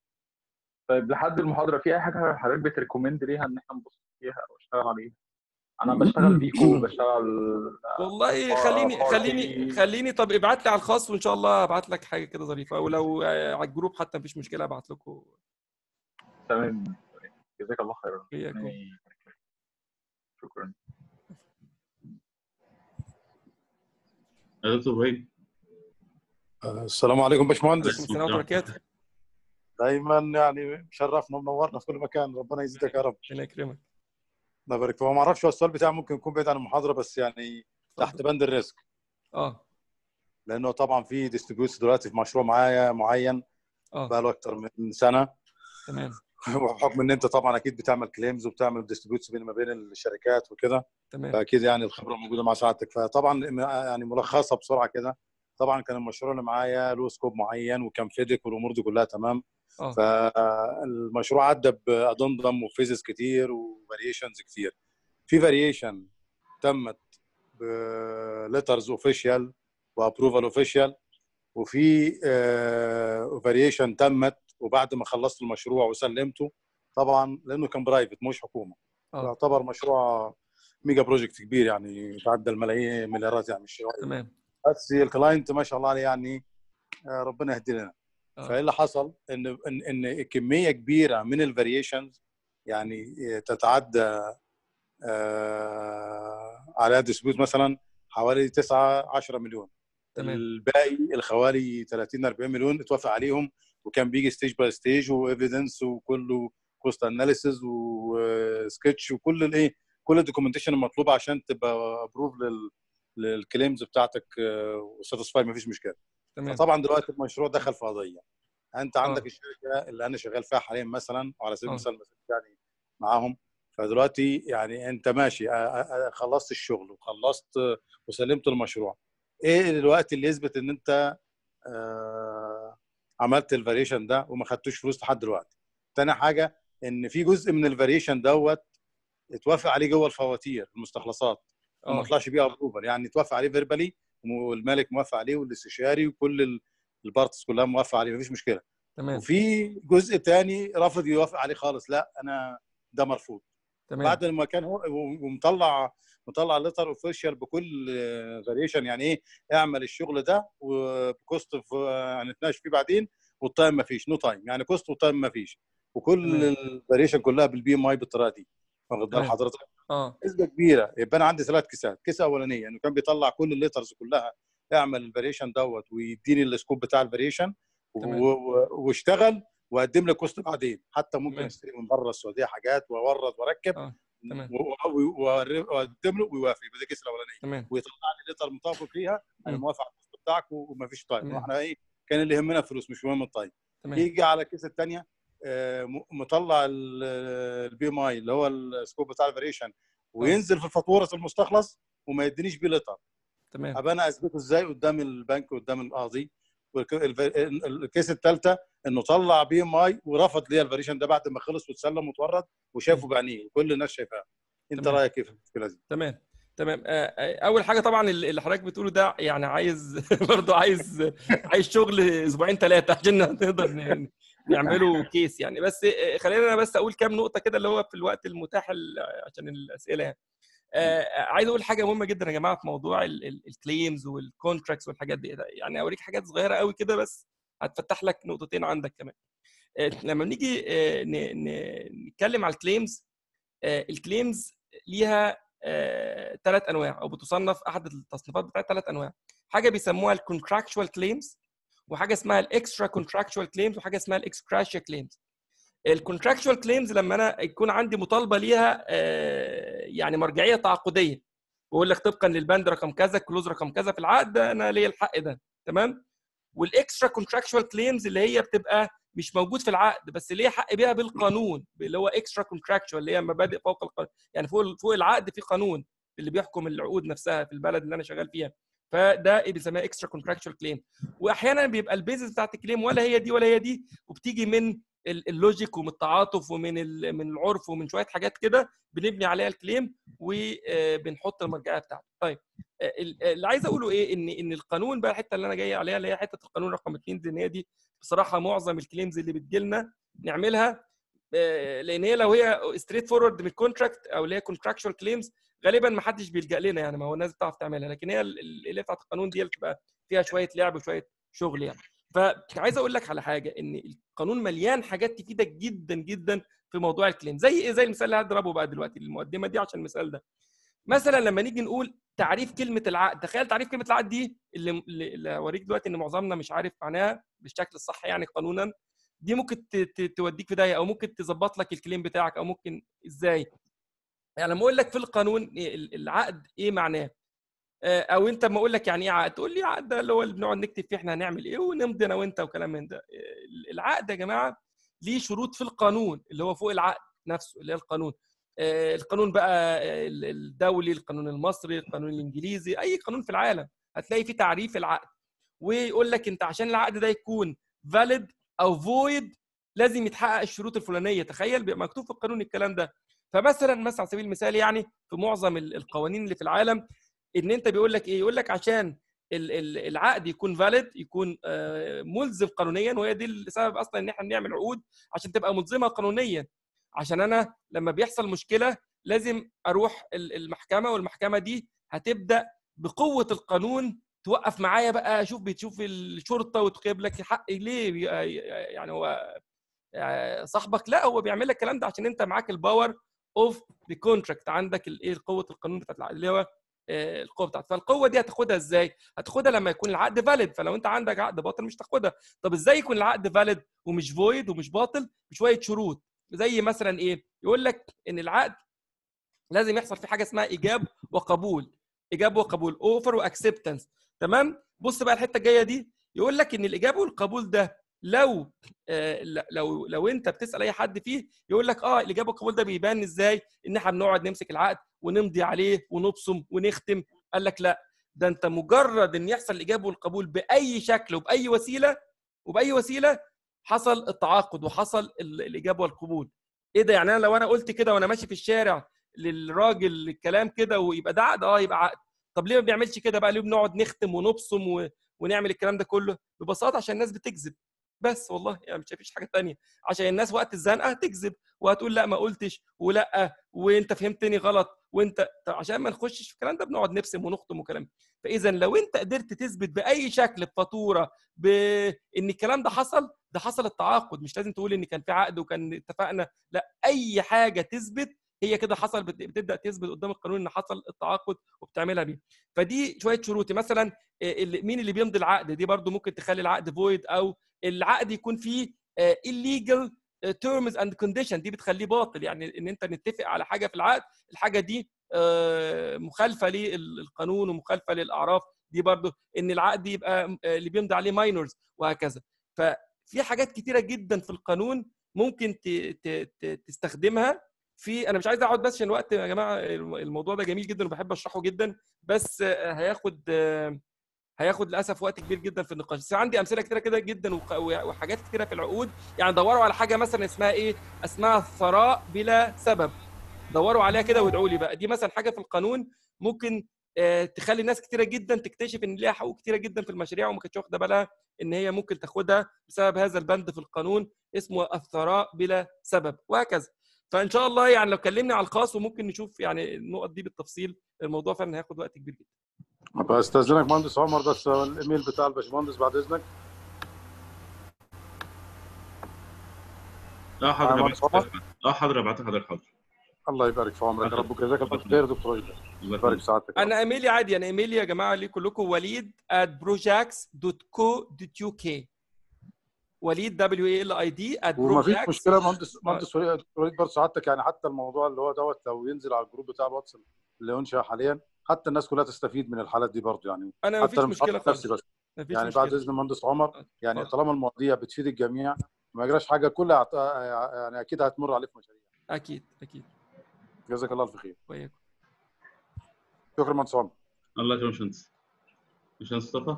طيب لحد المحاضره في اي حاجه حضرتك بتريكومند ليها ان احنا نبص فيها او اشتغل عليها انا بشتغل بيكو بشتغل والله آه، خليني آه، خليني في- خليني طب ابعت لي على الخاص وان شاء الله ابعت لك حاجه كده ظريفه ولو آه، على الجروب حتى مفيش مشكله ابعت لكم تمام جزاك الله خيرا إياكم. ربنا يبارك فيك. شكرا يا دكتور ابراهيم السلام عليكم باشمهندس عليكم السلام ورحمه الله وبركاته دايما يعني مشرفنا ومنورنا في كل مكان ربنا يزيدك يا رب ربنا يكرمك الله يبارك فيك ما اعرفش هو السؤال بتاعي ممكن يكون بعيد عن المحاضره بس يعني تحت بند الريسك اه لانه طبعا في ديستريبيوتس دلوقتي في مشروع معايا معين اه بقى له اكتر من سنه تمام وبحكم ان انت طبعا اكيد بتعمل كليمز وبتعمل ديستريبيوتس بين ما بين الشركات وكده تمام فاكيد يعني الخبره موجوده مع سعادتك فطبعا يعني ملخصها بسرعه كده طبعا كان المشروع اللي معايا له سكوب معين وكان فيدك والامور دي كلها تمام اه فالمشروع عدى بادندم وفيزز كتير وفاريشنز كتير في فاريشن تمت بليترز اوفيشال وابروفال اوفيشال وفي فاريشن تمت وبعد ما خلصت المشروع وسلمته طبعا لانه كان برايفت مش حكومه اه يعتبر مشروع ميجا بروجكت كبير يعني يتعدى الملايين مليارات يعني مش شوية. تمام بس الكلاينت ما شاء الله عليه يعني آه، ربنا يهدي لنا آه. فايه اللي حصل ان ان ان كميه كبيره من الفاريشنز يعني تتعدى آه، على ديسبيوت مثلا حوالي 9 10 مليون تمام الباقي الخوالي 30 40 مليون اتوافق عليهم وكان بيجي ستيج باي ستيج وايفيدنس وكله كوست اناليسيز وسكتش وكل الايه كل الدوكيومنتيشن المطلوبه عشان تبقى ابروف لل للكليمز بتاعتك وساتسفاي ما فيش مشكله تمام طبعا دلوقتي المشروع دخل في قضيه انت عندك آه. الشركه اللي انا شغال فيها حاليا مثلا وعلى سبيل آه. المثال مثلا يعني معاهم فدلوقتي يعني انت ماشي آه، آه، آه، خلصت الشغل وخلصت آه، وسلمت المشروع ايه الوقت اللي يثبت ان انت آه، عملت الفاريشن ده وما خدتوش فلوس لحد دلوقتي تاني حاجه ان في جزء من الفاريشن دوت اتوافق عليه جوه الفواتير المستخلصات وما اه طلعش بيه ابروفل يعني اتوافق عليه فيربالي والمالك موافق عليه والاستشاري وكل ال- البارتس كلها موافقه عليه مفيش مشكله تمام وفي جزء تاني رافض يوافق عليه خالص لا انا ده مرفوض تمام بعد ما كان هو ومطلع مطلع لتر اوفيشال بكل فاريشن يعني ايه اعمل الشغل ده وبكوست هنتناقش فيه بعدين والتايم ما فيش نو تايم يعني كوست وتايم ما فيش وكل تمام. الفاريشن كلها بالبي ام اي بالطريقه دي واخد بال تمام. حضرتك اه نسبه كبيره يبقى انا عندي ثلاث كيسات كيسه اولانيه انه كان بيطلع كل الليترز كلها اعمل الفاريشن دوت ويديني السكوب بتاع الفاريشن تمام. واشتغل واقدم لي كوست بعدين حتى ممكن تمام. اشتري من بره السعوديه حاجات واورد واركب اه تمام. و- و- وأر- واقدم له ويوافق يبقى دي الكيسه الاولانيه تمام ويطلع لي لتر متفق فيها انا مم. موافق على الكوست بتاعك ومفيش تايم تمام. واحنا ايه كان اللي يهمنا فلوس مش مهم التايم تمام يجي على الكيسه الثانيه مطلع البي ام اي اللي هو السكوب بتاع الفاريشن وينزل في فاتوره المستخلص وما يدينيش بيه لتر تمام ابقى انا اثبته ازاي قدام البنك قدام القاضي والك- الف- ال- الكيس الثالثه انه طلع بي ام اي ورفض لي الفاريشن ده بعد ما خلص واتسلم واتورد وشافه بعينيه وكل الناس شايفاه انت تمام. رايك ايه في المشكله دي؟ تمام تمام آه، آه، اول حاجه طبعا اللي اللي حضرتك بتقوله ده يعني عايز برضه عايز عايز شغل اسبوعين ثلاثه عشان نقدر ن- نعمله كيس يعني بس آه، خلينا انا بس اقول كام نقطه كده اللي هو في الوقت المتاح ال- عشان الاسئله يعني آه، عايز اقول حاجه مهمه جدا يا جماعه في موضوع الكليمز والكونتراكتس والحاجات دي يعني اوريك حاجات صغيره قوي كده بس هتفتح لك نقطتين عندك كمان آه، لما بنيجي آه، ن- ن- نتكلم على الكليمز الكليمز ليها ثلاث انواع او بتصنف احد التصنيفات بتاعت ثلاث انواع حاجه بيسموها الكونتراكشوال كليمز وحاجه اسمها الاكسترا كونتراكشوال كليمز وحاجه اسمها الاكسكراشيا كليمز الكونتراكشوال كليمز لما انا يكون عندي مطالبه ليها آه، يعني مرجعيه تعاقديه بقول لك طبقا للبند رقم كذا كلوز رقم كذا في العقد انا ليا الحق ده تمام والاكسترا كونتراكشوال كليمز اللي هي بتبقى مش موجود في العقد بس ليه حق بيها بالقانون اللي هو اكسترا كونتراكشوال اللي هي مبادئ فوق القانون يعني فوق فوق العقد في قانون اللي بيحكم العقود نفسها في البلد اللي انا شغال فيها فده إيه بنسميها اكسترا كونتراكشوال كليم واحيانا بيبقى البيزنس بتاعت الكليم ولا هي دي ولا هي دي وبتيجي من ال- اللوجيك ومن التعاطف ومن ال- من العرف ومن شويه حاجات كده بنبني عليها الكليم وبنحط المرجعيه بتاعته طيب آه، ال- اللي عايز اقوله ايه ان ان القانون بقى الحته اللي انا جاي عليها اللي هي حته القانون رقم 2 دي ان هي دي بصراحه معظم الكليمز اللي بتجيلنا نعملها آه، لان هي لو هي ستريت فورورد من الكونتراكت او اللي هي كونتراكشوال كليمز غالبا ما حدش بيلجا لنا يعني ما هو الناس بتعرف تعملها لكن هي ال- ال- اللي بتاعت القانون دي اللي بتبقى فيها شويه لعب وشويه شغل يعني فعايز اقول لك على حاجه ان القانون مليان حاجات تفيدك جدا جدا في موضوع الكليم زي ايه زي المثال اللي هضربه بقى دلوقتي المقدمه دي عشان المثال ده مثلا لما نيجي نقول تعريف كلمه العقد تخيل تعريف كلمه العقد دي اللي اللي اللي اوريك دلوقتي ان معظمنا مش عارف معناها بالشكل الصح يعني قانونا دي ممكن ت- ت- توديك في داهيه او ممكن تظبط لك الكليم بتاعك او ممكن ازاي يعني لما اقول لك في القانون إيه ال- العقد ايه معناه آه، او انت لما اقول لك يعني ايه عقد تقول لي عقد ده اللي هو اللي بنقعد نكتب فيه احنا هنعمل ايه ونمضي انا وانت وكلام من ده آه، العقد يا جماعه ليه شروط في القانون اللي هو فوق العقد نفسه اللي هي القانون آه، القانون بقى آه، ال- الدولي القانون المصري القانون الانجليزي اي قانون في العالم هتلاقي فيه تعريف العقد ويقول لك انت عشان العقد ده يكون valid او void لازم يتحقق الشروط الفلانيه تخيل بيبقى مكتوب في القانون الكلام ده فمثلا مثلا على سبيل المثال يعني في معظم ال- القوانين اللي في العالم ان انت بيقول لك ايه يقول لك عشان ال- ال- العقد يكون فاليد يكون آه، ملزم قانونيا وهي دي السبب اصلا ان احنا بنعمل عقود عشان تبقى ملزمه قانونيا عشان انا لما بيحصل مشكله لازم اروح ال- المحكمه والمحكمه دي هتبدا بقوه القانون توقف معايا بقى شوف بتشوف الشرطه وتجيب لك حق ليه بي- يعني هو آه، صاحبك لا هو بيعمل لك الكلام ده عشان انت معاك الباور اوف ذا كونتراكت عندك الايه قوه القانون بتاعت العقد اللي هو آه، القوه بتاعته فالقوه دي هتاخدها ازاي؟ هتاخدها لما يكون العقد فاليد فلو انت عندك عقد باطل مش تاخدها طب ازاي يكون العقد فاليد ومش فويد ومش باطل بشويه شروط زي مثلا ايه؟ يقول لك ان العقد لازم يحصل فيه حاجه اسمها ايجاب وقبول ايجاب وقبول اوفر واكسبتنس تمام بص بقى الحته الجايه دي يقول لك ان الايجاب والقبول ده لو آه ل- لو لو انت بتسال اي حد فيه يقول لك اه الايجاب والقبول ده بيبان ازاي ان احنا بنقعد نمسك العقد ونمضي عليه ونبصم ونختم قال لك لا ده انت مجرد ان يحصل الايجاب والقبول باي شكل وباي وسيله وباي وسيله حصل التعاقد وحصل ال- الايجاب والقبول ايه ده يعني انا لو انا قلت كده وانا ماشي في الشارع للراجل الكلام كده ويبقى ده عقد اه يبقى عقد طب ليه ما بيعملش كده بقى ليه بنقعد نختم ونبصم و... ونعمل الكلام ده كله ببساطه عشان الناس بتكذب بس والله يعني مش فيش حاجه تانية عشان الناس وقت الزنقه هتكذب وهتقول لا ما قلتش ولا وانت فهمتني غلط وانت طب عشان ما نخشش في الكلام ده بنقعد نرسم ونخطم وكلام فاذا لو انت قدرت تثبت باي شكل بفاتوره بان الكلام ده حصل ده حصل التعاقد مش لازم تقول ان كان في عقد وكان اتفقنا لا اي حاجه تثبت هي كده حصل بت- بتبدا تثبت قدام القانون ان حصل التعاقد وبتعملها بيه فدي شويه شروط مثلا إيه اللي- مين اللي بيمضي العقد دي برضو ممكن تخلي العقد فويد او العقد يكون فيه آه، illegal terms and condition دي بتخليه باطل يعني ان انت نتفق على حاجه في العقد الحاجه دي آه، مخالفه للقانون ومخالفه للاعراف دي برضو ان العقد يبقى آه، اللي بيمضي عليه ماينورز وهكذا ففي حاجات كتيره جدا في القانون ممكن ت- ت- ت- تستخدمها في انا مش عايز اقعد بس عشان الوقت يا جماعه الموضوع ده جميل جدا وبحب اشرحه جدا بس آه، هياخد آه، هياخد للاسف وقت كبير جدا في النقاش بس عندي امثله كتيره كده جدا وق- وحاجات كتيره في العقود يعني دوروا على حاجه مثلا اسمها ايه اسمها ثراء بلا سبب دوروا عليها كده وادعوا لي بقى دي مثلا حاجه في القانون ممكن آه، تخلي ناس كتيره جدا تكتشف ان ليها حقوق كتيره جدا في المشاريع وما كانتش واخده بالها ان هي ممكن تاخدها بسبب هذا البند في القانون اسمه الثراء بلا سبب وهكذا فان شاء الله يعني لو كلمني على الخاص وممكن نشوف يعني النقط دي بالتفصيل الموضوع فعلا هياخد وقت كبير جدا بستاذنك مهندس عمر بس الايميل بتاع الباشمهندس بعد اذنك اه حاضر معايا ابعت مهندس عمر؟ اه حاضر ابعت حاضر حاضر الله يبارك في عمرك يا رب وجزاك الله خير دكتور الله يبارك يخليك. في سعادتك يا رب. انا ايميلي عادي انا ايميلي يا جماعه ليه كلكم وليد at projects.co.uk وليد دبليو اي ال اي دي at وما فيش projects مشكله مهندس مهندس وليد وليد برضه سعادتك يعني حتى الموضوع اللي هو دوت لو ينزل على الجروب بتاع الواتس اللي انشا حاليا حتى الناس كلها تستفيد من الحالات دي برضه يعني انا ما حتى فيش انا مش مشكله حاطط خالص نفسي بس ما فيش يعني بعد مشكله اذن المهندس عمر يعني اتفضل. طالما المواضيع بتفيد الجميع ما يجراش حاجه كلها هت- يعني اكيد هتمر عليه في مشاريع اكيد اكيد جزاك الله الف خير وياكم شكرا مهندس عمر الله يكرمك يا باشمهندس باشمهندس مصطفى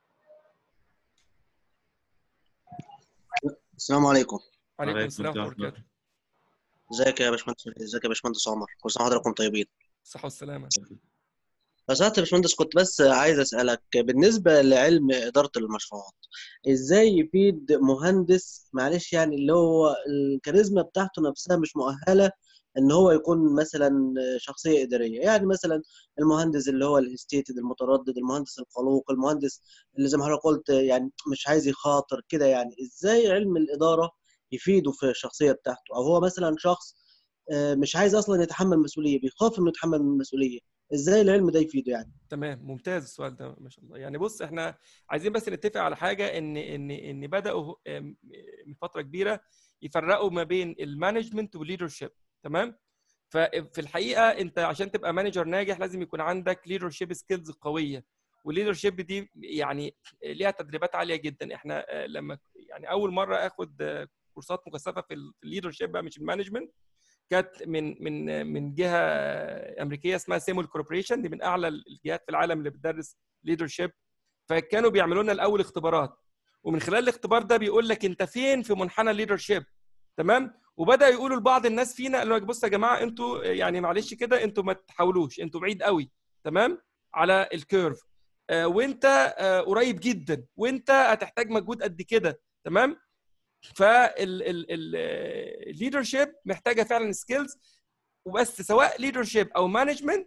السلام عليكم عليكم عليكم السلام ورحمه الله السلام. وبركاته ازيك يا باشمهندس ازيك يا باشمهندس عمر كل سنه وحضراتكم طيبين الصحه والسلامه فساعة يا باشمهندس كنت بس عايز أسألك بالنسبة لعلم إدارة المشروعات إزاي يفيد مهندس معلش يعني اللي هو الكاريزما بتاعته نفسها مش مؤهلة إن هو يكون مثلا شخصية إدارية يعني مثلا المهندس اللي هو الهستيتد المتردد المهندس الخلوق المهندس اللي زي ما حضرتك قلت يعني مش عايز يخاطر كده يعني إزاي علم الإدارة يفيده في الشخصية بتاعته أو هو مثلا شخص آه، مش عايز أصلا يتحمل مسؤولية بيخاف إنه يتحمل المسؤولية ازاي العلم ده يفيده يعني تمام ممتاز السؤال ده ما شاء الله يعني بص احنا عايزين بس نتفق على حاجه ان ان ان بداوا آم، من فتره كبيره يفرقوا ما بين المانجمنت والليدرشيب تمام ففي الحقيقه انت عشان تبقى مانجر ناجح لازم يكون عندك ليدرشيب سكيلز قويه والليدرشيب دي يعني ليها تدريبات عاليه جدا احنا آه، لما يعني اول مره اخد آه، كورسات مكثفه في الليدرشيب بقى مش المانجمنت كانت من من من جهه امريكيه اسمها سيمول كوربوريشن دي من اعلى الجهات في العالم اللي بتدرس ليدرشيب فكانوا بيعملوا لنا الاول اختبارات ومن خلال الاختبار ده بيقول لك انت فين في منحنى الليدرشيب تمام وبدا يقولوا لبعض الناس فينا قالوا لك بصوا يا جماعه انتوا يعني معلش كده انتوا ما تحاولوش انتوا بعيد قوي تمام على الكيرف آه وانت آه قريب جدا وانت هتحتاج مجهود قد كده تمام فالليدرشيب محتاجه فعلا سكيلز وبس سواء ليدرشيب او مانجمنت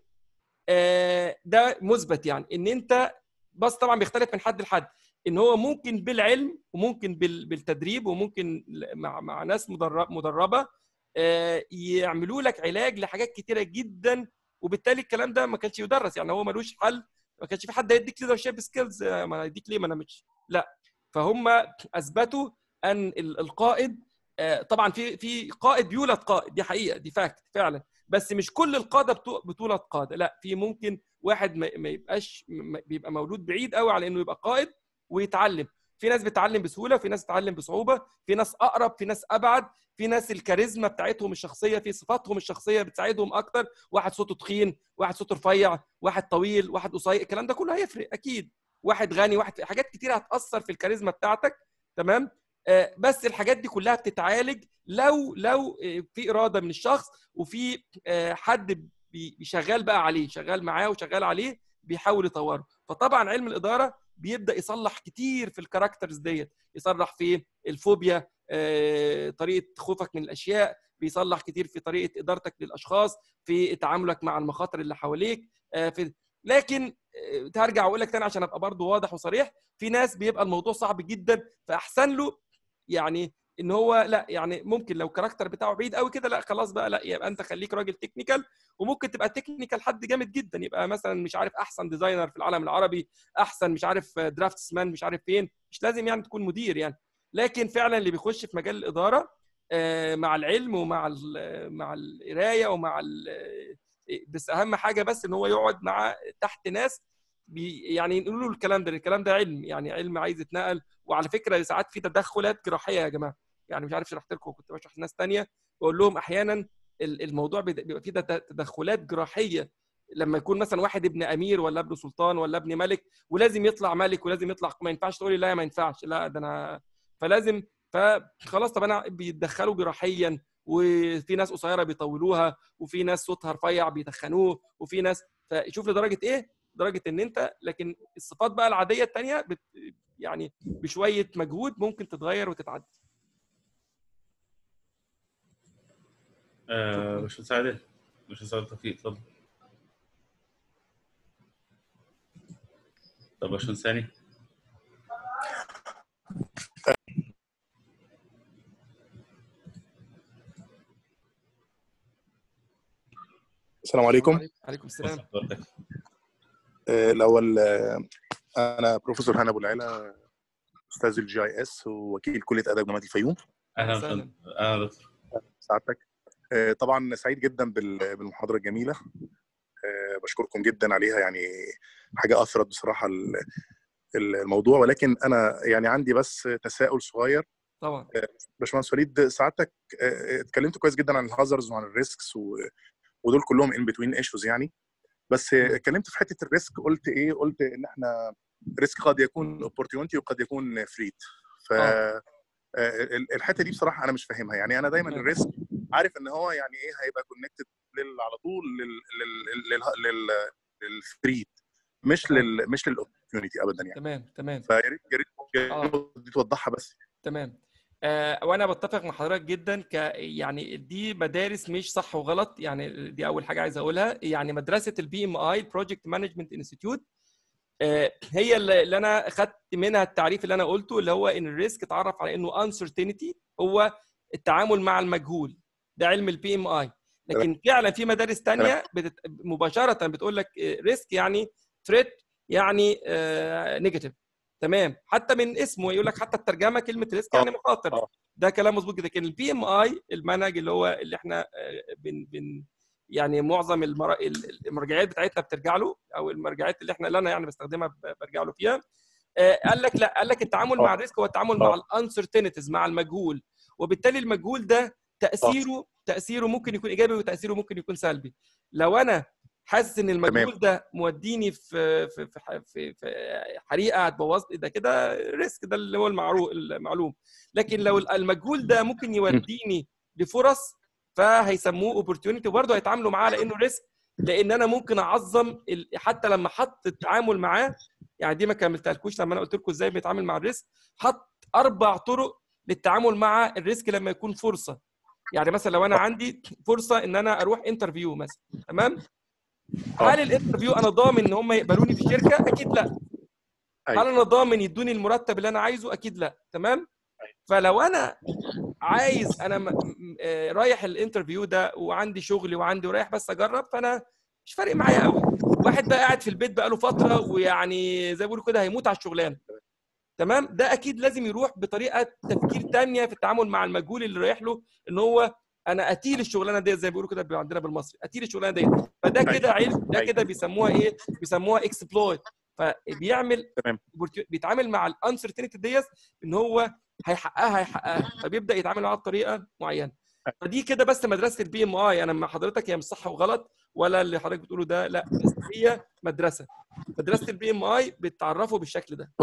ده مثبت يعني ان انت بس طبعا بيختلف من حد لحد ان هو ممكن بالعلم وممكن بال- بالتدريب وممكن مع مع ناس مدرب مدربه آه، يعملوا لك علاج لحاجات كتيره جدا وبالتالي الكلام ده ما كانش يدرس يعني هو ملوش حل ما كانش في حد هيديك ليدرشيب سكيلز ما هيديك ليه ما انا مش لا فهم اثبتوا ان ال- القائد آه، طبعا في في قائد يولد قائد دي حقيقه دي فاكت فعلا بس مش كل القاده بتو- بتولد قاده لا في ممكن واحد ما ما يبقاش م- بيبقى مولود بعيد قوي على انه يبقى قائد ويتعلم في ناس بتتعلم بسهوله في ناس بتتعلم بصعوبه في ناس اقرب في ناس ابعد في ناس الكاريزما بتاعتهم الشخصيه في صفاتهم الشخصيه بتساعدهم اكتر واحد صوته تخين واحد صوته رفيع واحد طويل واحد قصير الكلام ده كله هيفرق اكيد واحد غني واحد حاجات كتير هتاثر في الكاريزما بتاعتك تمام آه، بس الحاجات دي كلها بتتعالج لو لو آه، في اراده من الشخص وفي آه، حد بي- بيشغال بقى عليه شغال معاه وشغال عليه بيحاول يطوره فطبعا علم الاداره بيبدا يصلح كتير في الكاركترز ديت يصلح في الفوبيا آه، طريقه خوفك من الاشياء بيصلح كتير في طريقه ادارتك للاشخاص في تعاملك مع المخاطر اللي حواليك آه، في لكن آه، هرجع اقول لك تاني عشان ابقى برضو واضح وصريح في ناس بيبقى الموضوع صعب جدا فاحسن له يعني ان هو لا يعني ممكن لو الكاركتر بتاعه بعيد قوي كده لا خلاص بقى لا يبقى انت خليك راجل تكنيكال وممكن تبقى تكنيكال حد جامد جدا يبقى مثلا مش عارف احسن ديزاينر في العالم العربي احسن مش عارف درافتس مان مش عارف فين مش لازم يعني تكون مدير يعني لكن فعلا اللي بيخش في مجال الاداره آه، مع العلم ومع ال- مع القرايه ومع ال- بس اهم حاجه بس ان هو يقعد مع تحت ناس بي يعني نقول له الكلام ده الكلام ده علم يعني علم عايز يتنقل وعلى فكره ساعات في تدخلات جراحيه يا جماعه يعني مش عارف شرحت لكم كنت بشرح لناس تانية بقول لهم احيانا ال- الموضوع بيد- بيبقى فيه تد- تدخلات جراحيه لما يكون مثلا واحد ابن امير ولا ابن سلطان ولا ابن ملك ولازم يطلع ملك ولازم يطلع ما ينفعش تقولي لا ما ينفعش لا ده انا فلازم فخلاص طب انا بيتدخلوا جراحيا وفي ناس قصيره بيطولوها وفي ناس صوتها رفيع بيتخنوه وفي ناس فشوف لدرجه ايه درجه ان انت لكن الصفات بقى العاديه الثانيه بت يعني بشويه مجهود ممكن تتغير وتتعدل آه باشمهندس عادل باشمهندس عادل توفيق اتفضل طب باشمهندس ثاني السلام عليكم عليكم السلام آه، الاول آه، انا بروفيسور هنا ابو العلا استاذ الجي اي اس ووكيل كليه اداب جامعه الفيوم اهلا وسهلا. وسهلا اهلا دكتور سعادتك آه، طبعا سعيد جدا بال- بالمحاضره الجميله آه، بشكركم جدا عليها يعني حاجه اثرت بصراحه ال- ال- الموضوع ولكن انا يعني عندي بس تساؤل صغير طبعا باشمهندس وليد سعادتك آه، اتكلمت كويس جدا عن الهازرز وعن الريسكس و- ودول كلهم ان بتوين ايشوز يعني بس اتكلمت في حته الريسك قلت ايه قلت ان احنا ريسك قد يكون اوبورتيونتي وقد يكون فريت ف آه. آه، ال- الحته دي بصراحه انا مش فاهمها يعني انا دايما تمام. الريسك عارف ان هو يعني ايه هيبقى كونكتد على طول لل لل لل لل للفريت مش تمام. لل مش للاوبورتيونيتي ابدا يعني تمام تمام فيا ريت يا ريت يا آه. ريت دي توضحها بس تمام آه وانا بتفق مع حضرتك جدا ك يعني دي مدارس مش صح وغلط يعني دي اول حاجه عايز اقولها يعني مدرسه البي ام اي بروجكت مانجمنت انستيتيوت هي اللي اللي انا خدت منها التعريف اللي انا قلته اللي هو ان الريسك اتعرف على انه uncertainty هو التعامل مع المجهول ده علم البي ام اي لكن فعلا في مدارس تانية بتت... مباشره بتقول لك ريسك يعني ثريت يعني نيجاتيف تمام حتى من اسمه يقول لك حتى الترجمه كلمه ريسك يعني مخاطر آه. ده كلام مظبوط جدا لكن البي ام اي المنهج اللي هو اللي احنا آه، بن بن يعني معظم المر... ال- المرجعيات بتاعتنا بترجع له او المرجعيات اللي احنا اللي انا يعني بستخدمها ب- برجع له فيها آه، قال لك لا قال لك التعامل مع آه. الريسك هو التعامل مع آه. الانسرتينتيز مع المجهول وبالتالي المجهول ده تاثيره تاثيره ممكن يكون ايجابي وتاثيره ممكن يكون سلبي لو انا حاسس ان المجهول ده موديني في في في ح- في, في حريقه هتبوظ ده كده ريسك ده اللي هو المعروف المعلوم لكن لو المجهول ده ممكن يوديني لفرص فهيسموه اوبورتيونيتي وبرضه هيتعاملوا معاه لانه ريسك لان انا ممكن اعظم ال- حتى لما حط التعامل معاه يعني دي ما كملتهالكوش لما انا قلت لكم ازاي بنتعامل مع الريسك حط اربع طرق للتعامل مع الريسك لما يكون فرصه يعني مثلا لو انا عندي فرصه ان انا اروح انترفيو مثلا تمام هل الانترفيو انا ضامن ان هم يقبلوني في الشركه اكيد لا أيوة. هل انا ضامن يدوني المرتب اللي انا عايزه اكيد لا تمام فلو انا عايز انا م- م- آه، رايح الانترفيو ده وعندي شغلي وعندي ورايح بس اجرب فانا مش فارق معايا قوي واحد بقى قاعد في البيت بقاله فتره ويعني زي ما بيقولوا كده هيموت على الشغلانه تمام ده اكيد لازم يروح بطريقه تفكير تانية في التعامل مع المجهول اللي رايح له ان هو انا اتيل الشغلانه ديت زي ما بيقولوا كده عندنا بالمصري اتيل الشغلانه ديت فده أيوة. كده علم ده أيوة. كده بيسموها ايه بيسموها اكسبلويت فبيعمل تمام. بيتعامل مع الانسرتينتي ديت ان هو هيحققها هيحققها فبيبدا يتعامل معاها بطريقه معينه فدي كده بس مدرسه البي ام اي انا مع حضرتك هي مش صح وغلط ولا اللي حضرتك بتقوله ده لا بس هي مدرسه مدرسه البي ام اي بتعرفه بالشكل ده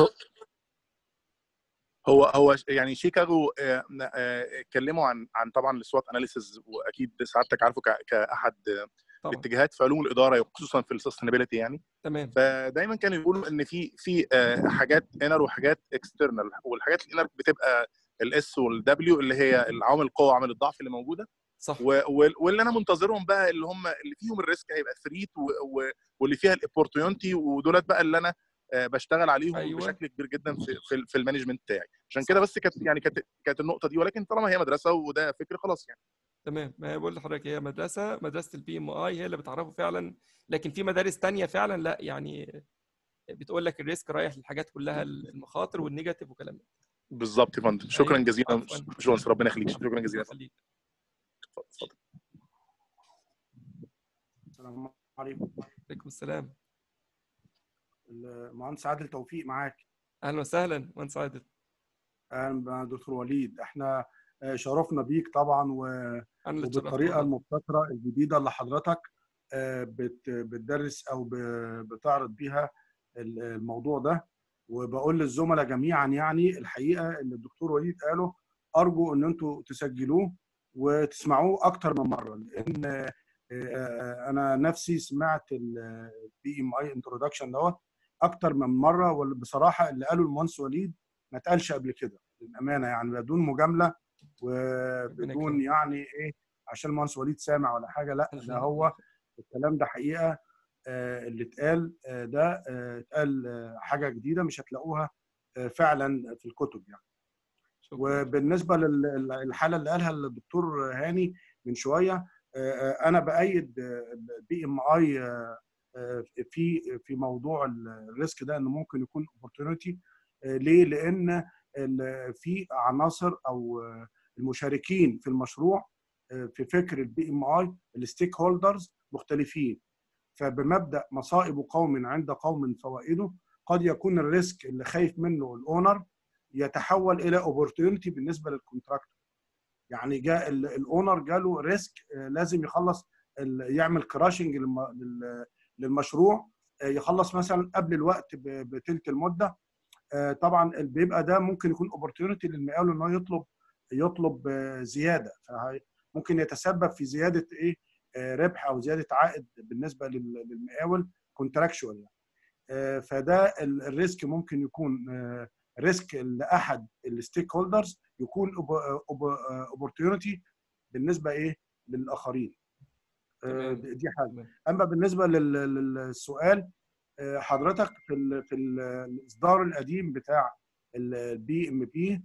هو هو ش- يعني شيكاغو آه، آه، اتكلموا عن عن طبعا السوات اناليسيز واكيد سعادتك عارفه ك- كاحد آه، طبعا الاتجاهات في علوم الاداره خصوصا في السستينابيلتي يعني تمام فدايما كانوا يقولوا ان في في آه، حاجات انر وحاجات اكسترنال والحاجات الانر بتبقى الاس والدبليو اللي هي العوامل القوه وعوامل الضعف اللي موجوده صح و- وال- واللي انا منتظرهم بقى اللي هم اللي فيهم الريسك هيبقى ثريت واللي فيها الاوبورتيونتي ودولت بقى اللي انا آه، بشتغل عليهم أيوة. أيوة. بشكل كبير جدا في في, في المانجمنت بتاعي عشان كده بس كانت يعني كانت كانت النقطه دي ولكن طالما هي مدرسه وده فكر خلاص يعني تمام ما هي بقول لحضرتك هي مدرسه مدرسه البي ام اي هي اللي بتعرفه فعلا لكن في مدارس تانية فعلا لا يعني بتقول لك الريسك رايح للحاجات كلها المخاطر والنيجاتيف وكلام ده بالظبط يا فندم شكرا أيوة. جزيلا عفواً. باشمهندس ربنا يخليك شكرا جزيلا يخليك. اتفضل. السلام عليكم عليكم السلام المهندس عادل توفيق معاك اهلا وسهلا مهندس عادل اهلا دكتور وليد احنا آه، شرفنا بيك طبعا و- انا اللي وبالطريقه اتشرفت والله. المبتكره الجديده اللي حضرتك آه، بت- بتدرس او ب- بتعرض بيها ال- الموضوع ده وبقول للزملاء جميعا يعني الحقيقه اللي الدكتور وليد قاله ارجو ان انتوا تسجلوه وتسمعوه اكتر من مره لان آه، آه، انا نفسي سمعت البي ام اي انتروداكشن دوت اكتر من مره وبصراحه اللي قاله المهندس وليد ما اتقالش قبل كده للامانه يعني بدون مجامله وبدون يكرمك. يعني ايه عشان المهندس وليد سامع ولا حاجه لا ده هو الكلام ده حقيقه آه، اللي اتقال آه، ده آه، اتقال آه، حاجه جديده مش هتلاقوها آه، فعلا في الكتب يعني شكراً. وبالنسبه للحاله اللي قالها الدكتور هاني من شويه آه، آه، انا بايد البي ام اي في في موضوع الريسك ده انه ممكن يكون اوبورتونيتي ليه؟ لان ال- في عناصر او آه، المشاركين في المشروع آه، في فكر البي ام اي الستيك هولدرز مختلفين فبمبدا مصائب قوم عند قوم فوائده قد يكون الريسك اللي خايف منه الاونر يتحول الى اوبورتيونيتي بالنسبه للكونتراكتور يعني جاء ال- الاونر جاله ريسك آه، لازم يخلص ال- يعمل كراشنج للمشروع آه، يخلص مثلا قبل الوقت ب- بتلت المده آه، طبعا بيبقى ده ممكن يكون اوبورتيونيتي للمقاول ان هو يطلب يطلب آه، زياده فممكن يتسبب في زياده ايه آه، ربح او زياده عائد بالنسبه لل- للمقاول كونتراكشوال يعني آه، فده ال- الريسك ممكن يكون آه، ريسك لاحد الستيك هولدرز يكون اوبورتيونيتي بالنسبه ايه للاخرين آه، تمام. دي حاجه تمام. اما بالنسبه لل- للسؤال آه، حضرتك في ال في ال- الاصدار القديم بتاع البي ام بي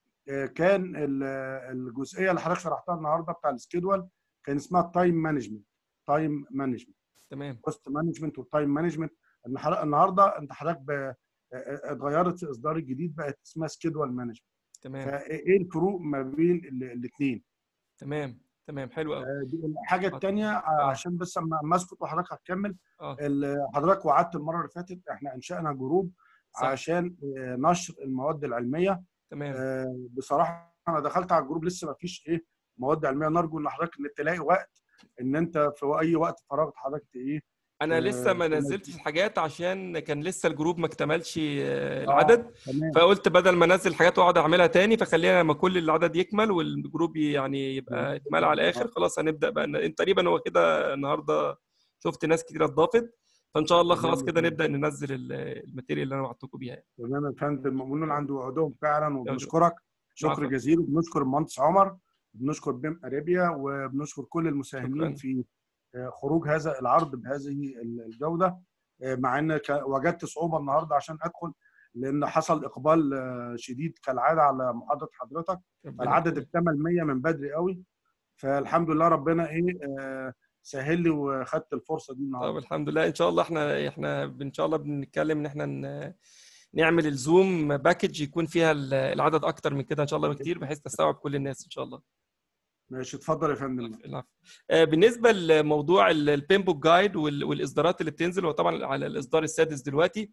كان ال- الجزئيه اللي حضرتك شرحتها النهارده بتاع السكيدول كان اسمها تايم مانجمنت تايم مانجمنت تمام كوست مانجمنت والتايم مانجمنت النهارده انت حضرتك ب- اتغيرت في الاصدار الجديد بقت اسمها سكيدول مانجمنت تمام فايه الفروق ما بين الاثنين تمام تمام حلو قوي الحاجه الثانيه عشان بس اما أما اسكت وحضرتك هتكمل اه ال- حضرتك وعدت المره اللي فاتت احنا انشانا جروب صح عشان آه، نشر المواد العلميه تمام آه، بصراحه انا دخلت على الجروب لسه ما فيش ايه مواد علميه نرجو ان حضرتك إن تلاقي وقت ان انت في اي وقت فراغ حضرتك ايه انا آه، لسه ما تنزل. نزلتش الحاجات عشان كان لسه الجروب ما اكتملش آه، آه، العدد تمام فقلت بدل ما انزل حاجات واقعد اعملها تاني فخلينا لما كل العدد يكمل والجروب يعني يبقى اتملى على الاخر خلاص هنبدا بقى ن- تقريبا هو كده النهارده شفت ناس كتير اتضافت فان شاء الله خلاص كده نبدا ننزل ال- الماتيريال اللي انا وعدتكم بيها يعني. تمام يا فندم المؤمنون عند وعودهم فعلا وبنشكرك العفو. شكر جزيل وبنشكر المهندس عمر وبنشكر بيم اريبيا وبنشكر كل المساهمين شكراً. في آه، خروج هذا العرض بهذه ال- الجوده آه، مع ان ك- وجدت صعوبه النهارده عشان ادخل لان حصل اقبال آه، شديد كالعاده على محاضره حضرتك ربنا العدد يخليك. اكتمل 100 من بدري قوي فالحمد لله ربنا ايه آه، سهل لي وخدت الفرصه دي طب النهارده الحمد لله ان شاء الله احنا احنا ان شاء الله بنتكلم ان احنا ن- نعمل الزوم باكج يكون فيها ال- العدد اكتر من كده ان شاء الله بكتير بحيث تستوعب كل الناس ان شاء الله ماشي اتفضل يا فندم العفو آه، بالنسبه لموضوع البيمبوك جايد والاصدارات اللي بتنزل وطبعا على الاصدار السادس دلوقتي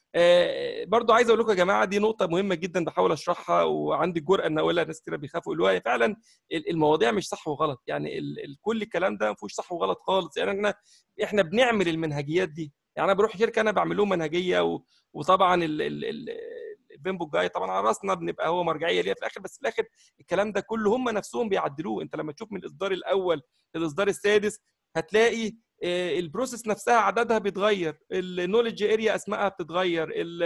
آه، برضو عايز اقول لكم يا جماعه دي نقطه مهمه جدا بحاول اشرحها وعندي الجرأه ان اقولها ناس كتير بيخافوا يقولوها هي فعلا ال- المواضيع مش صح وغلط يعني ال- ال- كل الكلام ده ما فيهوش صح وغلط خالص يعني احنا احنا بنعمل المنهجيات دي يعني انا بروح شركه انا بعمل لهم منهجيه و- وطبعا ال- ال- ال- البيمبوك جاي طبعا على راسنا بنبقى هو مرجعيه ليها في الاخر بس في الاخر الكلام ده كله هم نفسهم بيعدلوه انت لما تشوف من الاصدار الاول للاصدار السادس هتلاقي آه، البروسيس نفسها عددها بيتغير النولج اريا اسمائها بتتغير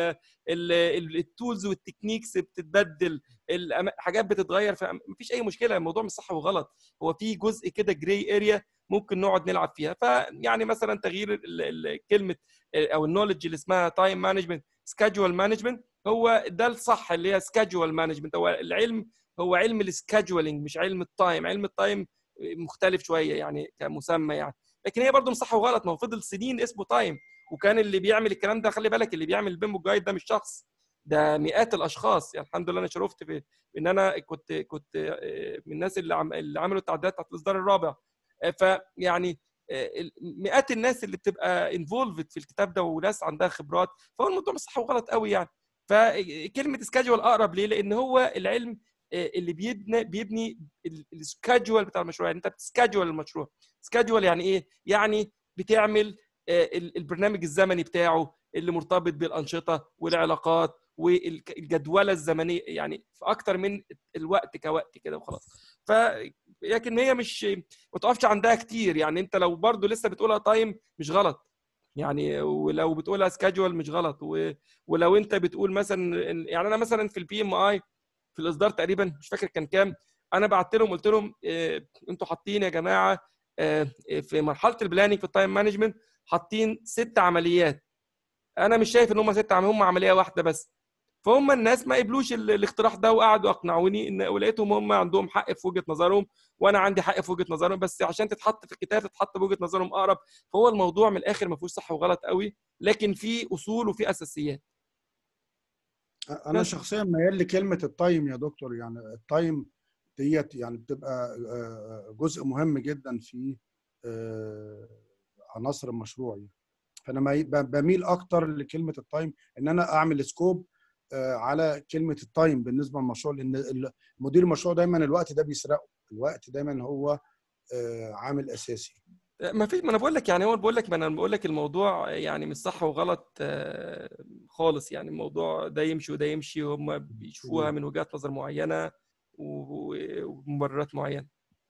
التولز والتكنيكس بتتبدل الأما- حاجات بتتغير فمفيش اي مشكله الموضوع مش صح وغلط هو في جزء كده جراي اريا ممكن نقعد نلعب فيها فيعني مثلا تغيير ال- ال- كلمه او النولج اللي اسمها تايم مانجمنت سكادجوال مانجمنت هو ده الصح اللي هي سكادجوال مانجمنت هو العلم هو علم السكادجولينج مش علم التايم علم التايم مختلف شويه يعني كمسمى يعني لكن هي برضه مش صح وغلط ما هو فضل سنين اسمه تايم وكان اللي بيعمل الكلام ده خلي بالك اللي بيعمل البيمبو جايد ده مش شخص ده مئات الاشخاص يعني الحمد لله انا شرفت في ان انا كنت كنت آه، من الناس اللي عم اللي عملوا التعديلات بتاعت الاصدار الرابع آه، فيعني آه، ال- مئات الناس اللي بتبقى انفولفد في الكتاب ده وناس عندها خبرات فهو الموضوع مش صح وغلط قوي يعني فكلمه سكادجوال اقرب ليه؟ لان هو العلم آه، اللي بيبني بيبني السكادجوال بتاع المشروع يعني انت بتسكادجوال المشروع سكادجوال يعني ايه؟ يعني بتعمل آه، ال- البرنامج الزمني بتاعه اللي مرتبط بالانشطه والعلاقات والجدوله الزمنيه يعني في اكتر من الوقت كوقت كده وخلاص ف لكن هي مش ما تقفش عندها كتير يعني انت لو برضو لسه بتقولها تايم مش غلط يعني ولو بتقولها سكادجوال مش غلط و... ولو انت بتقول مثلا يعني انا مثلا في البي ام اي في الاصدار تقريبا مش فاكر كان كام انا بعت لهم قلت لهم اه انتوا حاطين يا جماعه اه في مرحله البلاننج في التايم مانجمنت حاطين ست عمليات انا مش شايف ان هم ست عمليات هم عمليه واحده بس فهم الناس ما قبلوش ال- الاقتراح ده وقعدوا يقنعوني ان ولقيتهم هم عندهم حق في وجهه نظرهم وانا عندي حق في وجهه نظرهم بس عشان تتحط في الكتاب تتحط بوجهه نظرهم اقرب فهو الموضوع من الاخر ما فيهوش صح وغلط قوي لكن في اصول وفي اساسيات انا بس. شخصيا ميال لكلمه التايم يا دكتور يعني التايم ديت يعني بتبقى آه، جزء مهم جدا في آه، عناصر المشروع يعني فانا مي- ب- بميل اكتر لكلمه التايم ان انا اعمل سكوب آه، على كلمه التايم بالنسبه للمشروع لان ال- مدير المشروع دايما الوقت ده بيسرقه الوقت دايما هو آه، عامل اساسي ما في ما انا بقول لك يعني هو بقول لك ما انا بقول لك الموضوع يعني مش صح وغلط آه، خالص يعني الموضوع ده يمشي وده يمشي هم بيشوفوها من وجهات نظر معينه و- ومبررات معينه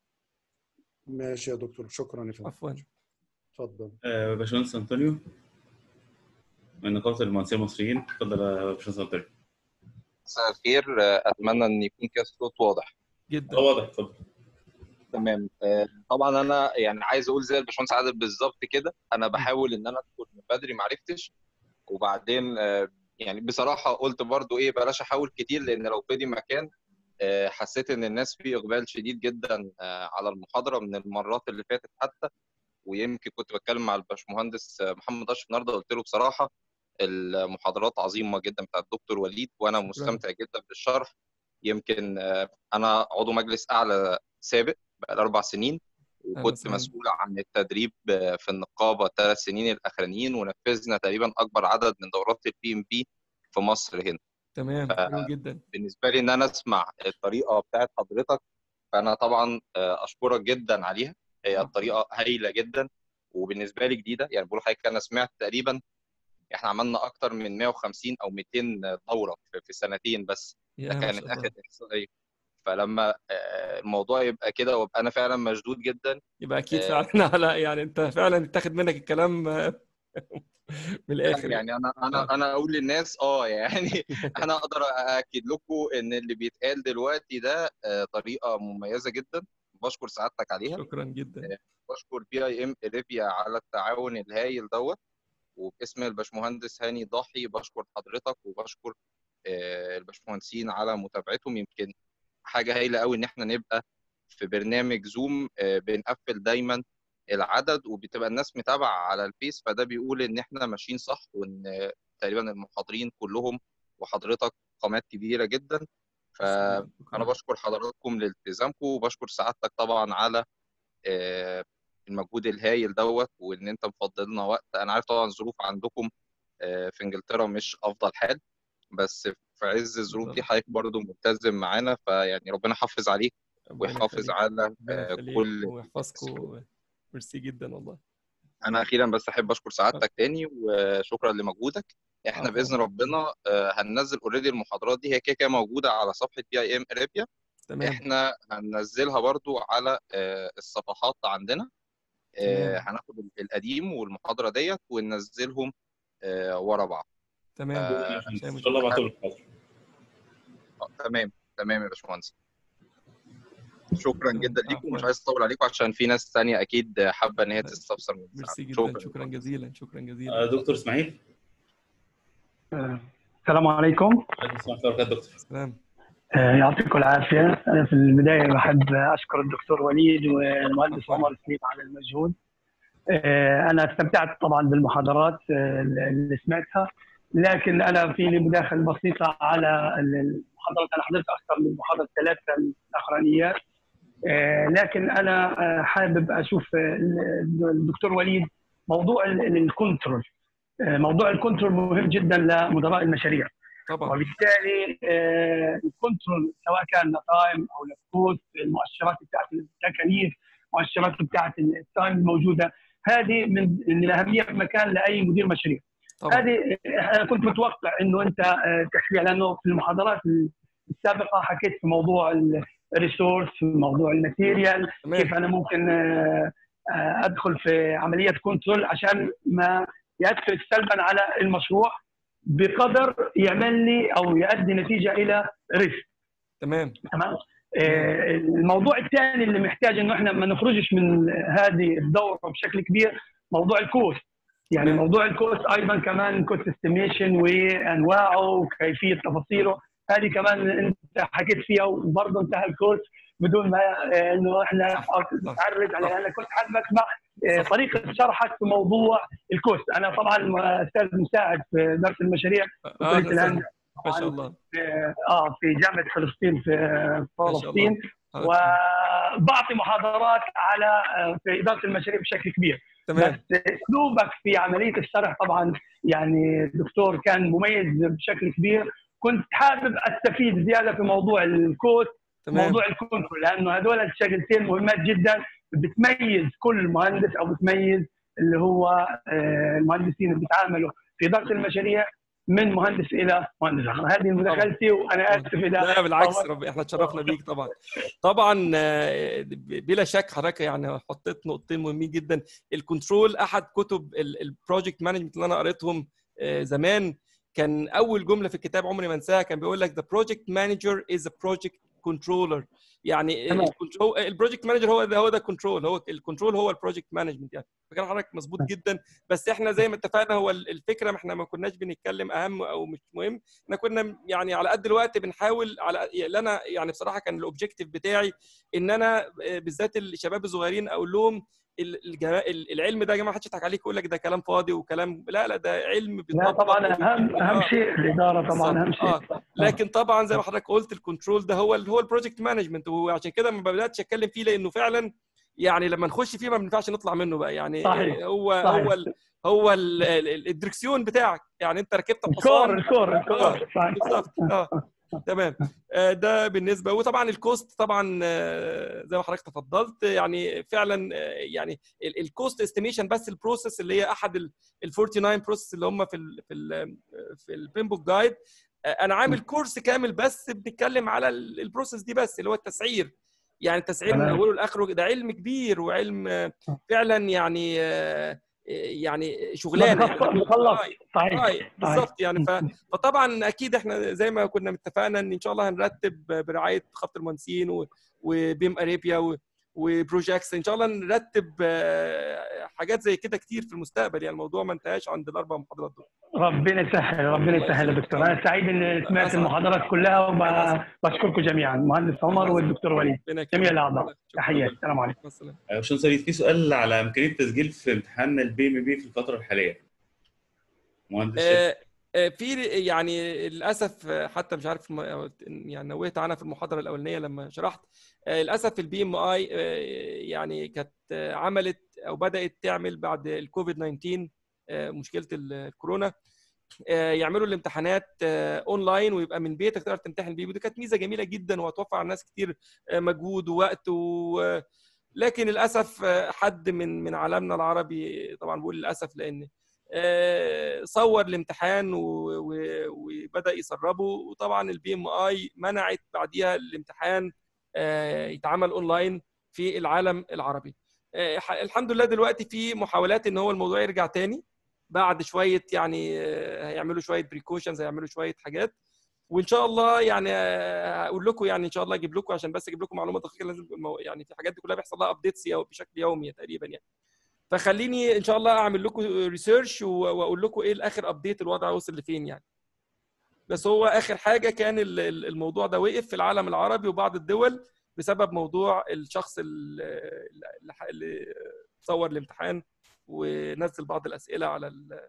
ماشي يا دكتور شكرا يا فندم عفوا اتفضل آه، باشمهندس انطونيو من نقابه المهندسين المصريين اتفضل يا باشمهندس غداري مساء الخير آه، اتمنى ان يكون كده الصوت واضح جدا اه واضح اتفضل تمام آه، طبعا انا يعني عايز اقول زي الباشمهندس عادل بالظبط كده انا بحاول ان انا ادخل من بدري ما عرفتش وبعدين آه، يعني بصراحه قلت برضو ايه بلاش احاول كتير لان لو فضي مكان آه، حسيت ان الناس فيه اقبال شديد جدا آه، على المحاضره من المرات اللي فاتت حتى ويمكن كنت بتكلم مع الباشمهندس آه، محمد اشرف النهارده قلت له بصراحه المحاضرات عظيمه جدا بتاع الدكتور وليد وانا مستمتع جدا بالشرح يمكن آه، انا عضو مجلس اعلى سابق بقى اربع سنين وكنت وسهلا. مسؤول عن التدريب آه، في النقابه الثلاث سنين الاخرانيين ونفذنا تقريبا اكبر عدد من دورات البي ام بي في مصر هنا تمام ف- حلو جدا بالنسبه لي ان انا اسمع الطريقه بتاعت حضرتك فانا طبعا آه، اشكرك جدا عليها هي الطريقه هايله جدا وبالنسبه لي جديده يعني بقول لحضرتك انا سمعت تقريبا احنا عملنا اكتر من 150 او 200 دوره في- في سنتين بس يا ده ما كانت شاء اخر الله احصائيه فلما آه، الموضوع يبقى كده وابقى انا فعلا مشدود جدا يبقى اكيد آه، فعلا على يعني انت فعلا اتاخد منك الكلام آه، من الاخر يعني انا انا آه. انا اقول للناس اه يعني انا اقدر ااكد لكم ان اللي بيتقال دلوقتي ده آه، طريقه مميزه جدا بشكر سعادتك عليها شكرا جدا بشكر بي اي ام ليبيا على التعاون الهايل دوت وباسم الباشمهندس هاني ضاحي بشكر حضرتك وبشكر آه، الباشمهندسين على متابعتهم يمكن حاجه هايله قوي ان احنا نبقى في برنامج زوم آه، بنقفل دايما العدد وبتبقى الناس متابعه على الفيس فده بيقول ان احنا ماشيين صح وان آه، تقريبا المحاضرين كلهم وحضرتك قامات كبيره جدا فانا شكرا بشكر حضراتكم لالتزامكم وبشكر سعادتك طبعا على آه، المجهود الهايل دوت وان انت مفضل لنا وقت انا عارف طبعا الظروف عندكم آه، في انجلترا مش افضل حال بس في عز الظروف دي بالظبط. حضرتك برضه ملتزم معانا فيعني ربنا يحافظ عليك ربنا ويحافظ يخليك على ربنا آه، يخليك كل ويحفظكم ميرسي جدا والله انا اخيرا بس احب اشكر سعادتك تاني وشكرا لمجهودك احنا عفوا باذن ربنا آه، هننزل اوريدي المحاضرات دي هي كده كده موجوده على صفحه بي اي ام اريبيا تمام احنا هننزلها برضو على آه، الصفحات عندنا آه، تمام هناخد القديم والمحاضره ديت وننزلهم آه، ورا بعض تمام آه، مفيش اي ان شاء الله مشكله ابعتوا لي الحاضر آه، تمام تمام يا باشمهندس شكرا تمام جدا ليكم مش عفوا عايز اطول عليكم عشان في ناس تانية اكيد حابه ان هي لا، تستفسر من ميرسي سعادتك جدا شكرا شكرا جزيلا شكرا جزيلا آه، دكتور اسماعيل السلام عليكم عليكم السلام ورحمه الله وبركاته دكتور سلام آه، يعطيكم العافية أنا في البداية بحب أشكر الدكتور وليد والمهندس عمر سليم على المجهود آه، أنا استمتعت طبعا بالمحاضرات آه، اللي سمعتها لكن أنا في لي مداخلة بسيطة على المحاضرات أنا حضرت أكثر من محاضرة ثلاثة الأخرانيات آه، لكن أنا آه، حابب أشوف آه، الدكتور وليد موضوع ال- الكنترول آه، موضوع الكنترول مهم جدا لمدراء المشاريع طبعا وبالتالي آه، الكنترول سواء كان تايم او لكوت المؤشرات بتاعت التكاليف المؤشرات بتاعت التايم الموجوده هذه من من الاهميه في مكان لاي مدير مشاريع طبعا هذه انا كنت متوقع انه انت آه، تحكيها لانه في المحاضرات السابقه حكيت في موضوع الريسورس في موضوع الماتيريال تمام كيف انا ممكن آه، آه، ادخل في عمليه كنترول عشان ما ياثر سلبا على المشروع بقدر يعمل لي او يؤدي نتيجه الى ريسك تمام تمام آه، الموضوع الثاني اللي محتاج انه احنا ما نخرجش من هذه الدوره بشكل كبير موضوع الكوست يعني تمام. موضوع الكوست ايضا كمان كوست استيميشن وانواعه وكيفيه تفاصيله هذه كمان انت حكيت فيها وبرضه انتهى الكورس بدون ما آه، انه احنا صح، صح. نعرض عليه صح. انا كنت حابب اسمع آه، صح. طريقه شرحك في موضوع الكوست انا طبعا استاذ مساعد في اداره المشاريع في اهلا كليه الهندسه وسهلا ما شاء الله في- اه في جامعه فلسطين في ما شاء فلسطين الله وبعطي محاضرات على آه، في اداره المشاريع بشكل كبير تمام بس اسلوبك في عمليه الشرح طبعا يعني الدكتور كان مميز بشكل كبير كنت حابب استفيد زياده في موضوع الكوست تمام موضوع الكنترول لانه هذول الشغلتين مهمات جدا بتميز كل مهندس او بتميز اللي هو آه، المهندسين اللي بيتعاملوا في اداره المشاريع من مهندس الى مهندس اخر هذه مداخلتي وانا اسف اذا لا بالعكس طولت. رب احنا اتشرفنا بيك طبعا طبعا آه، بلا شك حضرتك يعني حطيت نقطتين مهمين جدا الكنترول احد كتب البروجكت مانجمنت اللي انا قريتهم آه، زمان كان اول جمله في الكتاب عمري ما انساها كان بيقول لك the project manager is a project controller يعني تمام. الكنترول البروجكت مانجر هو ده هو ده كنترول هو الكنترول هو البروجكت مانجمنت يعني فكان حضرتك مظبوط جدا بس احنا زي ما اتفقنا هو ال- الفكره ما احنا ما كناش بنتكلم اهم او مش مهم احنا كنا يعني على قد الوقت بنحاول على اللي انا يعني بصراحه كان الاوبجيكتيف بتاعي ان انا آه، بالذات الشباب الصغيرين اقول لهم ال- الجما- ال- العلم ده يا جماعه محدش يضحك عليك يقول لك ده كلام فاضي وكلام لا لا ده علم لا بيطبق طبعا اهم اهم آه. شيء الاداره طبعا اهم بالظبط. شيء آه. لكن طبعا زي ما حضرتك قلت الكنترول ده هو ال هو البروجكت مانجمنت وعشان كده ما بداتش اتكلم فيه لانه فعلا يعني لما نخش فيه ما بينفعش نطلع منه بقى يعني صحيح. هو صحيح. هو ال هو ال- ال- الدركسيون بتاعك يعني انت ركبت الكور الحصان الكور آه، الكور صحيح بالظبط اه تمام آه، ده بالنسبه وطبعا الكوست طبعا آه، زي ما حضرتك تفضلت يعني فعلا آه، يعني الكوست استيميشن بس البروسيس اللي هي احد ال 49 بروسيس اللي هم في ال في ال في البيمبوك جايد انا عامل كورس كامل بس بنتكلم على ال- البروسيس دي بس اللي هو التسعير يعني التسعير من تمام. اوله لاخره ده علم كبير وعلم آه، فعلا يعني آه، يعني شغلانه يعني بخلص بخلص آه، صحيح اه صحيح بالظبط يعني ف... فطبعا اكيد احنا زي ما كنا متفقنا ان ان شاء الله هنرتب برعايه خط المهندسين و... وبيم اريبيا و... وبروجكتس ان شاء الله نرتب آه، حاجات زي كده كتير في المستقبل يعني الموضوع ما انتهاش عند الاربع محاضرات دول ربنا يسهل ربنا يسهل يا دكتور انا سعيد ان سمعت أسعد. المحاضرات كلها وبشكركم جميعا المهندس عمر والدكتور وليد ربنا يكرمك. جميع الاعضاء شكراً. تحياتي السلام عليكم مع السلامه آه، باشمهندس سعيد في سؤال على امكانيه التسجيل في امتحان البي ام بي في الفتره الحاليه مهندس شركة. آه، آه، في يعني للاسف آه، حتى مش عارف ما- يعني نوهت عنها في المحاضره الاولانيه لما شرحت آه، للاسف البي ام اي يعني كانت آه، عملت او بدات تعمل بعد الكوفيد 19 آه، مشكله ال- الكورونا آه، يعملوا الامتحانات آه، اونلاين ويبقى من بيتك تقدر تمتحن بيه ودي كانت ميزه جميله جدا وهتوفر على الناس كتير آه، مجهود ووقت و لكن للاسف آه، حد من من عالمنا العربي طبعا بقول للاسف لان آه، صور الامتحان و- و- وبدا يسربه وطبعا البي ام اي منعت بعديها الامتحان آه، يتعمل اونلاين في العالم العربي آه، ح- الحمد لله دلوقتي في محاولات ان هو الموضوع يرجع تاني بعد شويه يعني آه، هيعملوا شويه بريكوشنز هيعملوا شويه حاجات وان شاء الله يعني آه، هقول لكم يعني ان شاء الله اجيب لكم عشان بس اجيب لكم معلومات دقيقه لازم مو- يعني في حاجات دي كلها بيحصل لها ابديتس بشكل يومي تقريبا يعني فخليني ان شاء الله اعمل لكم ريسيرش واقول لكم ايه الاخر ابديت الوضع وصل لفين يعني بس هو اخر حاجه كان ال- ال- الموضوع ده وقف في العالم العربي وبعض الدول بسبب موضوع الشخص ال- اللي اللي صور الامتحان ونزل بعض الاسئله على ال-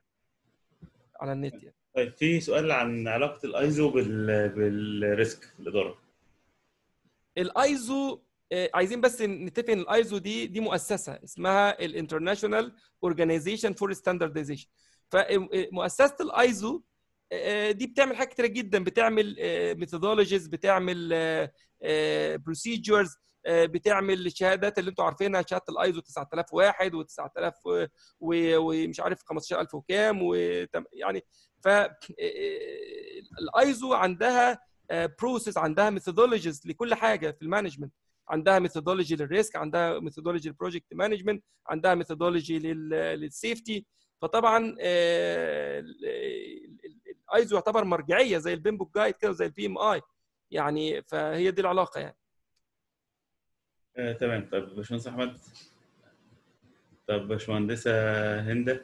على النت يعني طيب في سؤال عن علاقه الايزو بال... بالريسك في الاداره الايزو آه، عايزين بس نتفق ان الايزو دي دي مؤسسه اسمها الانترناشونال اورجانيزيشن فور ستاندرديزيشن فمؤسسه الايزو آه، دي بتعمل حاجات كتيره جدا بتعمل ميثودولوجيز بتعمل بروسيجرز بتعمل الشهادات اللي انتم عارفينها شهاده الايزو 9001 و9000 ومش عارف 15000 وكام وتم- يعني ف الايزو عندها بروسيس عندها ميثودولوجيز لكل حاجه في المانجمنت عندها ميثودولوجي للريسك عندها ميثودولوجي للبروجكت مانجمنت عندها ميثودولوجي للسيفتي فطبعا الايزو يعتبر مرجعيه زي البيمبوك جايد كده وزي البي ام اي يعني فهي دي العلاقه يعني آه، تمام طب باشمهندس احمد طب باشمهندسه هند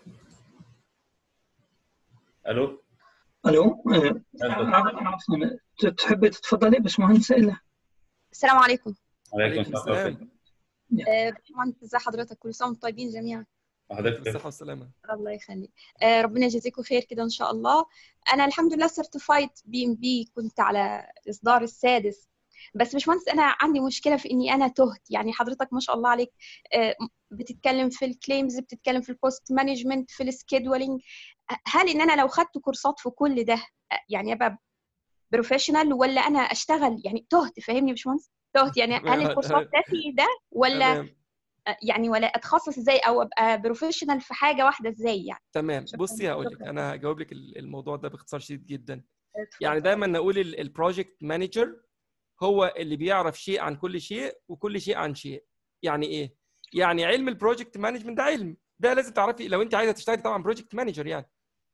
الو الو آه، اتفضل. تحبي تتفضلي باشمهندس إلا السلام عليكم عليكم عليكم السلام السلام آه، باشمهندس ازي حضرتك كل سنه وانتم طيبين جميعا حضرتك بالصحه والسلامه الله يخليك آه، ربنا يجازيكم خير كده ان شاء الله انا الحمد لله سيرتيفايد بي ام بي كنت على الاصدار السادس بس باشمهندس انا عندي مشكله في اني انا تهت يعني حضرتك ما شاء الله عليك آه، بتتكلم في الكليمز بتتكلم في الكوست مانجمنت في السكيدولينج هل ان انا لو خدت كورسات في كل ده آه، يعني ابقى بروفيشنال ولا انا اشتغل يعني تهت فاهمني يا باشمهندس تهت يعني هل الكورسات تفي ده ولا تمام يعني ولا اتخصص ازاي او ابقى بروفيشنال في حاجه واحده ازاي يعني تمام شكراً. بصي هقول لك شكراً. انا هجاوب لك الموضوع ده باختصار شديد جدا اتفضل. يعني دايما نقول البروجكت مانجر هو اللي بيعرف شيء عن كل شيء وكل شيء عن شيء يعني ايه يعني علم البروجكت مانجمنت ده علم ده لازم تعرفي لو انت عايزه تشتغلي طبعا بروجكت مانجر يعني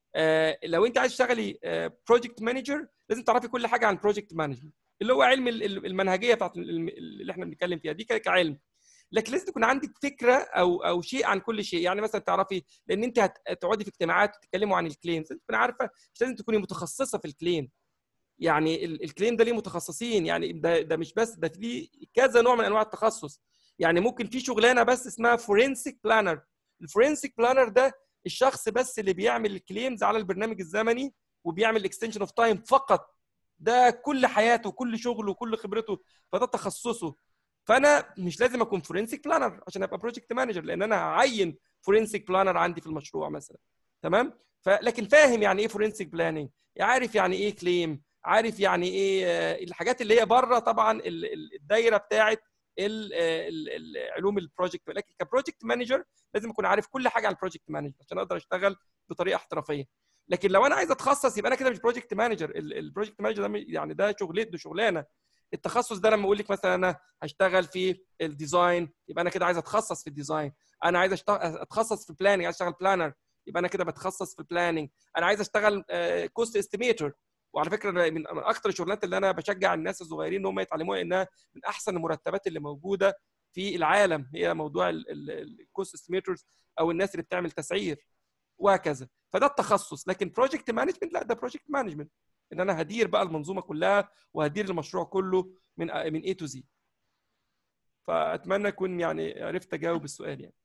آه، لو انت عايز تشتغلي بروجكت مانجر لازم تعرفي كل حاجه عن بروجكت مانجمنت اللي هو علم ال- ال- المنهجيه بتاعت ال- اللي احنا بنتكلم فيها دي ك- كعلم لكن لازم تكون عندك فكره او او شيء عن كل شيء يعني مثلا تعرفي لان انت هتقعدي في اجتماعات تتكلموا عن الكليمز لازم تكوني عارفه مش لازم تكوني متخصصه في الكليم يعني ال- الكليم ده ليه متخصصين يعني ده ده مش بس ده في كذا نوع من انواع التخصص يعني ممكن في شغلانه بس اسمها فورنسيك بلانر الفورنسيك بلانر ده الشخص بس اللي بيعمل الكليمز على البرنامج الزمني وبيعمل اكستنشن اوف تايم فقط ده كل حياته وكل شغله وكل خبرته فده تخصصه فانا مش لازم اكون فورنسيك بلانر عشان ابقى بروجكت مانجر لان انا هعين فورنسيك بلانر عندي في المشروع مثلا تمام فلكن فاهم يعني ايه فورنسيك بلاننج عارف يعني ايه كليم عارف يعني ايه آه، الحاجات اللي هي بره طبعا ال- ال- الدايره بتاعت ال- ال- ال- علوم البروجكت لكن كبروجكت مانجر لازم اكون عارف كل حاجه عن البروجكت مانجر عشان اقدر اشتغل بطريقه احترافيه لكن لو انا عايز اتخصص يبقى انا كده مش بروجكت مانجر البروجكت مانجر ده م- يعني ده شغلته ده شغلانه التخصص ده لما اقول لك مثلا انا هشتغل في الديزاين يبقى انا كده عايز اتخصص في الديزاين انا عايز أشتغل اتخصص في البلاننج عايز اشتغل بلانر يبقى انا كده بتخصص في البلاننج انا عايز اشتغل كوست استيميتور وعلى فكره أنا من من اكتر الشغلانات اللي انا بشجع الناس الصغيرين ان هم يتعلموها انها من احسن المرتبات اللي موجوده في العالم هي موضوع الكوست استيميتورز او الناس اللي بتعمل تسعير وهكذا فده التخصص لكن بروجكت مانجمنت لا ده بروجكت مانجمنت ان انا هدير بقى المنظومه كلها وهدير المشروع كله من من A to Z فاتمنى اكون يعني عرفت اجاوب السؤال يعني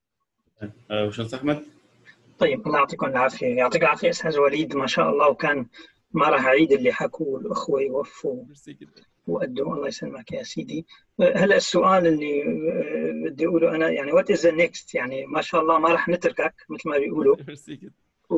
آه، باشمهندس احمد طيب الله يعطيكم العافية يعطيك العافية أستاذ وليد ما شاء الله وكان ما راح أعيد اللي حكوه الأخوة يوفوا ميرسي جدا وقدوا الله يسلمك يا سيدي هلا السؤال اللي آه، بدي أقوله أنا يعني وات إز ذا نيكست يعني ما شاء الله ما راح نتركك مثل ما بيقولوا ميرسي جدا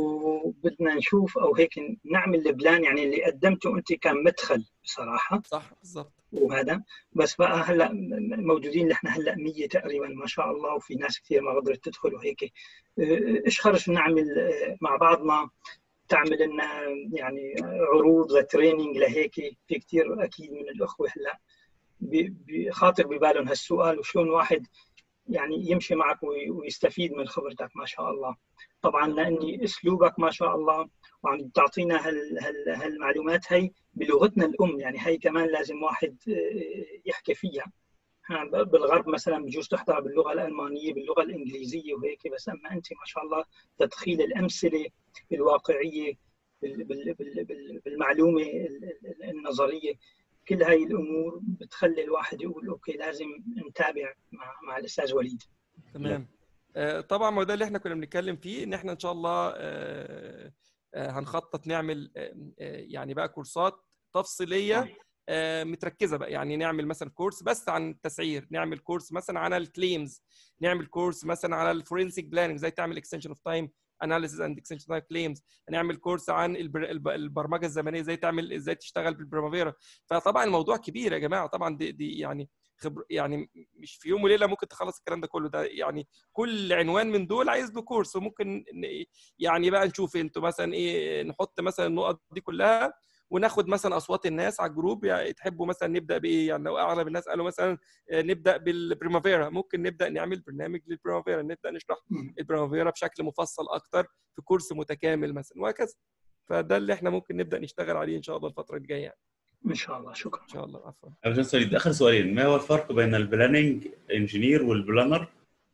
وبدنا نشوف أو هيك نعمل البلان يعني اللي قدمته أنت كان مدخل بصراحة صح بالظبط وهذا بس بقى هلا موجودين نحن هلا 100 تقريبا ما شاء الله وفي ناس كثير ما قدرت تدخل وهيك آه، ايش خرج نعمل آه، مع بعضنا تعمل لنا يعني عروض لتريننج لهيك في كثير اكيد من الاخوه هلا بي- بخاطر ببالهم هالسؤال وشلون واحد يعني يمشي معك وي- ويستفيد من خبرتك ما شاء الله طبعا لاني اسلوبك ما شاء الله وعم تعطينا هال هال هالمعلومات هي بلغتنا الام يعني هي كمان لازم واحد آه، يحكي فيها ها، ب- بالغرب مثلا بجوز تحضر باللغه الالمانيه باللغه الانجليزيه وهيك بس اما انت ما شاء الله تدخيل الامثله الواقعيه بال- بال- بال- بال- بالمعلومه ال- ال- النظريه كل هاي الامور بتخلي الواحد يقول اوكي لازم نتابع مع مع الاستاذ وليد تمام آه، طبعا ما هو ده اللي احنا كنا بنتكلم فيه ان احنا ان شاء الله آه، آه، هنخطط نعمل آه، آه، يعني بقى كورسات تفصيليه آه، متركزه بقى يعني نعمل مثلا كورس بس عن التسعير نعمل كورس مثلا على الكليمز نعمل كورس مثلا على الفورنسيك بلاننج ازاي تعمل اكستنشن اوف تايم اناليسيز اند اكستنشن تايم كليمز هنعمل كورس عن البر- الب- البرمجه الزمنيه ازاي تعمل ازاي تشتغل بالبرمافيرا فطبعا الموضوع كبير يا جماعه طبعا دي, دي يعني خبر يعني مش في يوم وليله ممكن تخلص الكلام ده كله ده يعني كل عنوان من دول عايز له كورس وممكن ن- يعني بقى نشوف انتوا مثلا ايه نحط مثلا النقط دي كلها وناخد مثلا اصوات الناس على الجروب يعني تحبوا مثلا نبدا بايه يعني لو اغلب الناس قالوا مثلا آه، نبدا بالبريمافيرا ممكن نبدا نعمل برنامج للبريمافيرا نبدا نشرح البريمافيرا بشكل مفصل اكتر في كورس متكامل مثلا وهكذا فده اللي احنا ممكن نبدا نشتغل عليه ان شاء الله الفتره الجايه يعني. ان شاء الله شكرا ان شاء الله عفوا يا باشمهندس وليد اخر سؤالين ما هو الفرق بين البلاننج انجينير والبلانر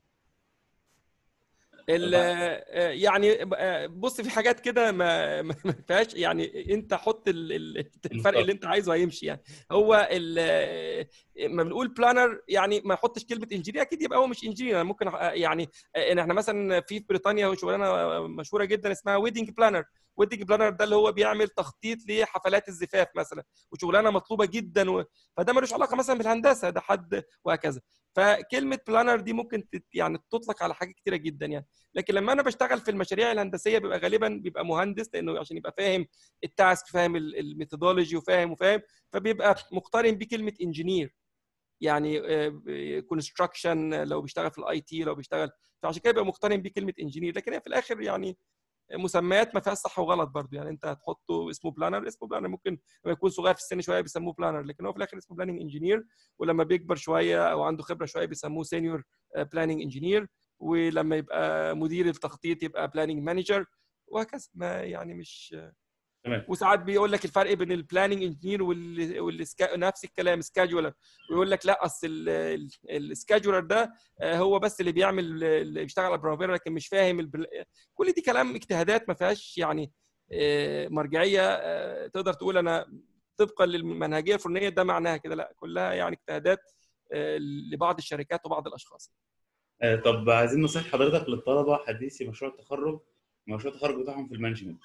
ال- آه، يعني آه، بص في حاجات كده ما ما ما فيهاش يعني انت حط ال- ال- الفرق اللي انت عايزه هيمشي يعني هو ال- آه، ما بنقول بلانر يعني ما يحطش كلمه انجينير اكيد يبقى هو مش انجينير ممكن آه، يعني آه، ان احنا مثلا في في بريطانيا شغلانه مشهوره جدا اسمها ويدنج بلانر ويدنج بلانر ده اللي هو بيعمل تخطيط لحفلات الزفاف مثلا وشغلانه مطلوبه جدا و... فده ملوش علاقه مثلا بالهندسه ده حد وهكذا فكلمه بلانر دي ممكن تت يعني تطلق على حاجات كتيره جدا يعني لكن لما انا بشتغل في المشاريع الهندسيه بيبقى غالبا بيبقى مهندس لانه عشان يبقى فاهم التاسك فاهم الميثودولوجي وفاهم وفاهم فبيبقى مقترن بكلمه انجينير يعني كونستراكشن لو بيشتغل في الاي تي لو بيشتغل فعشان كده بيبقى مقترن بكلمه انجينير لكن هي في الاخر يعني مسميات ما فيهاش صح وغلط برضه يعني انت هتحطه اسمه بلانر اسمه بلانر ممكن لما يكون صغير في السن شويه بيسموه بلانر لكن هو في الاخر اسمه بلاننج انجينير ولما بيكبر شويه او عنده خبره شويه بيسموه سينيور بلاننج انجينير ولما يبقى مدير التخطيط يبقى بلاننج مانجر وهكذا ما يعني مش تمام وساعات بيقول لك الفرق بين البلاننج انجينير وال والسكا... نفس الكلام سكادجولر ويقول لك لا اصل السكادجولر ده آه، هو بس اللي بيعمل اللي بيشتغل على البرافيرا لكن مش فاهم البل... كل دي كلام اجتهادات ما فيهاش يعني آه، مرجعيه آه، تقدر تقول انا طبقا للمنهجيه الفلانيه ده معناها كده لا كلها يعني اجتهادات آه، لبعض الشركات وبعض الاشخاص آه، طب عايزين نصيحة حضرتك للطلبة حديثي مشروع التخرج مشروع التخرج بتاعهم في المانجمنت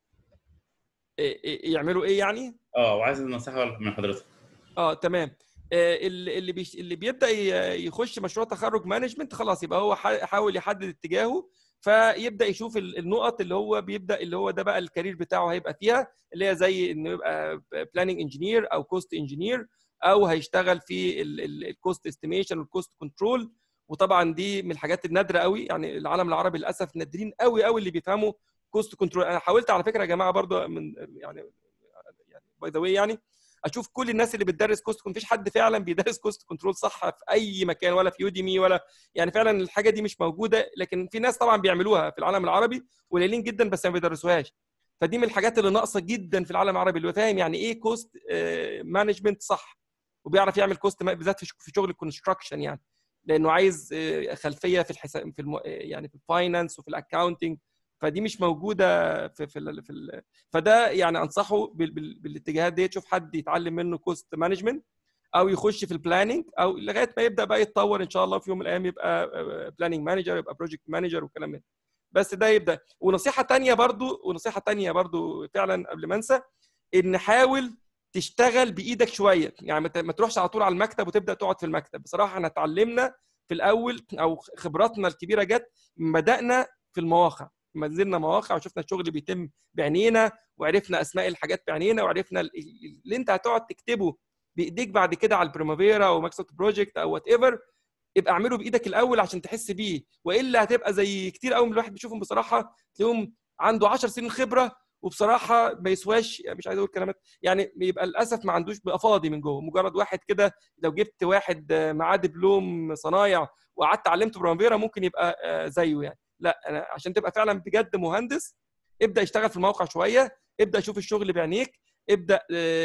إيه- إيه- يعملوا ايه يعني؟ اه وعايز نصيحة من حضرتك اه تمام آه، اللي اللي بيش... اللي بيبدا ي- يخش مشروع تخرج مانجمنت خلاص يبقى هو ح- حاول يحدد اتجاهه فيبدا يشوف ال- النقط اللي هو بيبدا اللي هو ده بقى الكارير بتاعه هيبقى فيها اللي هي زي انه يبقى بلاننج انجينير او كوست انجينير او هيشتغل في الكوست استيميشن والكوست كنترول وطبعا دي من الحاجات النادره قوي يعني العالم العربي للاسف نادرين قوي قوي اللي بيفهموا كوست كنترول انا حاولت على فكره يا جماعه برضو من يعني يعني باي ذا يعني اشوف كل الناس اللي بتدرس كوست مفيش حد فعلا بيدرس كوست كنترول صح في اي مكان ولا في يوديمي ولا يعني فعلا الحاجه دي مش موجوده لكن في ناس طبعا بيعملوها في العالم العربي قليلين جدا بس ما بيدرسوهاش فدي من الحاجات اللي ناقصه جدا في العالم العربي اللي هو فاهم يعني ايه كوست مانجمنت صح وبيعرف يعمل كوست بالذات في في شغل الكونستراكشن يعني لانه عايز آه، خلفيه في الحساب في الم... يعني في الفاينانس وفي الاكاونتنج فدي مش موجوده في في ال... في ال... فده يعني انصحه بال... بال... بالاتجاهات دي تشوف حد يتعلم منه كوست مانجمنت او يخش في البلاننج او لغايه ما يبدا بقى يتطور ان شاء الله في يوم من الايام يبقى بلاننج مانجر يبقى بروجكت مانجر والكلام ده بس ده يبدا ونصيحه تانية برضو ونصيحه تانية برضو فعلا قبل ما انسى ان حاول تشتغل بايدك شويه يعني ما ت- ما تروحش على طول على المكتب وتبدا تقعد في المكتب بصراحه احنا اتعلمنا في الاول او خبراتنا الكبيره جت من بدانا في المواقع لما نزلنا مواقع وشفنا الشغل بيتم بعينينا وعرفنا اسماء الحاجات بعينينا وعرفنا ال- ال- اللي انت هتقعد تكتبه بايديك بعد كده على البريمافيرا او مايكروسوفت بروجكت او وات ايفر يبقى اعمله بايدك الاول عشان تحس بيه والا هتبقى زي كتير قوي من الواحد بيشوفهم بصراحه تلاقيهم عنده 10 سنين خبره وبصراحه ما يسواش يعني مش عايز اقول كلمات يعني بيبقى للاسف ما عندوش بيبقى فاضي من جوه مجرد واحد كده لو جبت واحد آه، معاه دبلوم صنايع وقعدت علمته برامفيرا ممكن يبقى آه، زيه يعني لا أنا عشان تبقى فعلا بجد مهندس ابدا اشتغل في الموقع شويه ابدا شوف الشغل بعينيك ابدا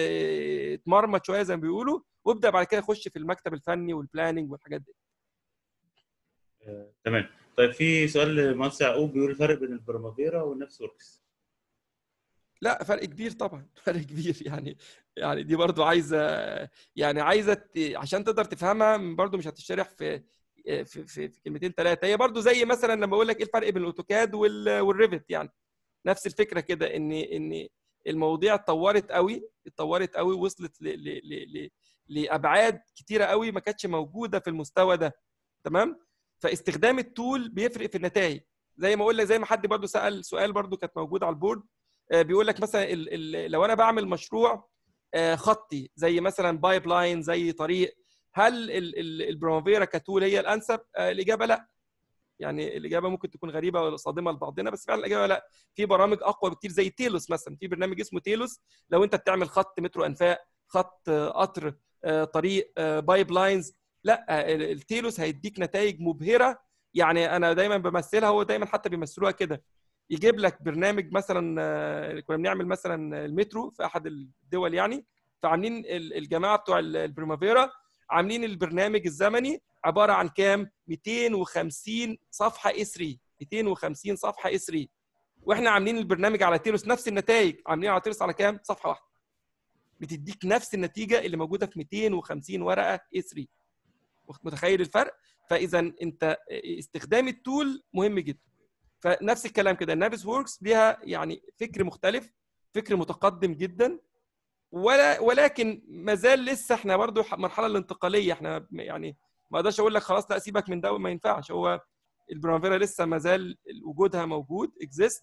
آه، اتمرمط شويه زي ما بيقولوا وابدا بعد كده خش في المكتب الفني والبلاننج والحاجات دي آه، تمام طيب في سؤال لمهندس يعقوب بيقول الفرق بين البرمافيرا والنفس وركس لا فرق كبير طبعا فرق كبير يعني يعني دي برضو عايزه يعني عايزه ت- عشان تقدر تفهمها برضو مش هتشرح في في في, في كلمتين ثلاثه هي برضو زي مثلا لما اقول لك ايه الفرق بين الاوتوكاد وال- والريفت يعني نفس الفكره كده ان ان المواضيع اتطورت قوي اتطورت قوي وصلت ل ل ل ل لابعاد كتيره قوي ما كانتش موجوده في المستوى ده تمام فاستخدام التول بيفرق في النتائج زي ما اقول لك زي ما حد برضو سال سؤال برضو كانت موجوده على البورد آه، بيقول لك مثلا ال ال لو انا بعمل مشروع آه، خطي زي مثلا بايب لاين زي طريق هل ال- ال- البرامافيرا كتول هي الانسب؟ آه، الاجابه لا يعني الاجابه ممكن تكون غريبه ولا صادمه لبعضنا بس فعلا الاجابه لا في برامج اقوى بكتير زي تيلوس مثلا في برنامج اسمه تيلوس لو انت بتعمل خط مترو انفاق خط آه، قطر آه، طريق آه، بايب لاينز لا آه، ال- التيلوس هيديك نتائج مبهره يعني انا دايما بمثلها هو دايما حتى بيمثلوها كده يجيب لك برنامج مثلا آه، كنا بنعمل مثلا المترو في احد الدول يعني فعاملين ال- الجماعه بتوع ال- البريمافيرا عاملين البرنامج الزمني عباره عن كام 250 صفحه اس 3 250 صفحه اس 3 واحنا عاملين البرنامج على تيروس نفس النتائج عاملين على تيروس على كام صفحه واحده بتديك نفس النتيجه اللي موجوده في 250 ورقه اس 3 متخيل الفرق فاذا انت استخدام التول مهم جدا فنفس الكلام كده النافس ووركس ليها يعني فكر مختلف فكر متقدم جدا ولا ولكن ما زال لسه احنا برضو ح- المرحله الانتقاليه احنا يعني ما اقدرش اقول لك خلاص لا سيبك من ده وما ينفعش هو البرامفيرا لسه ما زال وجودها موجود اكزيست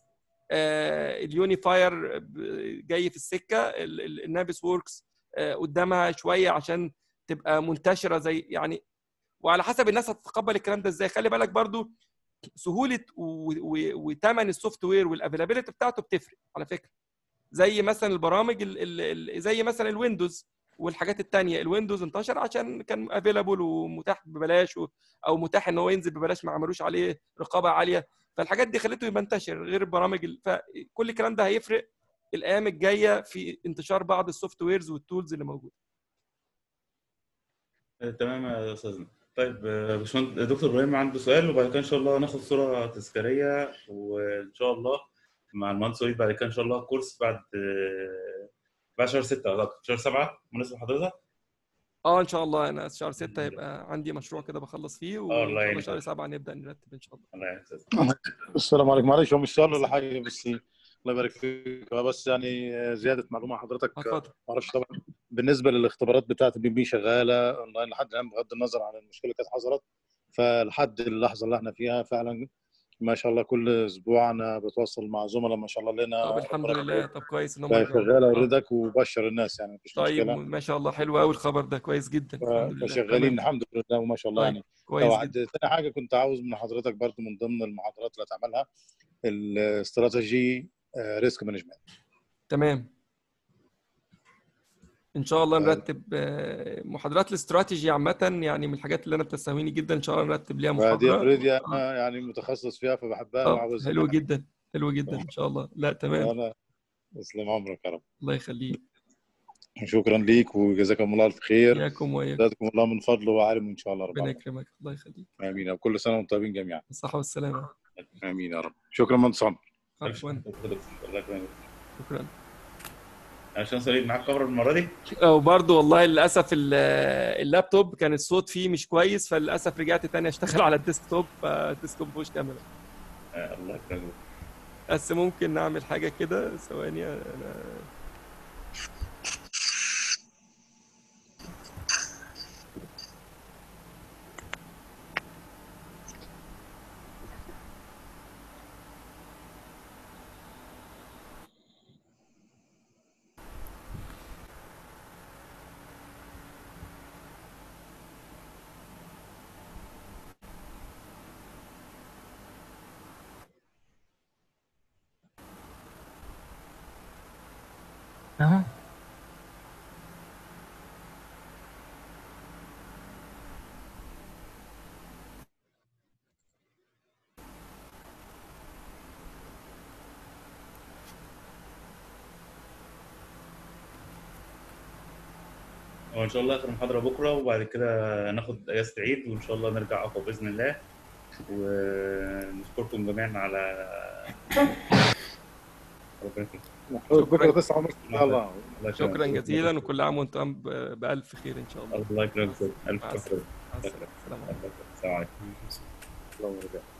آه اليونيفاير ب- جاي في السكه ال- ال- النافس ووركس آه قدامها شويه عشان تبقى منتشره زي يعني وعلى حسب الناس هتتقبل الكلام ده ازاي خلي بالك برضو سهوله وثمن السوفت وير والافيلابيلتي بتاعته بتفرق على فكره زي مثلا البرامج ال ال ال زي مثلا الويندوز والحاجات التانية الويندوز انتشر عشان كان افيلابل ومتاح ببلاش و- او متاح ان هو ينزل ببلاش ما عملوش عليه رقابه عاليه فالحاجات دي خلته يبقى منتشر غير البرامج ال- فكل الكلام ده هيفرق الايام الجايه في انتشار بعض السوفت ويرز والتولز اللي موجوده آه، تمام يا استاذنا طيب آه، باشمهندس دكتور ابراهيم عنده سؤال وبعد كده ان شاء الله ناخد صوره تذكاريه وان شاء الله مع المهندس وليد بعد كده ان شاء الله كورس بعد آه، بعد شهر 6 اعتقد شهر 7 مناسب لحضرتك اه ان شاء الله انا شهر 6 هيبقى عندي مشروع كده بخلص فيه وان الله شاء الله يعينك. شهر 7 نبدا نرتب ان شاء الله الله يعينك السلام عليكم معلش هو مش سؤال ولا حاجه بس الله يبارك فيك هو بس يعني زياده معلومه حضرتك اتفضل ما اعرفش طبعا بالنسبه للاختبارات بتاعه البي بي شغاله اونلاين لحد الان بغض النظر عن المشكله اللي كانت حصلت فلحد اللحظه اللي احنا فيها فعلا ما شاء الله كل اسبوع انا بتواصل مع زملاء ما شاء الله لنا طب الحمد لله طب كويس ان هم فهي رجعوا. شغاله آه. اوردك وبشر الناس يعني مفيش طيب مشكله ما شاء الله حلو قوي الخبر ده كويس جدا الحمد لله فشغالين تمام. الحمد لله وما شاء الله طيب، يعني كويس لو جدا عد- تاني حاجه كنت عاوز من حضرتك برضو من ضمن المحاضرات اللي هتعملها الاستراتيجي ريسك مانجمنت تمام ان شاء الله نرتب آه، محاضرات الاستراتيجي عامه يعني من الحاجات اللي انا بتستهويني جدا ان شاء الله نرتب ليها فدي محاضره اوريدي انا يعني متخصص فيها فبحبها طب وعاوز حلو جدا حلو جدا ان شاء الله لا تمام انا اسلم عمرك يا رب الله يخليك شكرا ليك وجزاكم الله الف خير اياكم واياكم جزاكم الله من فضله وعالم ان شاء الله رب ربنا العالمين يكرمك الله يخليك امين وكل سنه وانتم طيبين جميعا بالصحه والسلامه امين يا رب شكرا مهندس عمرو عفوا الله يكرمك شكرا عشان سليم معاك خبر المره دي وبرضه والله للاسف ال- اللابتوب كان الصوت فيه مش كويس فللاسف رجعت تاني اشتغل على الديسكتوب فالديسكتوب مفيهوش كاميرا آه، الله يكرمك بس ممكن نعمل حاجه كده ثواني انا اهو وان شاء الله اخر محاضره بكره وبعد كده ناخد اجازه عيد وان شاء الله نرجع اقوى باذن الله ونشكركم جميعا على ربنا يكرمك بكره 9 ونص ان شاء الله الله يكرمك. شكرا جزيلا وكل عام وانتم ب- بالف خير ان شاء الله الله يكرمك الف مع شكر السلامه مع السلامه السلام عليكم السلام عليكم الله يرضى